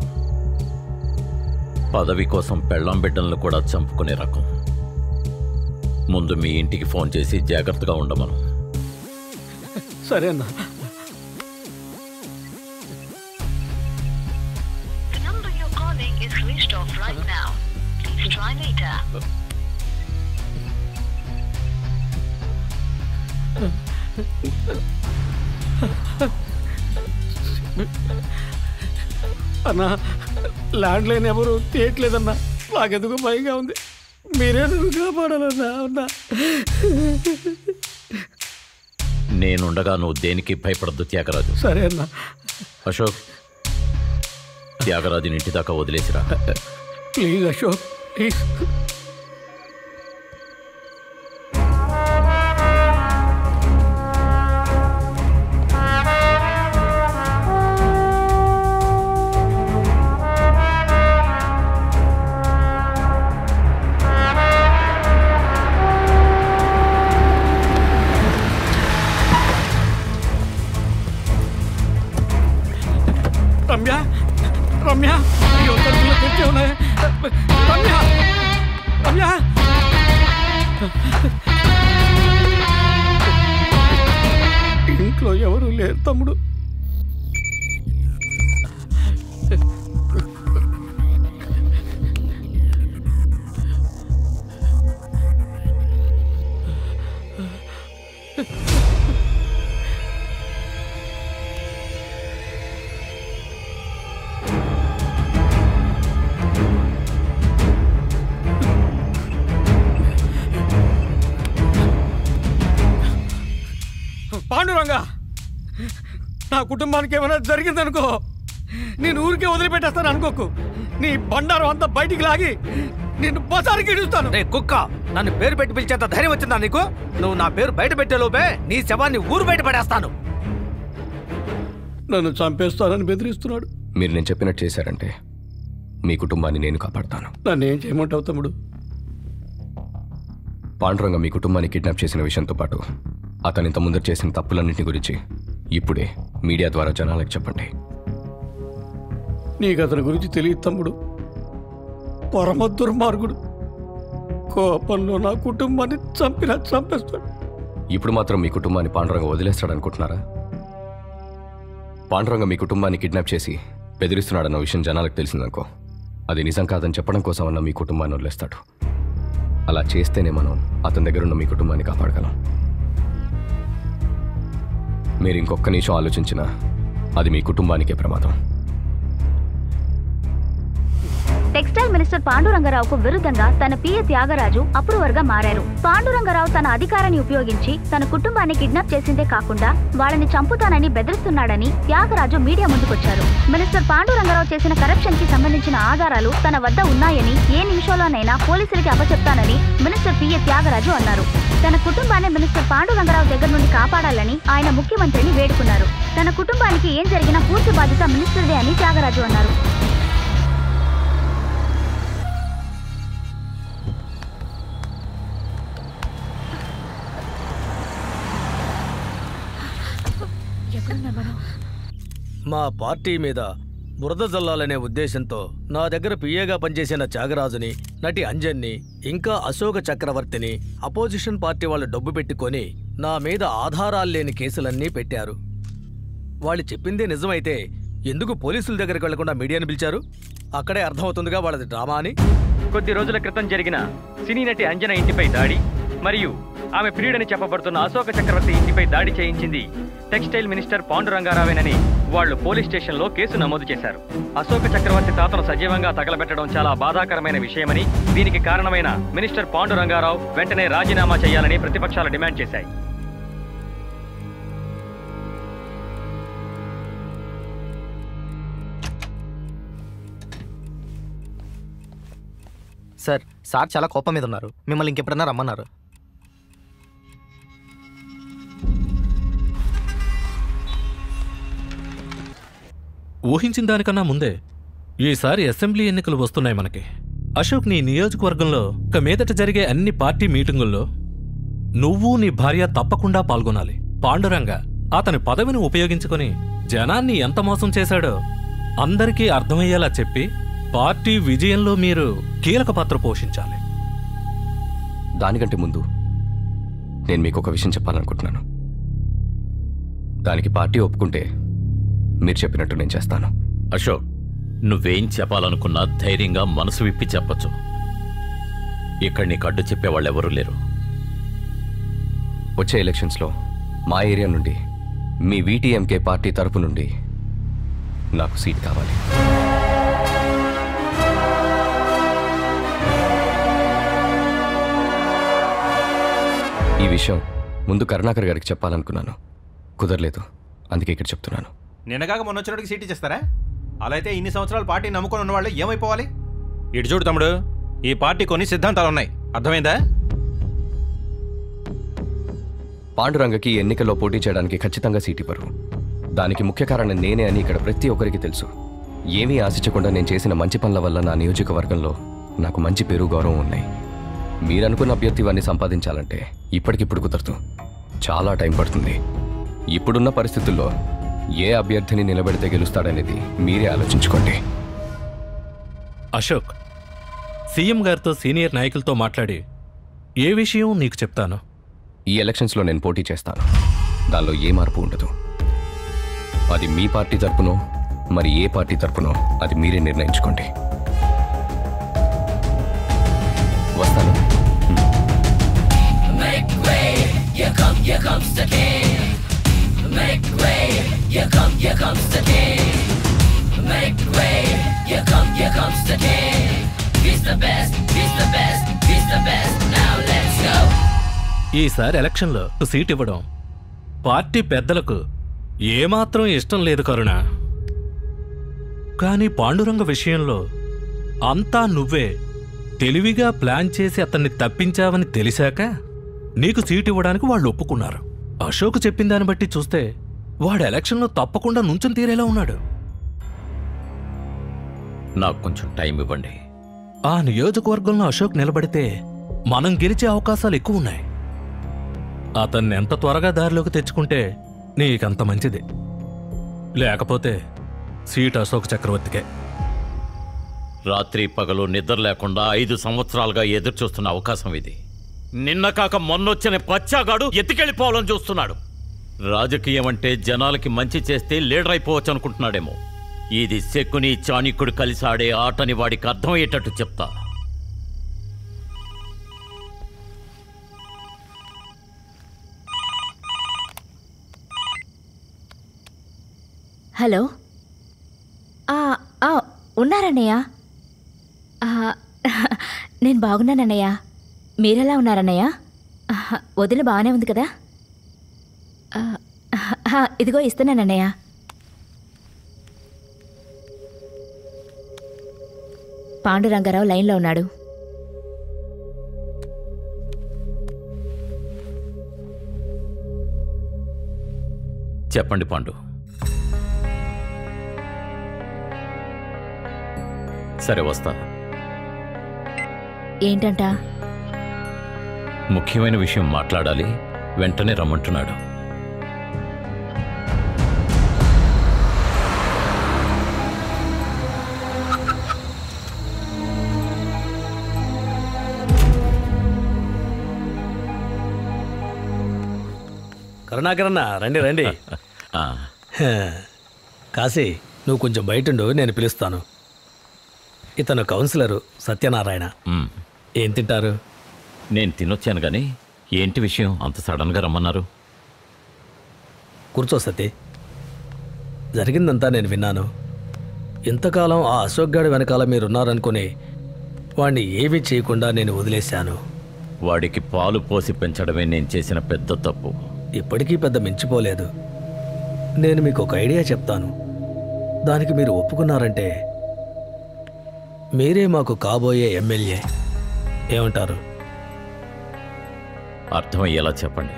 పదవి కోసం పెళ్ళాం బిడ్డలను కూడా చంపుకునే రకం ముందు మీ ఇంటికి ఫోన్ చేసి జాగ్రత్తగా ఉండమను సరే అన్నా is switched off right now. Please try later. అన్నా ల్యాండ్ లైన్ ఎవరు తీయట్లేదన్నా నాకెందుకు భయంగా ఉంది మీరే నన్ను కాపాడాలన్నా అన్నా నేనుండగా నువ్వు దేనికి భయపడద్దు త్యాగరాజు సరే అన్నా అశోక్ త్యాగరాజుని ఇంటి దాకా వదిలేసిరా ప్లీజ్ అశోక్ ప్లీజ్ రమ్య రమ్య అయ్యో తలుపులు తెరిచే ఉన్నాయి రమ్య రమ్య ఇంట్లో ఎవరు లేరు తమ్ముడు పాండురంగా నా కుటుంబానికి ఏమైనా జరిగిందనుకో నేను ఊరికే వదిలిపెట్టేస్తాను అనుకోకు నీ బండారం అంతా బయటికి లాగి నిన్ను బసారికి ఇడుస్తాను రే కుక్క నన్ను పేరు పెట్టి పిలిచేంత ధైర్యం వచ్చిందా నీకు నువ్వు నా పేరు బయట పెట్టే లోపే నీ శవాన్ని ఊరు బయట పడేస్తాను నన్ను చంపేస్తానని బెదిరిస్తున్నాడు మీరు నేను చెప్పినట్టు చేశారంటే మీ కుటుంబాన్ని నేను కాపాడతాను నన్ను ఏం చేయమంటావు తమ్ముడు పాండురంగ మీ కుటుంబాన్ని కిడ్నాప్ చేసిన విషయంతో పాటు అతను ఇంత ముందర చేసిన తప్పులన్నింటి గురించి ఇప్పుడే మీడియా ద్వారా జనాలకు చెప్పండి నీకు అతని గురించి తెలియదు తమ్ముడు పరమ దుర్మార్గుడు కోపంలో నా కుటుంబాన్ని చంపినా చంపేస్తాడు ఇప్పుడు మాత్రం మీ కుటుంబాన్ని పాండురంగ వదిలేస్తాడనుకుంటున్నారా పాండురంగ మీ కుటుంబాన్ని కిడ్నాప్ చేసి బెదిరిస్తున్నాడన్న విషయం జనాలకు తెలిసిందనుకో అది నిజం కాదని చెప్పడం కోసం అన్న మీ కుటుంబాన్ని వదిలేస్తాడు అలా చేస్తేనే మనం అతని దగ్గర ఉన్న మీ కుటుంబాన్ని కాపాడగలం మీరు ఇంకొక నిమిషం ఆలోచించినా అది మీ కుటుంబానికే ప్రమాదం టెక్స్టైల్ మినిస్టర్ పాండురంగరావుకు విరుద్ధంగా తన పిఏ త్యాగరాజు అప్రూవర్ గా మారారు పాండురంగరావు తన అధికారాన్ని ఉపయోగించి తన కుటుంబాన్ని కిడ్నాప్ చేసిందే కాకుండా వాళ్ళని చంపుతానని బెదిరిస్తున్నాడని త్యాగరాజు మీడియా ముందుకొచ్చారు మినిస్టర్ పాండురంగరావు చేసిన కరప్షన్ కి సంబంధించిన ఆధారాలు తన వద్ద ఉన్నాయని ఏ నిమిషంలోనైనా పోలీసులకి అప్పచెప్తానని మినిస్టర్ పిఏ త్యాగరాజు అన్నారు తన కుటుంబాన్ని మినిస్టర్ పాండురంగరావు దగ్గర నుండి కాపాడాలని ఆయన ముఖ్యమంత్రిని వేడుకున్నారు తన కుటుంబానికి ఏం జరిగినా పూర్తి బాధ్యత మినిస్టర్దే అని త్యాగరాజు అన్నారు మా పార్టీ మీద బురద జల్లాలనే ఉద్దేశంతో నా దగ్గర పిఏగా పనిచేసిన త్యాగరాజుని నటి అంజన్ని ఇంకా అశోక చక్రవర్తిని అపోజిషన్ పార్టీ వాళ్ళు డబ్బు పెట్టుకొని నా మీద ఆధారాలు లేని కేసులన్నీ పెట్టారు వాళ్ళు చెప్పిందే నిజమైతే ఎందుకు పోలీసుల దగ్గరికి వెళ్లకుండా మీడియాని పిలిచారు అక్కడే అర్థమవుతుందిగా వాళ్ళది డ్రామా అని కొద్ది రోజుల క్రితం జరిగిన సినీ నటి అంజన ఇంటిపై దాడి మరియు ఆమె ప్రియుడని చెప్పబడుతున్న అశోక చక్రవర్తి ఇంటిపై దాడి చేయించింది టెక్స్టైల్ మినిస్టర్ పాండురంగారావేనని వాళ్ళు పోలీస్ స్టేషన్లో కేసు నమోదు చేశారు అశోక చక్రవర్తి తాతను సజీవంగా తగలబెట్టడం చాలా బాధాకరమైన విషయమని దీనికి కారణమైన మినిస్టర్ పాండురంగారావు వెంటనే రాజీనామా చేయాలని ప్రతిపక్షాలు డిమాండ్ చేశాయి సార్ సార్ చాలా కోపం మీద ఉన్నారు మిమ్మల్ని ఇంకెప్పుడన్నా రమ్మన్నారు ఊహించిన దానికన్నా ముందే ఈసారి అసెంబ్లీ ఎన్నికలు వస్తున్నాయి మనకి అశోక్ నీ నియోజకవర్గంలో ఇక మీదట జరిగే అన్ని పార్టీ మీటింగుల్లో నువ్వు నీ భార్య తప్పకుండా పాల్గొనాలి పాండురంగ అతని పదవిని ఉపయోగించుకొని జనాన్ని ఎంత మోసం చేశాడో అందరికీ అర్థమయ్యేలా చెప్పి పార్టీ విజయంలో మీరు కీలక పాత్ర పోషించాలి దానికంటే ముందు నేను మీకు ఒక విషయం చెప్పాలనుకుంటున్నాను దానికి పార్టీ ఒప్పుకుంటే మీరు చెప్పినట్టు నేను చేస్తాను అశోక్ నువ్వేం చెప్పాలనుకున్నా ధైర్యంగా మనసు విప్పి చెప్పొచ్చు ఇక్కడ నీకు అడ్డు చెప్పేవాళ్ళెవరూ లేరు వచ్చే ఎలక్షన్స్లో మా ఏరియా నుండి మీ వీటీఎంకే పార్టీ తరపు నుండి నాకు సీట్ కావాలి ఈ విషయం ముందు కరుణాకర్ గారికి చెప్పాలనుకున్నాను కుదరలేదు అందుకే ఇక్కడ చెప్తున్నాను నిన్నగాక మొన్న వచ్చినట్టుకి సీట్ ఇచ్చేస్తారా అలా అయితే ఇన్ని సంవత్సరాలు పార్టీ నమ్ముకొని ఉన్నవాళ్ళు ఏమైపోవాలి ఇటు చూడు తమ్ముడు ఈ పార్టీ కొన్ని సిద్ధాంతాలు ఉన్నాయి అర్థమైందా పాండురంగకి ఈ ఎన్నికల్లో పోటీ చేయడానికి ఖచ్చితంగా సీట్ ఇవ్వరు దానికి ముఖ్య కారణం నేనే అని ఇక్కడ ప్రతి ఒక్కరికి తెలుసు ఏమీ ఆశించకుండా నేను చేసిన మంచి పనుల వల్ల నా నియోజకవర్గంలో నాకు మంచి పేరు గౌరవం ఉన్నాయి మీరనుకున్న అభ్యర్థివన్నీ సంపాదించాలంటే ఇప్పటికిప్పుడు కుదరదు చాలా టైం పడుతుంది ఇప్పుడున్న పరిస్థితుల్లో ఏ అభ్యర్థిని నిలబెడితే గెలుస్తాడనేది మీరే ఆలోచించుకోండి అశోక్ సీఎం గారితో సీనియర్ నాయకులతో మాట్లాడి ఏ విషయం నీకు చెప్తాను ఈ ఎలక్షన్స్లో నేను పోటీ చేస్తాను దానిలో ఏ మార్పు ఉండదు అది మీ పార్టీ తరపునో మరి ఏ పార్టీ తరపునో అది మీరే నిర్ణయించుకోండి వస్తాను Make way, here come, here comes the king. Make way, here come, here comes the king. Make way, here come, here comes the king. He's the best, he's the best, he's the best. Now let's go. ఈసారి ఎలక్షన్లో seat ఇవ్వడం party పెద్దలకు ఏమాత్రం ఇష్టం లేదు కరుణ కానీ పాండురంగ విషయంలో అంతా నువ్వే తెలివిగా ప్లాన్ చేసి అతన్ని తప్పించావని తెలిసాక నీకు సీట్ ఇవ్వడానికి వాళ్ళు ఒప్పుకున్నారు అశోక్ చెప్పిన దాన్ని బట్టి చూస్తే వాడు ఎలక్షన్లో తప్పకుండా నుంచొని తీరేలా ఉన్నాడు నాకు కొంచెం టైం ఇవ్వండి ఆ నియోజకవర్గంలో అశోక్ నిలబడితే మనం గెలిచే అవకాశాలు ఎక్కువ ఉన్నాయి అతన్ని ఎంత త్వరగా దారిలోకి తెచ్చుకుంటే నీకంత మంచిది లేకపోతే సీట్ అశోక్ చక్రవర్తికే రాత్రి పగలు నిద్ర లేకుండా ఐదు సంవత్సరాలుగా ఎదురు చూస్తున్న అవకాశం ఇది నిన్న కాక మొన్నొచ్చిన పచ్చాగాడు ఎత్తికెళ్ళిపోవాలని చూస్తున్నాడు రాజకీయం అంటే జనాలకి మంచి చేస్తే లీడర్ అయిపోవచ్చు అనుకుంటున్నాడేమో ఇది శకుని చాణిక్యుడు కలిసి ఆడే ఆటని వాడికి అర్థమయ్యేటట్టు చెప్తా హలో ఆ, ఆ, ఉన్నారన్నయ్య ఆ, నేను బాగున్నానన్నయ్య మీరెలా ఉన్నారన్నయ్య ఆహా, వదిన బాగానే ఉంది కదా ఆ, ఆ, ఇదిగో ఇస్తున్నానన్నయ్య పాండురంగారావు లైన్లో ఉన్నాడు చెప్పండి పాండు సరే వస్తా ఏంటంట ముఖ్యమైన విషయం మాట్లాడాలి వెంటనే రమ్మంటున్నాడు కరుణాకరన్న రండి రండి హ, కాశీ నువ్వు కొంచెం బయటుండు నేను పిలుస్తాను ఇతను కౌన్సిలరు సత్యనారాయణ ఏం తింటారు నేను తినొచ్చాను కానీ ఏంటి విషయం అంత సడన్గా రమ్మన్నారు కూర్చో సతీ జరిగిందంతా నేను విన్నాను ఇంతకాలం ఆ అశోక్ గాడి వెనకాల మీరున్నారనుకుని వాణ్ణి ఏమీ చేయకుండా నేను వదిలేశాను వాడికి పాలు పోసి పెంచడమే నేను చేసిన పెద్ద తప్పు ఇప్పటికీ పెద్ద మించిపోలేదు నేను మీకు ఒక ఐడియా చెప్తాను దానికి మీరు ఒప్పుకున్నారంటే మీరే మాకు కాబోయే ఎమ్మెల్యే ఏమంటారు అర్థమయ్యేలా చెప్పండి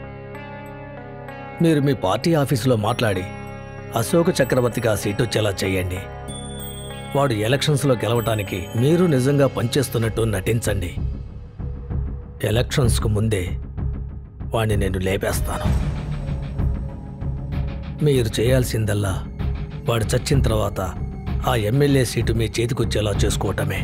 మీరు మీ పార్టీ ఆఫీసులో మాట్లాడి అశోక్ చక్రవర్తికి ఆ సీట్ వచ్చేలా చేయండి వాడు ఎలక్షన్స్లో గెలవటానికి మీరు నిజంగా పనిచేస్తున్నట్టు నటించండి ఎలక్షన్స్కు ముందే వాణ్ణి నేను లేపేస్తాను మీరు చేయాల్సిందల్లా వాడు చచ్చిన తర్వాత ఆ ఎమ్మెల్యే సీటు మీ చేతికొచ్చేలా చేసుకోవటమే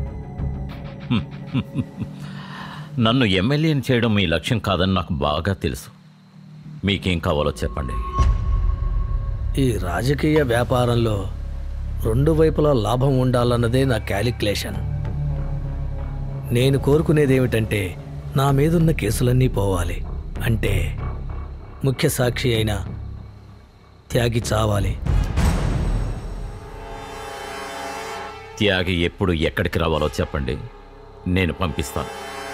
నన్ను ఎమ్మెల్యేని చేయడం మీ లక్ష్యం కాదని నాకు బాగా తెలుసు మీకేం కావాలో చెప్పండి ఈ రాజకీయ వ్యాపారంలో రెండు వైపులా లాభం ఉండాలన్నదే నా క్యాలిక్యులేషన్ నేను కోరుకునేది ఏమిటంటే నా మీదున్న కేసులన్నీ పోవాలి అంటే ముఖ్య సాక్షి అయిన త్యాగి చావాలి త్యాగి ఎప్పుడు ఎక్కడికి రావాలో చెప్పండి నేను పంపిస్తాను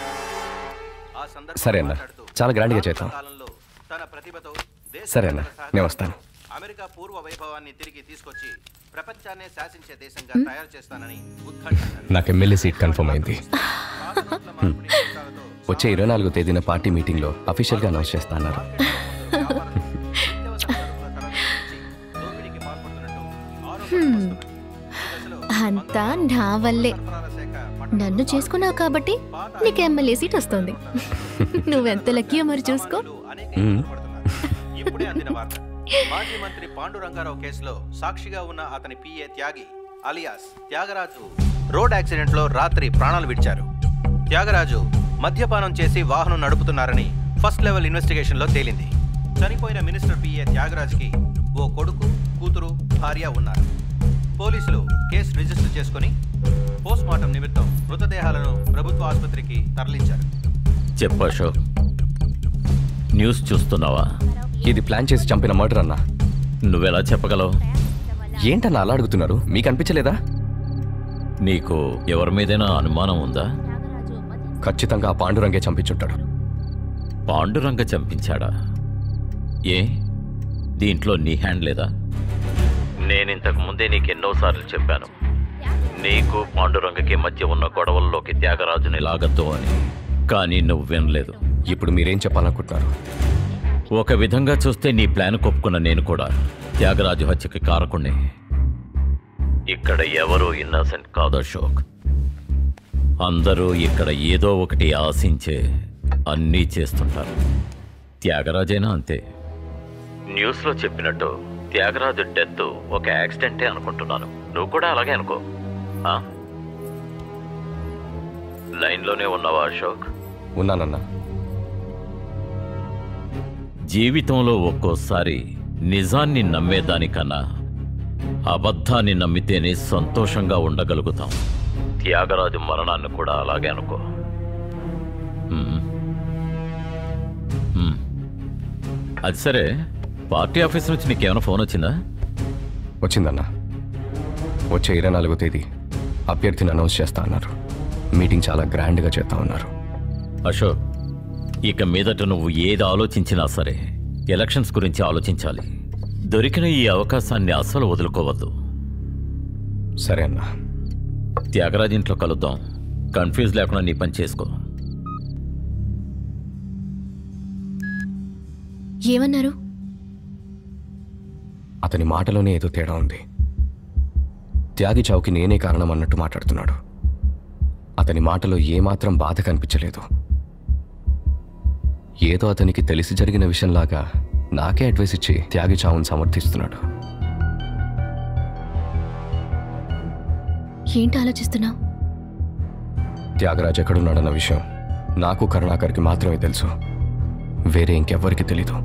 సరే అన్న చాలా గ్రాండ్గా చేద్దాం సరే అన్న నేను వస్తాను అమెరికా పూర్వ వైభవాన్ని తిరిగి తీసుకొచ్చి ప్రపంచాన్నే శాసించే దేశంగా తయారు చేస్తానని ఉద్ఘాటన నాకు ఎమ్మెల్యే సీట్ కన్ఫర్మ్ అయింది హ్మ్. వచ్చే ఇరవై నాలుగో తేదీన పార్టీ మీటింగ్లో అఫీషియల్గా అనౌన్స్ చేస్తా అన్నారు హ్మ్. అంతా నా వల్లే నన్ను చేసుకున్నావు కాబట్టి నీకు ఎమ్మెల్యే సీట్ వస్తుంది నువ్వెంత లక్కీయో మరి చూసుకో ఇప్పుడే అందిన వార్త మాజీ మంత్రి పాండురంగారావు కేసులో సాక్షిగా ఉన్న అతని PA Tyagi alias Thyagaraju road accident లో రాత్రి ప్రాణాలు విడిచారు త్యాగరాజు మద్యపానం చేసి వాహనం నడుపుతున్నారని ఫస్ట్ లెవెల్ ఇన్వెస్టిగేషన్ లో తేలింది చనిపోయిన మినిస్టర్ పిఏ త్యాగరాజ్కి ఓ కొడుకు కూతురు భార్య ఉన్నారు పోలీసులు కేసు రిజిస్టర్ చేసుకుని పోస్ట్ మార్టం నిమిత్తం మృతదేహాలను ప్రభుత్వ ఆసుపత్రికి తరలించారు చెప్పు అశోక్ న్యూస్ చూస్తున్నావా ఇది ప్లాన్ చేసి చంపిన మర్డర్ అన్నా నువ్వెలా చెప్పగలవు ఏంటన్నా అలా అడుగుతున్నారు మీకు అనిపించలేదా నీకు ఎవరి మీదైనా అనుమానం ఉందా ఖచ్చితంగా ఆ పాండురంగే చంపించుంటాడు పాండురంగ చంపించాడా ఏ దీంట్లో నీ హ్యాండ్ లేదా నేనింతకు ముందే నీకు ఎన్నోసార్లు చెప్పాను నీకు పాండురంగకి మధ్య ఉన్న గొడవల్లోకి త్యాగరాజుని లాగద్దు అని కానీ నువ్వు వినలేదు ఇప్పుడు మీరేం చెప్పాలనుకుంటున్నారు ఒక విధంగా చూస్తే నీ ప్లాన్ కొప్పుకున్న నేను కూడా త్యాగరాజు హత్యకి కారకుణ్ణి ఇక్కడ ఎవరూ ఇన్నసెంట్ కాదు అశోక్ అందరూ ఇక్కడ ఏదో ఒకటి ఆశించే అన్నీ చేస్తుంటారు త్యాగరాజైనా అంతే న్యూస్లో చెప్పినట్టు త్యాగరాజు డెత్ ఒక యాక్సిడెంటే అనుకుంటున్నాను నువ్వు కూడా అలాగే అనుకో ఆ? లైన్లోనే ఉన్నావా అశోక్ ఉన్నానన్నా జీవితంలో ఒక్కోసారి నిజాన్ని నమ్మేదానికన్నా అబద్ధాన్ని నమ్మితేనే సంతోషంగా ఉండగలుగుతాం త్యాగరాజు మరణాన్ని కూడా అలాగే అనుకో హ్మ్. హ్మ్. అది సరే పార్టీ ఆఫీస్ నుంచి నీకేమైనా ఫోన్ వచ్చిందా వచ్చిందన్నా వచ్చే ఇరవై నాలుగో తేదీ అభ్యర్థిని అనౌన్స్ చేస్తా అన్నారు మీటింగ్ చాలా గ్రాండ్గా చేస్తా ఉన్నారు అశోక్ ఇక మీదట నువ్వు ఏది ఆలోచించినా సరే ఎలక్షన్స్ గురించి ఆలోచించాలి దొరికిన ఈ అవకాశాన్ని అస్సలు వదులుకోవద్దు సరే అన్నా త్యాగరాజ్ ఇంట్లో కలుద్దాం కన్ఫ్యూజ్ లేకుండా నీ పని చేసుకో ఏమన్నారు అతని మాటలోనే ఏదో తేడా ఉంది త్యాగి చావుకి నేనే కారణం అన్నట్టు మాట్లాడుతున్నాడు అతని మాటలో ఏమాత్రం బాధ కనిపించలేదు ఏదో అతనికి తెలిసి జరిగిన విషయంలాగా నాకే అడ్వైస్ ఇచ్చి త్యాగి చావును సమర్థిస్తున్నాడు ఏంటి ఆలోచిస్తున్నావు త్యాగరాజ్ ఎక్కడున్నాడన్న విషయం నాకు కరుణాకర్కి మాత్రమే తెలుసు వేరే ఇంకెవ్వరికి తెలీదు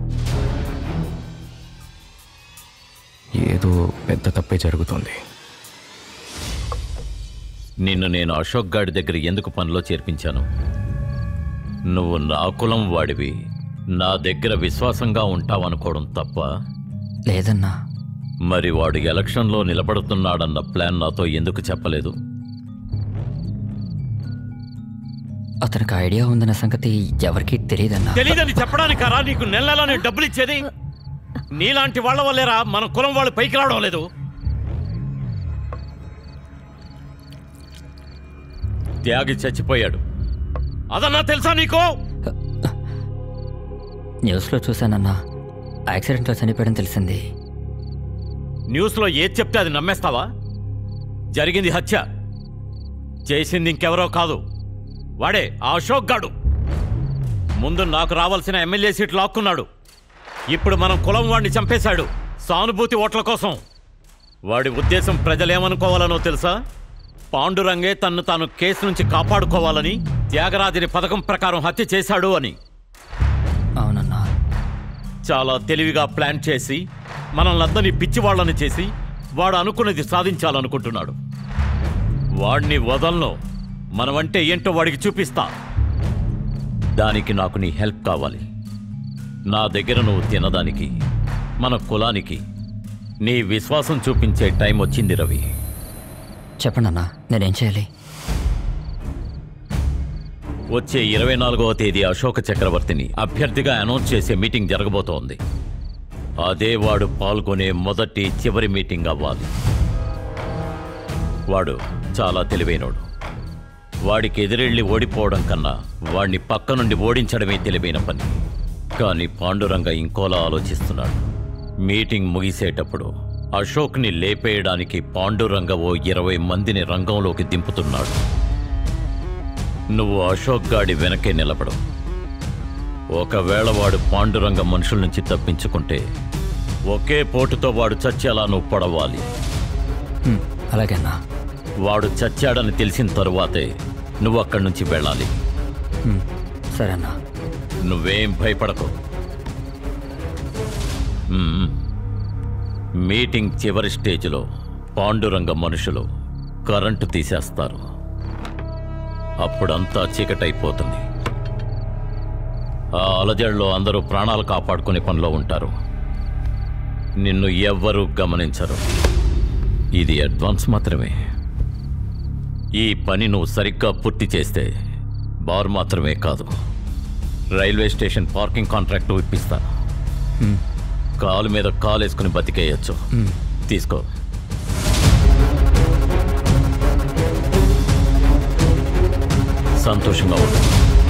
ఏదో పెద్ద తప్పే జరుగుతోంది నిన్ను నేను అశోక్ గాడి దగ్గర ఎందుకు పనిలో చేర్పించాను నువ్వు నా కులం వాడివి నా దగ్గర విశ్వాసంగా ఉంటావనుకోవడం తప్ప లేదన్నా మరి వాడు ఎలక్షన్లో నిలబడుతున్నాడన్న ప్లాన్ నాతో ఎందుకు చెప్పలేదు అతనికి ఐడియా ఉందన్న సంగతి ఎవరికీ తెలియదన్నా తెలీదని చెప్పడానికి రా నీకు నెల నెలా నేను డబ్బులు ఇచ్చేది నీలాంటి వాళ్ళ వల్లేరా మన కులం వాళ్ళు పైకి రావడం లేదు త్యాగి చచ్చిపోయాడు అదన్నా తెలుసా నీకు న్యూస్లో చూశానన్నా యాక్సిడెంట్లో చనిపోయడం తెలిసింది న్యూస్లో ఏది చెప్తే అది నమ్మేస్తావా జరిగింది హత్య చేసింది ఇంకెవరో కాదు వాడే ఆ అశోక్ గాడు ముందు నాకు రావాల్సిన ఎమ్మెల్యే సీట్ లాక్కున్నాడు ఇప్పుడు మనం కులం వాడిని చంపేశాడు సానుభూతి ఓట్ల కోసం వాడి ఉద్దేశం ప్రజలేమనుకోవాలనో తెలుసా పాండురంగే తన్ను తాను కేసు నుంచి కాపాడుకోవాలని త్యాగరాజుని పథకం ప్రకారం హత్య చేశాడు అని అవునన్నా చాలా తెలివిగా ప్లాన్ చేసి మనల్నందరినీ పిచ్చివాళ్ళని చేసి వాడు అనుకున్నది సాధించాలనుకుంటున్నాడు వాడిని వదలను మనమంటే ఏంటో వాడికి చూపిస్తా దానికి నాకు నీ హెల్ప్ కావాలి నా దగ్గర నువ్వు తినదానికి మన కులానికి నీ విశ్వాసం చూపించే టైం వచ్చింది రవి చెప్పండి అన్నా నేనేం చేయాలి వచ్చే ఇరవై నాలుగవ తేదీ అశోక చక్రవర్తిని అభ్యర్థిగా అనౌన్స్ చేసే మీటింగ్ జరగబోతోంది అదే వాడు పాల్గొనే మొదటి చివరి మీటింగ్ అవ్వాలి వాడు చాలా తెలివైనోడు వాడికి ఎదురెళ్ళి ఓడిపోవడం కన్నా వాడిని పక్క నుండి ఓడించడమే తెలివైన పని కానీ పాండురంగ ఇంకోలా ఆలోచిస్తున్నాడు మీటింగ్ ముగిసేటప్పుడు అశోక్ని లేపేయడానికి పాండురంగ ఓ ఇరవై మందిని రంగంలోకి దింపుతున్నాడు నువ్వు అశోక్ గాడి వెనకే నిలబడు ఒకవేళ వాడు పాండురంగ మనుషుల నుంచి తప్పించుకుంటే ఒకే పోటుతో వాడు చచ్చేలా నువ్వు పడవాలి హ్మ్, అలాగే అన్నా వాడు చచ్చాడని తెలిసిన తరువాతే నువ్వు అక్కడి నుంచి వెళ్ళాలి హ్మ్, సరే అన్నా నువ్వేం భయపడకు మ్మ్. మీటింగ్ చివరి స్టేజ్లో పాండురంగ మనుషులు కరెంటు తీసేస్తారు అప్పుడంతా చీకటైపోతుంది ఆ అలజడిలో అందరూ ప్రాణాలు కాపాడుకునే పనిలో ఉంటారు నిన్ను ఎవ్వరూ గమనించరు ఇది అడ్వాన్స్ మాత్రమే ఈ పని నువ్వు సరిగ్గా పూర్తి చేస్తే బార్ మాత్రమే కాదు రైల్వే స్టేషన్ పార్కింగ్ కాంట్రాక్ట్ ఇప్పిస్తా హ్మ్, కాలు మీద కాలు వేసుకుని బతికేయచ్చు హ్మ్. తీసుకో సంతోషంగా ఉండు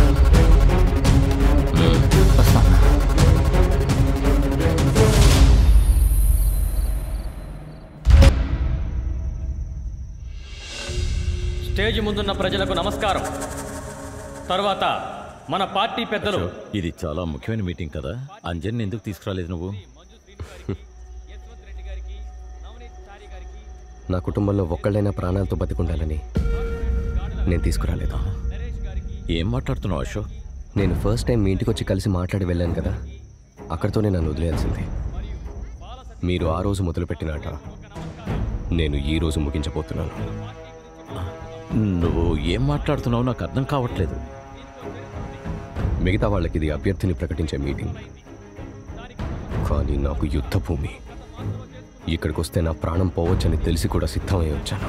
మ్మ్. వస్తాను స్టేజ్ ముందున్న ప్రజలకు నమస్కారం తర్వాత మన పార్టీ పెద్దలు ఇది చాలా ముఖ్యమైన మీటింగ్ కదా అంజన్ ఎందుకు తీసుకురాలేదు నువ్వు నా కుటుంబంలో ఒక్కళ్ళైనా ప్రాణాలతో బతికుండాలని నేను తీసుకురాలేదు ఏం మాట్లాడుతున్నావు అశోక్ నేను ఫస్ట్ టైం మీ ఇంటికి వచ్చి కలిసి మాట్లాడి వెళ్ళాను కదా అక్కడితోనే నన్ను వదిలేయాల్సింది మీరు ఆ రోజు మొదలుపెట్టినాట నేను ఈ రోజు ముగించబోతున్నాను నువ్వు ఏం మాట్లాడుతున్నావు నాకు అర్థం కావట్లేదు మిగతా వాళ్ళకి ఇది అభ్యర్థిని ప్రకటించే మీటింగ్ కానీ నాకు యుద్ధ భూమి ఇక్కడికి వస్తే నా ప్రాణం పోవచ్చని తెలిసి కూడా సిద్ధమై వచ్చాను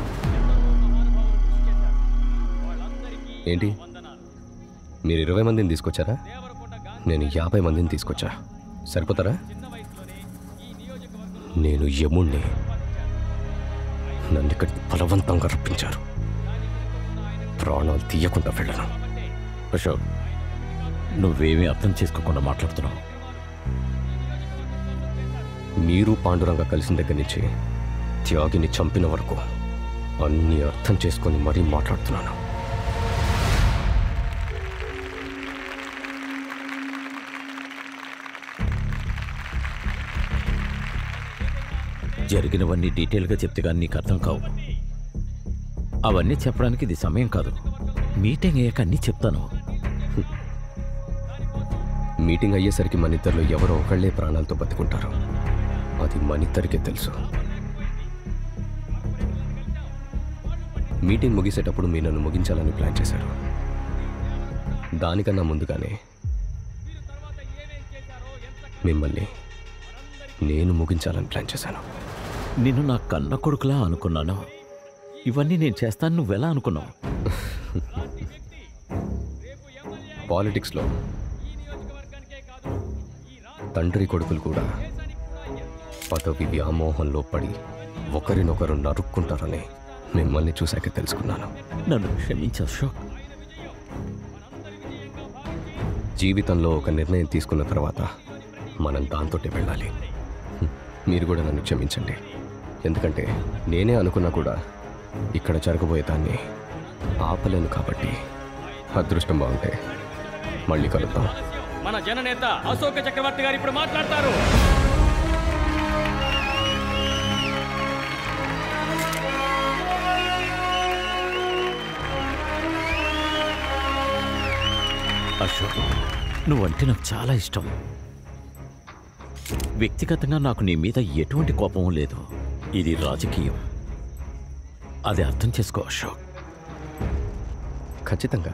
ఏంటి మీరు ఇరవై మందిని తీసుకొచ్చారా నేను యాభై మందిని తీసుకొచ్చా సరిపోతారా నేను యముణ్ణి నన్ను ఇక్కడికి బలవంతంగా రప్పించారు ప్రాణాలు తీయకుండా వెళ్ళను అశోక్ నువ్వేమీ అర్థం చేసుకోకుండా మాట్లాడుతున్నావు మీరు పాండురంగ కలిసిన దగ్గర నుంచి త్యాగిని చంపిన వరకు అన్ని అర్థం చేసుకొని మరీ మాట్లాడుతున్నాను జరిగినవన్నీ డీటెయిల్గా చెప్తే కానీ నీకు అర్థం కావు అవన్నీ చెప్పడానికి ఇది సమయం కాదు మీటింగ్ అయ్యాక అన్నీ చెప్తాను మీటింగ్ అయ్యేసరికి మన ఇద్దరిలో ఎవరో ఒకళ్ళే ప్రాణాలతో బతుకుంటారు అది మన ఇద్దరికే తెలుసు మీటింగ్ ముగిసేటప్పుడు మీరు నన్ను ముగించాలని ప్లాన్ చేశారు దానికన్నా ముందుగానే మిమ్మల్ని నేను ముగించాలని ప్లాన్ చేశాను నిన్ను నా కన్న కొడుకులా అనుకున్నాను ఇవన్నీ నేను చేస్తాను నువ్వెలా అనుకున్నావు పాలిటిక్స్లో తండ్రి కొడుకులు కూడా పదవి వ్యామోహంలో పడి ఒకరినొకరు నరుక్కుంటారని మిమ్మల్ని చూశాక తెలుసుకున్నాను నన్ను క్షమించు అశోక్ జీవితంలో ఒక నిర్ణయం తీసుకున్న తర్వాత మనం దాంతోటే వెళ్ళాలి హ్మ్. మీరు కూడా నన్ను క్షమించండి ఎందుకంటే నేనే అనుకున్నా కూడా ఇక్కడ జరగబోయే దాన్ని ఆపలేను కాబట్టి అదృష్టం బాగుంటే మళ్ళీ కలుద్దాం మన జననేత అశోక చక్రవర్తి గారు ఇప్పుడు మాట్లాడతారు అశోక్ నువ్వంటే నాకు చాలా ఇష్టం వ్యక్తిగతంగా నాకు నీ మీద ఎటువంటి కోపం లేదు ఇది రాజకీయం అది అర్థం చేసుకో అశోక్ ఖచ్చితంగా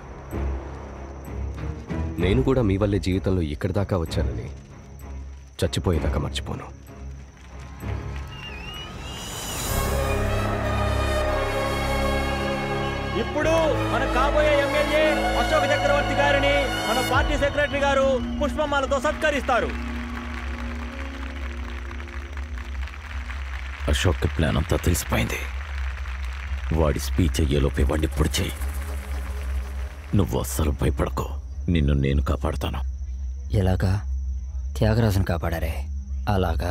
నేను కూడా మీ వల్లే జీవితంలో ఇక్కడి దాకా వచ్చానని చచ్చిపోయేదాకా మర్చిపోను ఇప్పుడు మన కాబోయే ఎమ్మెల్యే అశోక్ చక్రవర్తి గారిని మన పార్టీ సెక్రటరీ గారు పుష్పమాలతో సత్కరిస్తారు అశోక్ ప్లాన్ అంతా తెలిసిపోయింది వాడి స్పీచ్ అయ్యేలోపే వాడిని ఇప్పుడు చేయి నువ్వు అస్సలు భయపడకో నిన్ను నేను కాపాడుతాను ఎలాగా త్యాగరాజును కాపాడారే అలాగా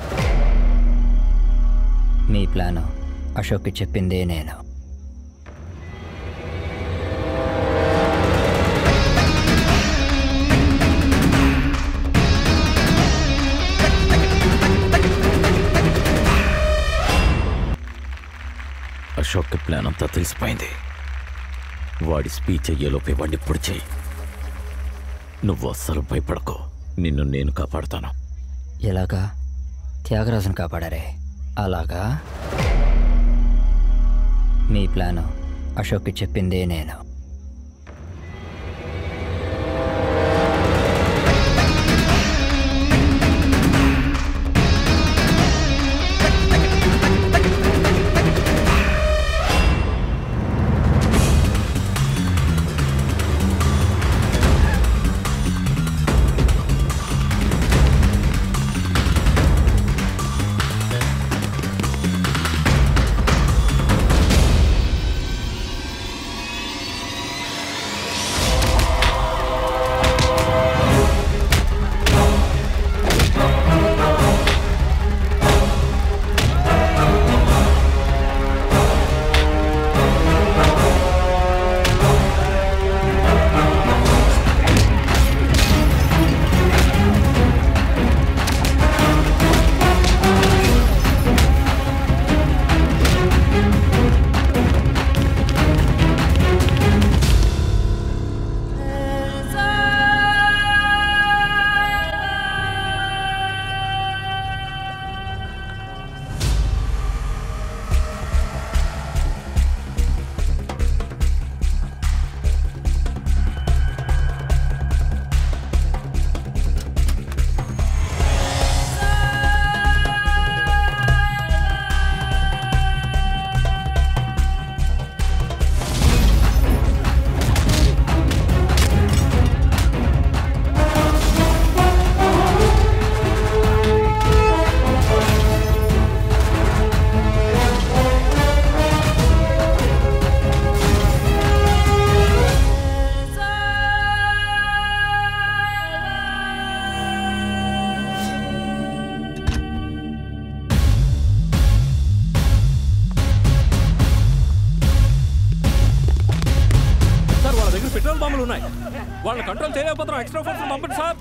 మీ ప్లాను అశోక్కి చెప్పిందే నేను అశోక్ ప్లాన్ అంతా తెలిసిపోయింది వాడి స్పీచ్ అయ్యేలోపే వాడిని ఇప్పుడు చేయి నువ్వు అస్సలు భయపడకో నిన్ను నేను కాపాడుతాను ఎలాగా త్యాగరాజును కాపాడారే అలాగా మీ ప్లాను అశోక్కి చెప్పిందే నేను బాంబులు ఉన్నాయి వాళ్ళని కంట్రోల్ చేయలేకపోతున్నాం ఎక్స్ట్రా ఫోర్స్ పంపండి సార్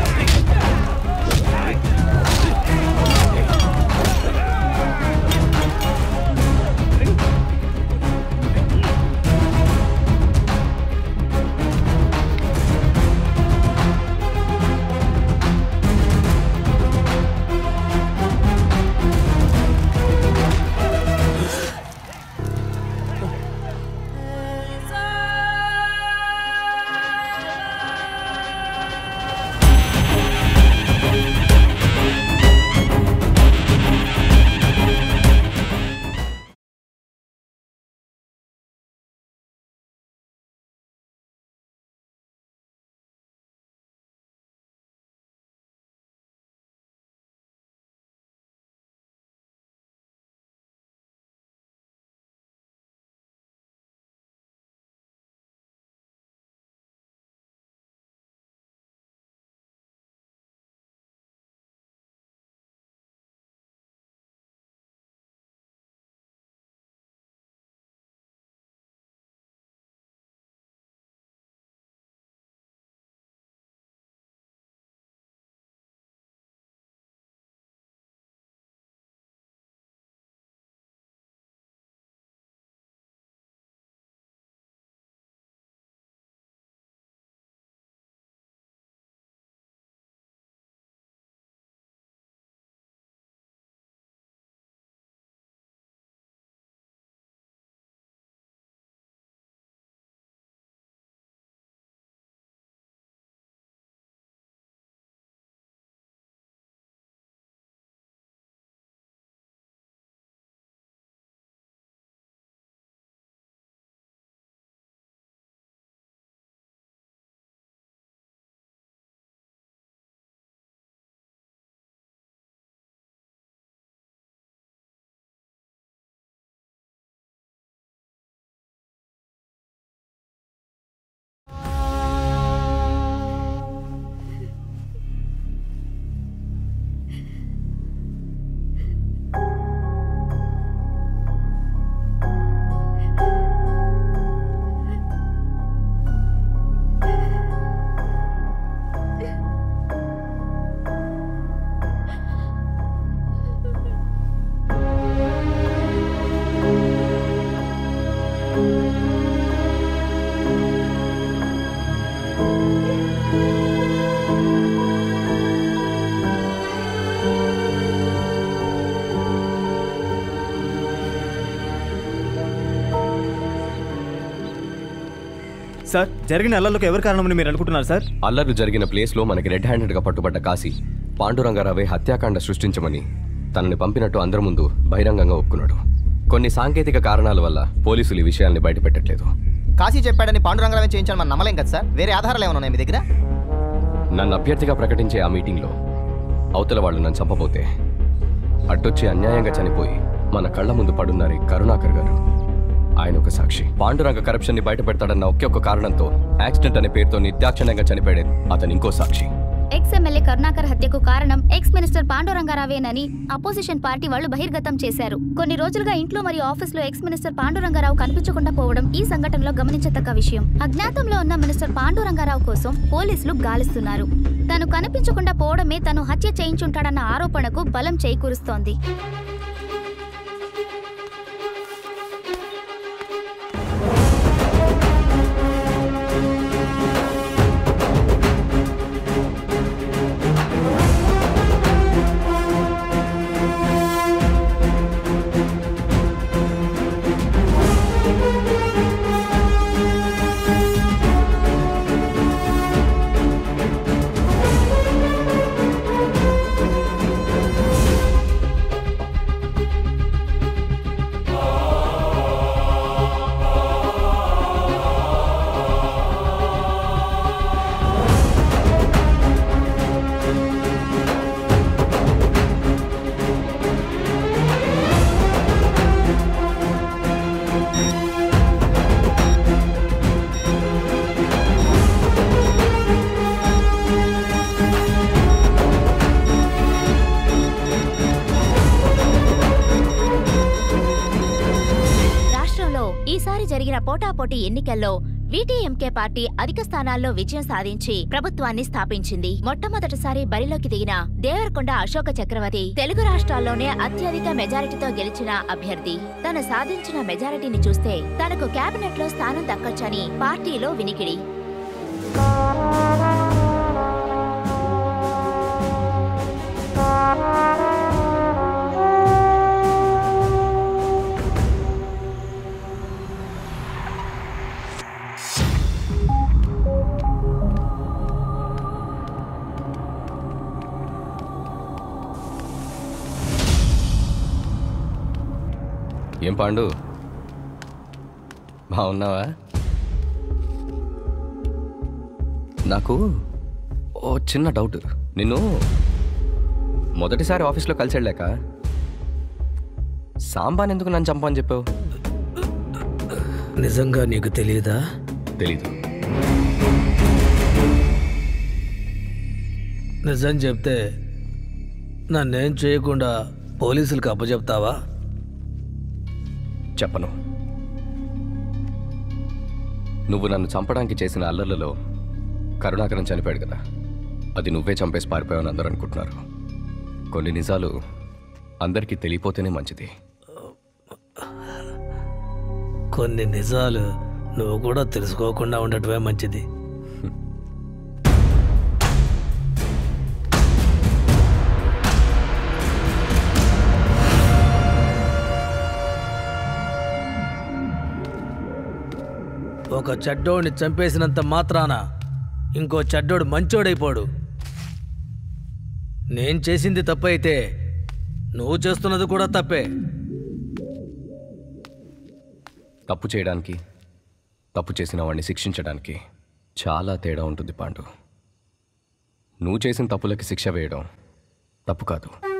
సార్ జరిగిన అల్లర్లకు ఎవరు కారణమని మీరు అనుకుంటున్నారు సార్ అల్లర్లు జరిగిన ప్లేస్లో మనకి రెడ్ హ్యాండెడ్గా పట్టుబడ్డ కాశీ పాండురంగారావే హత్యాకాండ సృష్టించమని తనని పంపినట్టు అందరి ముందు బహిరంగంగా ఒప్పుకున్నాడు కొన్ని సాంకేతిక కారణాల వల్ల పోలీసులు ఈ విషయాల్ని బయటపెట్టట్లేదు కాశీ చెప్పాడని పాండురంగరావు చేయించాలని మనం నమ్మలేం కదా సార్ వేరే ఆధారాలు ఏమైనా ఉన్నాయి మీ దగ్గర నన్ను అభ్యర్థిగా ప్రకటించే ఆ మీటింగ్లో అవతల వాళ్ళు నన్ను చంపబోతే అట్టొచ్చి అన్యాయంగా చనిపోయి మన కళ్ళ ముందు పడున్నారు ఈ కరుణాకర్ గారు ఆయన ఒక సాక్షి పాండురంగ కరప్షన్ ని బయట పెడతాడన్న ఒకే ఒక కారణంతో యాక్సిడెంట్ అనే పేరుతో నిర్దాక్షిణ్యంగా చనిపోయాడు అతను ఇంకో సాక్షి ఎక్స్ ఎమ్మెల్యే కరుణాకర్ హత్యకు కారణం ఎక్స్ మినిస్టర్ పాండురంగారావేనని అపోజిషన్ పార్టీ వాళ్ళు బహిర్గతం చేశారు కొన్ని రోజులుగా ఇంట్లో మరియు ఆఫీసులో ఎక్స్ మినిస్టర్ పాండురంగారావు కనిపించకుండా పోవడం ఈ సంఘటనలో గమనించదగ్గ విషయం అజ్ఞాతంలో ఉన్న మినిస్టర్ పాండురంగారావు కోసం పోలీసులు గాలిస్తున్నారు తను కనిపించకుండా పోవడమే తను హత్య చేయించుంటాడన్న ఆరోపణకు బలం చేకూరుస్తోంది రాష్ట్రంలో ఈసారి జరిగిన పోటాపోటీ ఎన్నికల్లో వీటీఎంకే పార్టీ అధిక స్థానాల్లో విజయం సాధించి ప్రభుత్వాన్ని స్థాపించింది మొట్టమొదటిసారి బరిలోకి దిగిన దేవరకొండ అశోక చక్రవర్తి తెలుగు రాష్ట్రాల్లోనే అత్యధిక మెజారిటీతో గెలిచిన అభ్యర్థి తను సాధించిన మెజారిటీని చూస్తే తనకు కేబినెట్ లో స్థానం దక్కొచ్చని పార్టీలో వినికిడి ఏం పాండు బాగున్నావా నాకు ఓ చిన్న డౌట్ నిన్ను మొదటిసారి ఆఫీస్లో కలిసి వెళ్ళాక సాంబాన్ ఎందుకు నన్ను చంపని చెప్పావు నిజంగా నీకు తెలియదా తెలీదు నిజం చెప్తే నన్నేం చేయకుండా పోలీసులకు అప్పచెప్తావా చెప్పను నువ్వు నన్ను చంపడానికి చేసిన అల్లర్లలో కరుణాకరం చనిపోయాడు కదా అది నువ్వే చంపేసి పారిపోయావని అందరూ అనుకుంటున్నారు కొన్ని నిజాలు అందరికీ తెలియపోతేనే మంచిది కొన్ని నిజాలు నువ్వు కూడా తెలుసుకోకుండా ఉండటమే మంచిది ఒక చెడ్డోడిని చంపేసినంత మాత్రాన ఇంకో చెడ్డోడు మంచోడైపోడు నేను చేసింది తప్పైతే నువ్వు చేస్తున్నది కూడా తప్పే తప్పు చేయడానికి తప్పు చేసిన వాడిని శిక్షించడానికి చాలా తేడా ఉంటుంది పాండు నువ్వు చేసిన తప్పులకి శిక్ష వేయడం తప్పు కాదు